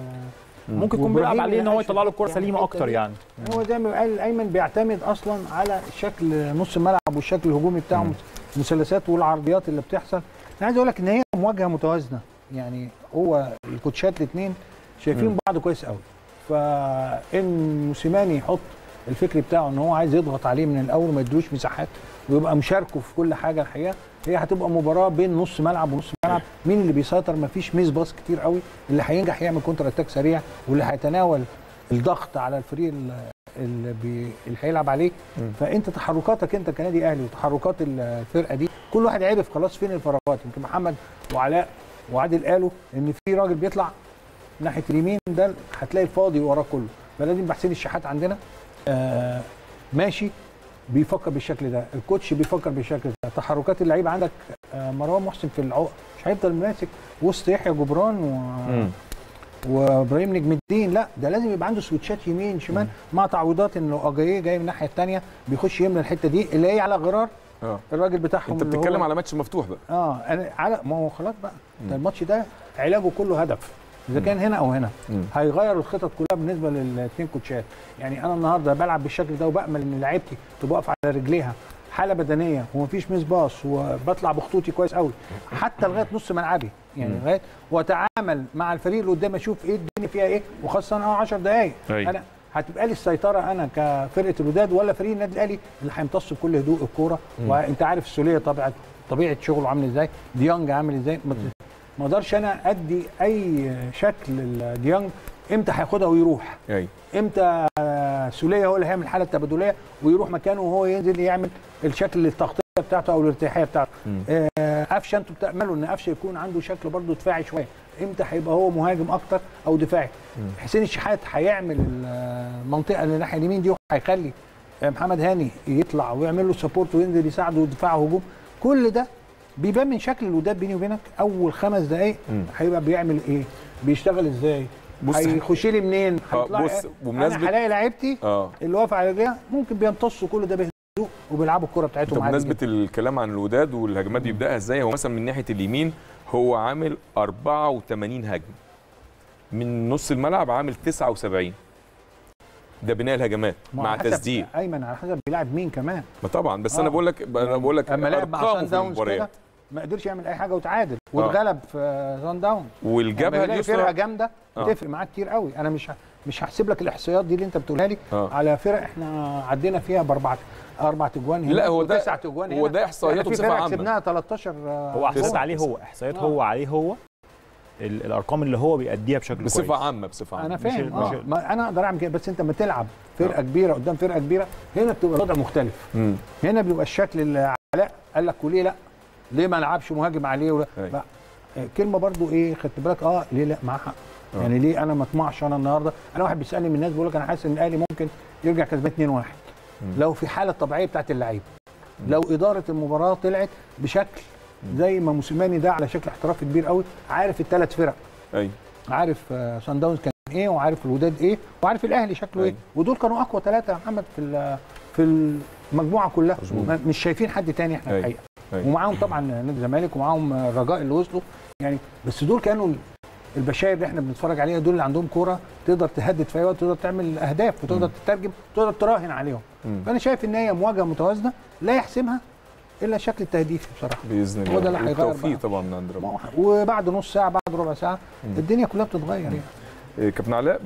ممكن يكون وإبراهيم بيلعب عليه ان هو النقاش يطلع له الكره يعني سليمه الحتة اكتر دي. يعني هو زي ما قال ايمن بيعتمد اصلا على شكل نص الملعب والشكل الهجومي بتاعه مم. المثلثات والعرضيات اللي بتحصل انا عايز اقول لك ان هي مواجهه متوازنه يعني هو الكوتشات الاثنين شايفين مم. بعض كويس قوي فان موسيماني يحط الفكر بتاعه ان هو عايز يضغط عليه من الاول ما يدوش مساحات ويبقى مشاركه في كل حاجه الحقيقه هي هتبقى مباراه بين نص ملعب ونص ملعب مين اللي بيسيطر ما فيش ميس باص كتير قوي اللي هينجح يعمل كونتر اتاك سريع واللي هيتناول الضغط على الفريق ال- اللي, بي... اللي هيلعب عليه مم. فانت تحركاتك انت كنادي اهلي وتحركات الفرقه دي كل واحد عرف خلاص فين الفراغات يمكن محمد وعلاء وعادل قالوا ان في راجل بيطلع ناحيه اليمين ده هتلاقي الفاضي وراه كله فلازم يبقى حسين الشحات عندنا آه ماشي بيفكر بالشكل ده الكوتش بيفكر بالشكل ده تحركات اللعيبه عندك آه مروان محسن في العقد مش هيفضل ماسك وسط يحيى جبران و... مم. وابراهيم نجم الدين لا ده لازم يبقى عنده سويتشات يمين شمال مع تعويضات ان لو اجاييه جاي من الناحيه الثانيه بيخش يملى الحته دي اللي هي على غرار اه الراجل بتاعهم انت اللي هو- بتتكلم على ماتش مفتوح بقى اه انا على ما هو خلاص بقى ده الماتش ده علاجه كله هدف اذا كان هنا او هنا مم. هيغير الخطط كلها بالنسبه للاثنين كوتشات يعني انا النهارده بلعب بالشكل ده وبامل ان لعيبتي تبقى واقفه على رجليها حاله بدنيه ومفيش ميس باص وبطلع بخطوطي كويس قوي حتى لغايه نص ملعبي يعني مم. لغايه واتعامل مع الفريق اللي قدامي اشوف ايه الدنيا فيها ايه وخاصه اه 10 دقائق أيوة. انا هتبقى لي السيطره انا كفرقه الوداد ولا فريق النادي الاهلي اللي هيمتص بكل هدوء الكوره مم. وانت عارف السوليه طبيعه طبيعه شغله عامل ازاي ديانج عامل ازاي ما ما اقدرش انا ادي اي شكل لديانج امتى هياخدها ويروح ايوه امتى آه، سوليه هو اللي هيعمل الحاله التبادليه ويروح مكانه وهو ينزل يعمل الشكل التغطيه بتاعته او الارتياحيه بتاعته مم. آه، قفشه انتوا بتاملوا ان قفشه يكون عنده شكل برضه دفاعي شويه امتى هيبقى هو مهاجم اكتر او دفاعي حسين الشحات هيعمل المنطقه اللي الناحيه اليمين دي وهيخلي آه، محمد هاني يطلع ويعمل له سبورت وينزل يساعده ودفاع هجوم كل ده بيبان من شكل الوداد بيني وبينك اول خمس دقائق مم. هيبقى بيعمل ايه بيشتغل ازاي بص هيخش لي منين آه، هيطلع بص، إيه؟ بمناسبة- انا هلاقي لعيبتي اه اللي واقف على رجليها ممكن بيمتصوا كل ده بهدوء وبيلعبوا الكره بتاعتهم طب عادي بمناسبه جدا. الكلام عن الوداد والهجمات بيبداها ازاي هو مثلا من ناحيه اليمين هو عامل 84 هجمه من نص الملعب عامل 79 ده بناء الهجمات ما مع على حسب- تسديد ايمن على حسب بيلعب مين كمان ما طبعا بس آه. انا بقول لك انا بقول لك اما لعب مع أرقامه سان في داونز كده المباريات ما قدرش يعمل اي حاجه وتعادل واتغلب في سان داونز والجبهه لما يلاقي فرقه اليسرى جامده آه. بتفرق معاه كتير قوي انا مش ه- مش هحسب لك الاحصائيات دي اللي انت بتقولها لي آه. على فرق احنا عدينا فيها باربع اربع اجوان هنا لا، هو ده- وتسعة اجوان هو هنا. ده إحصائياته يعني في بصفة فرق عامة. كسبناها 13 آه، هو احصائيات جول. عليه هو احصائيات آه. هو عليه هو ال- الارقام اللي هو بيأديها بشكل بصفه كويس عامه بصفه عامه انا مش- فاهم اه مش- ما انا اقدر اعمل كده بس انت لما تلعب فرقه كبيره قدام فرقه كبيره هنا بتبقى الوضع مختلف مم. هنا بيبقى الشكل اللي علاء قال لك وليه لا ليه ما لعبش مهاجم عليه ولا أيوة. بقى آه، كلمه برضو ايه خدت بالك اه ليه لا معاه حق آه. يعني ليه انا ما اطمعش انا النهارده انا واحد بيسالني من الناس بيقول لك انا حاسس ان الاهلي ممكن يرجع كسبان 2-1 مم. لو في حاله طبيعيه بتاعت اللعيبه لو اداره المباراه طلعت بشكل زي ما موسيماني ده على شكل احترافي كبير قوي عارف الثلاث فرق ايوه عارف آه، سان داونز كان ايه وعارف الوداد ايه وعارف الاهلي شكله ايه أيوة. ودول كانوا اقوى ثلاثه يا محمد في ال- في المجموعه كلها مظبوط. ما- مش شايفين حد تاني احنا أيوة. الحقيقه أيوة. ومعاهم طبعا نادي الزمالك ومعاهم الرجاء اللي وصلوا يعني بس دول كانوا البشاير اللي احنا بنتفرج عليها دول اللي عندهم كوره تقدر تهدد في اي وقت تقدر تعمل اهداف وتقدر تترجم تقدر تراهن عليهم مم. فانا شايف ان هي مواجهه متوازنه لا يحسمها الا الشكل التهديفي بصراحه باذن الله هو ده اللي هيغير والتوفيق بقى. طبعا من عند ربنا ما هو- وبعد نص ساعه بعد ربع ساعه الدنيا كلها بتتغير يعني إيه، كابتن علاء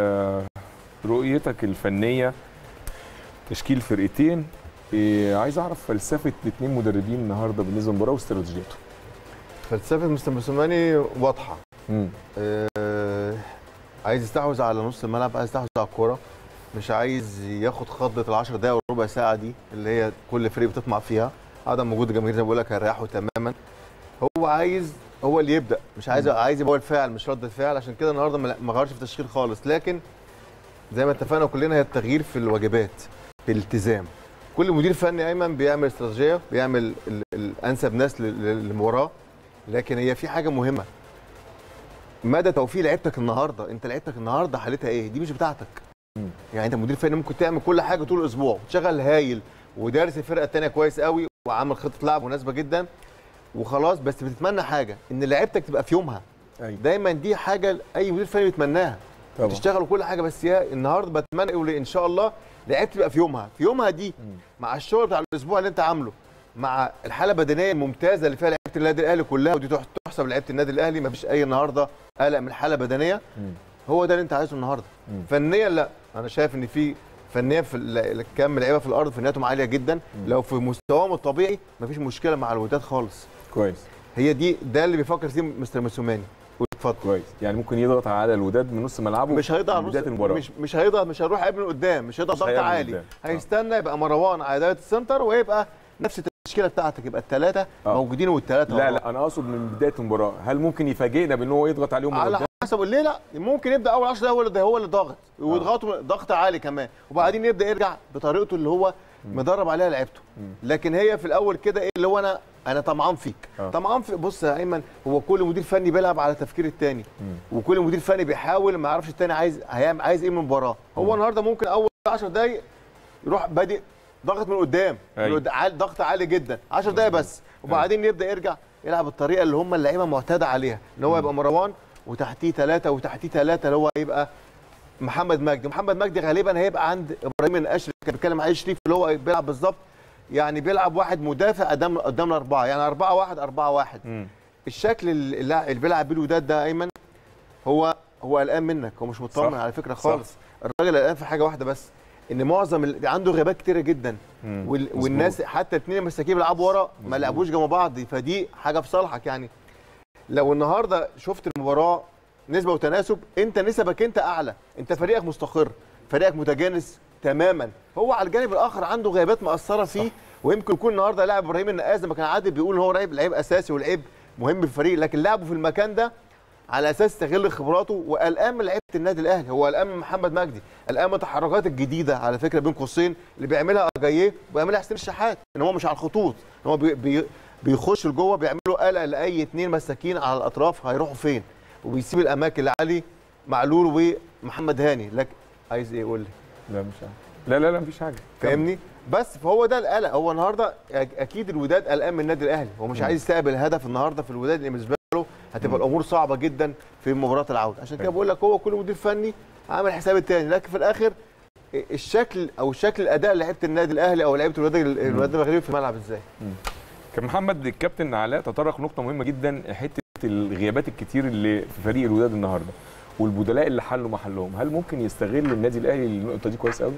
برؤيتك الفنيه تشكيل فرقتين إيه، عايز اعرف فلسفه الاثنين مدربين النهارده بالنسبه للمباراه واستراتيجيتهم فلسفه مستر موسيماني واضحه مم. آه، عايز يستحوذ على نص الملعب عايز يستحوذ على الكوره مش عايز ياخد خضه ال 10 دقائق وربع ساعه دي اللي هي كل فريق بتطمع فيها عدم وجود الجماهير زي ما بقول لك هيريحه تماما هو عايز هو اللي يبدا مش عايز عايز يبقى هو الفاعل مش رد الفعل عشان كده النهارده ما ما غيرش في التشكيل خالص لكن زي ما اتفقنا كلنا هي التغيير في الواجبات في الالتزام كل مدير فني ايمن بيعمل استراتيجيه بيعمل ال- الانسب ناس لل- لل- للمباراه لكن هي في حاجه مهمه مدى توفيق لعيبتك النهارده انت لعيبتك النهارده حالتها ايه دي مش بتاعتك مم. يعني انت مدير فني ممكن تعمل كل حاجه طول الاسبوع وتشغل هايل ودارس الفرقه الثانيه كويس قوي وعامل خطه لعب مناسبه جدا وخلاص بس بتتمنى حاجه ان لعيبتك تبقى في يومها ايوه دايما دي حاجه اي مدير فني بيتمناها طبعا تشتغلوا كل حاجه بس يا النهارده بتمنى اقول ان شاء الله لعيبتي تبقى في يومها في يومها دي مع الشغل بتاع الاسبوع اللي انت عامله مع الحاله البدنيه الممتازه اللي فيها لعيبه النادي الاهلي كلها ودي تح- تحسب لعيبه النادي الاهلي مفيش اي النهارده قلق من الحاله البدنيه مم. هو ده اللي انت عايزه النهارده مم. فنيا لا انا شايف ان في فنيا في ال- كم لعيبه في الارض فنياتهم عاليه جدا لو في مستواهم الطبيعي مفيش مشكله مع الوداد خالص كويس هي دي ده اللي بيفكر فيه مستر موسوماني اتفضل كويس يعني ممكن يضغط على الوداد من نص ملعبه مش هيضغط من بدايه المباراه مش مش هيضغط مش هيروح قبل قدام مش هيضغط مش ضغط هيعمل عالي قدام. آه. هيستنى يبقى مروان على دايره السنتر ويبقى نفس التشكيله بتاعتك يبقى الثلاثه آه. موجودين والثلاثه لا لا انا اقصد من بدايه المباراه هل ممكن يفاجئنا بان هو يضغط عليهم من على قدام حسب ليه لا ممكن يبدا اول 10 دقايق هو اللي هو اللي ضاغط ويضغطوا ضغط عالي كمان وبعدين يبدا يرجع بطريقته اللي هو مدرب عليها لعيبته لكن هي في الاول كده ايه اللي هو انا انا طمعان فيك آه. طمعان في بص يا ايمن هو كل مدير فني بيلعب على تفكير الثاني وكل مدير فني بيحاول ما يعرفش الثاني عايز هيعمل عايز ايه من المباراه هو النهارده ممكن اول 10 دقايق يروح بادئ ضغط من قدام أيوة. من قدام عالي- ضغط عالي جدا 10 دقايق بس وبعدين يبدا يرجع يلعب الطريقه اللي هم اللعيبه معتاده عليها ان هو يبقى مروان وتحتيه ثلاثه وتحتيه ثلاثه اللي هو يبقى محمد مجدي محمد مجدي غالبا هيبقى عند ابراهيم الاشرف كان بيتكلم عليه شريف اللي هو بيلعب بالظبط يعني بيلعب واحد مدافع قدام قدام الاربعه يعني 4 1 4 1 مم. الشكل اللي اللي بيلعب بيه الوداد ده ايمن هو هو قلقان منك هو مش مطمن صح. على فكره صح. خالص الراجل قلقان في حاجه واحده بس ان معظم ال... عنده غيابات كتيره جدا مم. وال... مظبوط. والناس حتى الاثنين المساكين بيلعبوا ورا ما مظبوط. لعبوش جنب بعض فدي حاجه في صالحك يعني لو النهارده شفت المباراه نسبه وتناسب انت نسبك انت اعلى انت فريقك مستقر فريقك متجانس تماما هو على الجانب الاخر عنده غيابات مأثره فيه ويمكن يكون النهارده لاعب ابراهيم النقاز لما كان عادل بيقول ان هو لعيب لعيب اساسي ولعيب مهم في الفريق لكن لعبه في المكان ده على اساس يستغل خبراته وقلقان من لعيبه النادي الاهلي هو قلقان من محمد مجدي قلقان من التحركات الجديده على فكره بين قوسين اللي بيعملها اجاييه وبيعملها حسين الشحات ان هو مش على الخطوط ان هو بي بي بيخش لجوه بيعملوا قلق لاي اثنين مساكين على الاطراف هيروحوا فين وبيسيب الاماكن لعلي معلول ومحمد هاني لك عايز ايه قول لي لا مش عارف لا لا لا مفيش حاجه فاهمني بس فهو ده القلق هو النهارده أك- اكيد الوداد قلقان من النادي الاهلي هو مش عايز يستقبل الهدف النهارده في الوداد لان بالنسبه له هتبقى الامور صعبه جدا في مباراه العوده عشان كده بقول لك هو كل مدير فني عامل حساب التاني لكن في الاخر الشكل او شكل الاداء لعيبه النادي الاهلي او لعيبه الوداد الوداد المغربي في الملعب ازاي كان محمد الكابتن علاء تطرق نقطه مهمه جدا حته الغيابات الكتير اللي في فريق الوداد النهارده والبدلاء اللي حلوا محلهم هل ممكن يستغل النادي الاهلي النقطه دي كويس قوي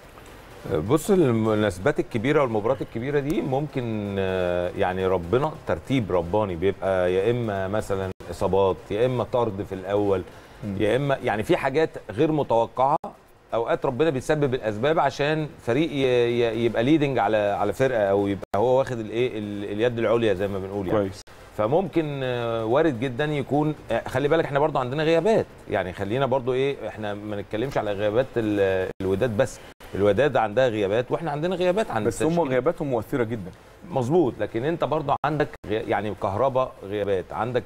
بص المناسبات الكبيره والمباريات الكبيره دي ممكن آه، يعني ربنا ترتيب رباني بيبقى يا اما مثلا اصابات يا اما طرد في الاول يا اما يعني في حاجات غير متوقعه اوقات ربنا بيسبب الاسباب عشان فريق ي- ي- يبقى ليدنج على على فرقه او يبقى هو واخد الايه ال- اليد العليا زي ما بنقول يعني كويس فممكن آه، وارد جدا يكون آه، خلي بالك احنا برضو عندنا غيابات يعني خلينا برضو ايه احنا ما نتكلمش على غيابات ال- الوداد بس الوداد عندها غيابات واحنا عندنا غيابات عند بس هم التشكيل. غياباتهم مؤثره جدا مظبوط لكن انت برضو عندك غي- يعني كهرباء غيابات عندك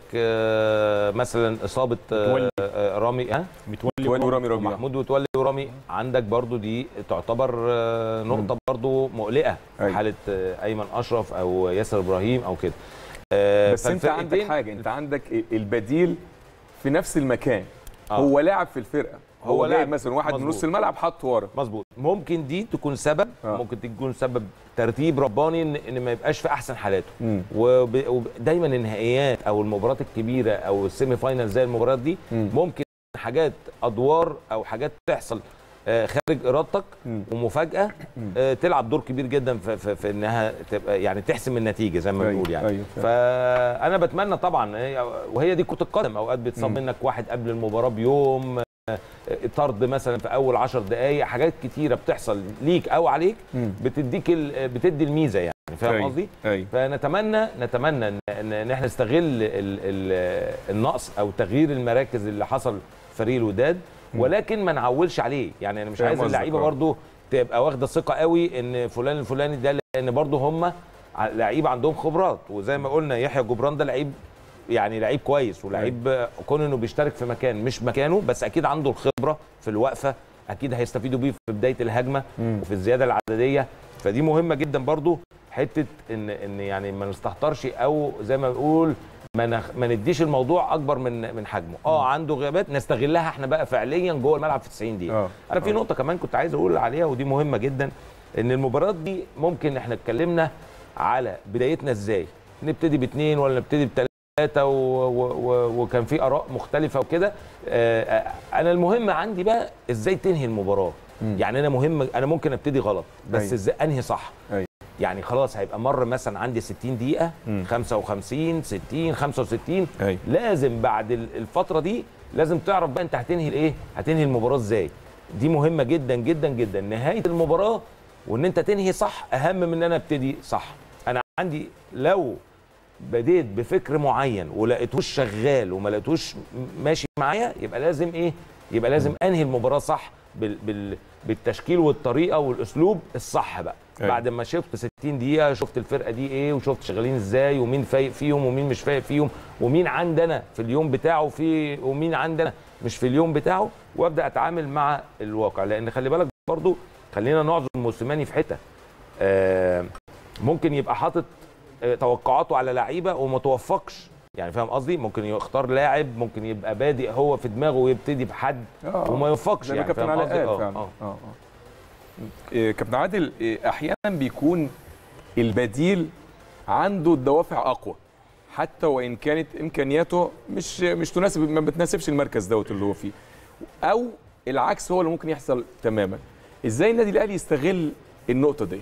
آه، مثلا اصابه آه، متولي. آه، رامي ها متولي ورامي ربيعه محمود متولي ورامي عندك برضو دي تعتبر آه، نقطه برضو مقلقه في أيوة. حاله آه، ايمن اشرف او ياسر ابراهيم او كده آه، بس انت عندك فالفرقتين- حاجه انت عندك البديل في نفس المكان آه. هو لاعب في الفرقه هو, هو هو لاعب لاعب. مثلا واحد من مظبوط. نص الملعب حطه ورا مظبوط ممكن دي تكون سبب آه. ممكن تكون سبب ترتيب رباني ان, إن ما يبقاش في احسن حالاته مم. وب- ودايما النهائيات او المباريات الكبيره او السيمي فاينل زي المباريات دي مم. ممكن حاجات ادوار او حاجات تحصل آه، خارج ارادتك مم. ومفاجاه آه، تلعب دور كبير جدا في, في, في انها تبقى يعني تحسم النتيجه زي ما أيوة، بنقول يعني أيوة، فعلا. فانا بتمنى طبعا هي- وهي دي كره القدم اوقات بيتصاب مم. منك واحد قبل المباراه بيوم آه، طرد مثلا في اول 10 دقائق حاجات كتيره بتحصل ليك او عليك مم. بتديك ال- بتدي الميزه يعني فاهم أيوة، قصدي؟ ايوه فنتمنى نتمنى ان ان إن احنا نستغل ال ال النقص او تغيير المراكز اللي حصل في فريق الوداد ولكن ما نعولش عليه يعني انا مش فاهم عايز قصدك، اللعيبه آه. برضو تبقى واخده ثقه قوي ان فلان الفلاني ده لان برضو هم لعيبه عندهم خبرات وزي ما قلنا يحيى جبران ده لعيب يعني لعيب كويس ولعيب كون انه بيشترك في مكان مش مكانه بس اكيد عنده الخبره في الوقفه اكيد هيستفيدوا بيه في بدايه الهجمه مم. وفي الزياده العدديه فدي مهمه جدا برضو حته ان ان يعني ما نستهترش او زي ما بنقول ما نخ... ما نديش الموضوع اكبر من من حجمه اه عنده غيابات نستغلها احنا بقى فعليا جوه الملعب في 90 دقيقه اه انا في نقطه كمان كنت عايز اقول عليها ودي مهمه جدا ان المباريات دي ممكن احنا اتكلمنا على بدايتنا ازاي نبتدي باثنين ولا نبتدي بثلاثه و... و... و... وكان في اراء مختلفه وكده آه آه، انا المهم عندي بقى ازاي تنهي المباراه مم. يعني انا مهم انا ممكن ابتدي غلط بس أيوة. ازاي انهي صح أيوة. يعني خلاص هيبقى مر مثلا عندي 60 دقيقه مم. 55 60 65 ايوه لازم بعد ال- الفتره دي لازم تعرف بقى انت هتنهي الايه هتنهي المباراه ازاي دي مهمه جدا جدا جدا نهايه المباراه وان انت تنهي صح اهم من ان انا ابتدي صح انا عندي لو بديت بفكر معين ولقيتوش شغال وما لقيتوش م- ماشي معايا يبقى لازم ايه يبقى لازم انهي المباراه صح بال بال بالتشكيل والطريقه والاسلوب الصح بقى أيوة. بعد ما شفت 60 دقيقه شفت الفرقه دي ايه وشفت شغالين ازاي ومين فايق فيهم ومين مش فايق فيهم ومين عندنا في اليوم بتاعه في ومين عندنا مش في اليوم بتاعه وابدا اتعامل مع الواقع لان خلي بالك برضو خلينا نعذر موسيماني في حته آه ممكن يبقى حاطط آه، توقعاته على لعيبه وما توفقش يعني فاهم قصدي ممكن يختار لاعب ممكن يبقى بادئ هو في دماغه ويبتدي بحد آه. وما يوفقش زي ما يعني كابتن فاهم علاء قصدي قال آه، فعلا آه. اه اه إيه، كابتن عادل إيه، احيانا بيكون البديل عنده الدوافع اقوى حتى وان كانت امكانياته مش مش تناسب ما بتناسبش المركز دوت اللي هو فيه او العكس هو اللي ممكن يحصل تماما ازاي النادي الاهلي يستغل النقطه دي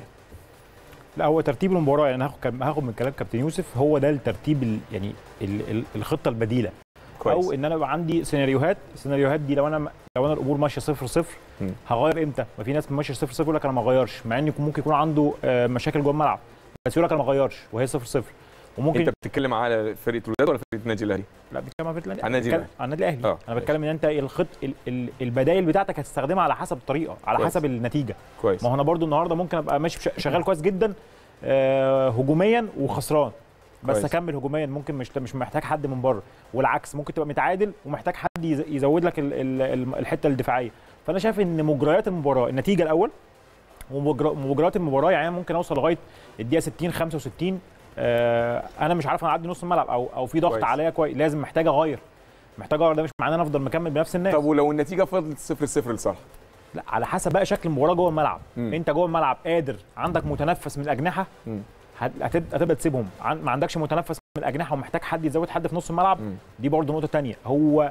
لا هو ترتيب المباراه يعني هاخد هاخد من كلام كابتن يوسف هو ده الترتيب ال يعني ال ال الخطه البديله كويس او ان انا يبقى عندي سيناريوهات السيناريوهات دي لو انا لو انا الامور ماشيه صفر صفر مم. هغير امتى؟ ما في ناس ماشيه صفر صفر يقول لك انا ما اغيرش مع ان يكون ممكن يكون عنده آه، مشاكل جوه الملعب بس يقول لك انا ما اغيرش وهي صفر صفر وممكن انت بتتكلم على فرقه الوداد ولا فرقه النادي الاهلي لا بتكلم عن النادي عن النادي بتكلم الأهلي. عن النادي الاهلي آه. انا بتكلم ان انت الخط ال ال البدائل بتاعتك هتستخدمها على حسب الطريقه على كويس. حسب النتيجه كويس ما هو انا برضو النهارده ممكن ابقى ماشي بش- شغال كويس جدا آه، هجوميا وخسران بس كويس. اكمل هجوميا ممكن مش مش محتاج حد من بره والعكس ممكن تبقى متعادل ومحتاج حد يز- يزود لك ال- ال- ال- الحته الدفاعيه فانا شايف ان مجريات المباراه النتيجه الاول ومجر- ومجريات المباراه يعني أنا ممكن اوصل لغايه الدقيقه 60 65 آه، انا مش عارف انا اعدي نص الملعب او او في ضغط كويس. عليا كويس لازم محتاج اغير محتاج اغير ده مش معناه ان انا افضل مكمل بنفس الناس طب ولو النتيجه فضلت 0 0 لصالح لا على حسب بقى شكل المباراه جوه الملعب مم. انت جوه الملعب قادر عندك متنفس من الاجنحه مم. هت- هتب- هتبدا تسيبهم عن- ما عندكش متنفس من الاجنحه ومحتاج حد يزود حد في نص الملعب مم. دي برضه نقطه تانية هو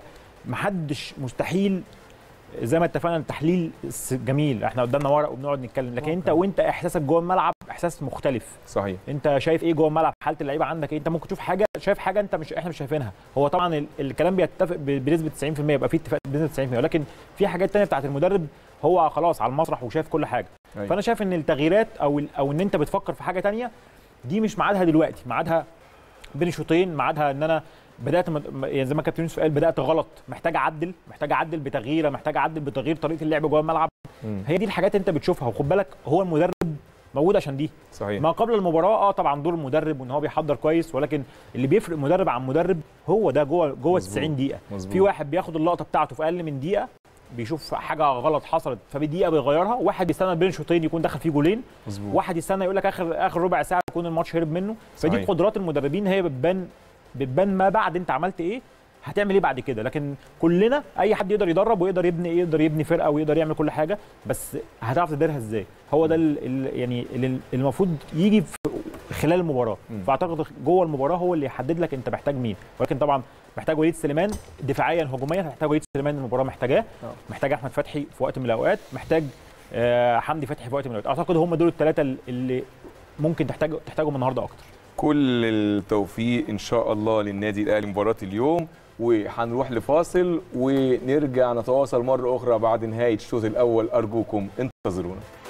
محدش مستحيل زي ما اتفقنا التحليل س- جميل احنا قدامنا ورق وبنقعد نتكلم لكن انت وانت احساسك جوه الملعب احساس مختلف صحيح انت شايف ايه جوه الملعب حاله اللعيبه عندك ايه انت ممكن تشوف حاجه شايف حاجه انت مش احنا مش شايفينها هو طبعا ال- الكلام بيتفق ب- بنسبه 90% يبقى في اتفاق بنسبه 90% ولكن في حاجات تانية بتاعت المدرب هو خلاص على المسرح وشايف كل حاجه أيوة. فانا شايف ان التغييرات او ال- او ان انت بتفكر في حاجه تانية دي مش ميعادها دلوقتي ميعادها بين شوطين ميعادها ان انا بدات م- م- يعني زي ما كابتن يوسف قال بدات غلط محتاج اعدل محتاج اعدل بتغييره محتاج اعدل بتغيير طريقه اللعب جوه الملعب مم. هي دي الحاجات انت بتشوفها وخد بالك هو المدرب موجود عشان دي صحيح ما قبل المباراه اه طبعا دور المدرب وان هو بيحضر كويس ولكن اللي بيفرق مدرب عن مدرب هو ده جوه جوه ال 90 دقيقه مظبوط. في واحد بياخد اللقطه بتاعته في اقل من دقيقه بيشوف حاجه غلط حصلت فبدقيقه بيغيرها واحد بيستنى بين شوطين يكون دخل فيه جولين مظبوط واحد يستنى يقول لك اخر اخر ربع ساعه يكون الماتش هرب منه فدي صحيح. قدرات المدربين هي بتبان بتبان ما بعد انت عملت ايه هتعمل ايه بعد كده لكن كلنا اي حد يقدر يدرب ويقدر يبني يقدر يبني فرقه ويقدر يعمل كل حاجه بس هتعرف تديرها ازاي هو ده ال- ال- يعني اللي المفروض يجي في خلال المباراه مم. فاعتقد جوه المباراه هو اللي يحدد لك انت محتاج مين ولكن طبعا محتاج وليد سليمان دفاعيا هجوميا محتاج وليد سليمان المباراه محتاجاه محتاج احمد فتحي في وقت من الاوقات محتاج آه، حمدي فتحي في وقت من الاوقات اعتقد هم دول الثلاثه اللي ممكن تحتاج تحتاجهم النهارده اكتر كل التوفيق ان شاء الله للنادي الاهلي مباراه اليوم وهنروح لفاصل ونرجع نتواصل مره اخرى بعد نهايه الشوط الاول ارجوكم انتظرونا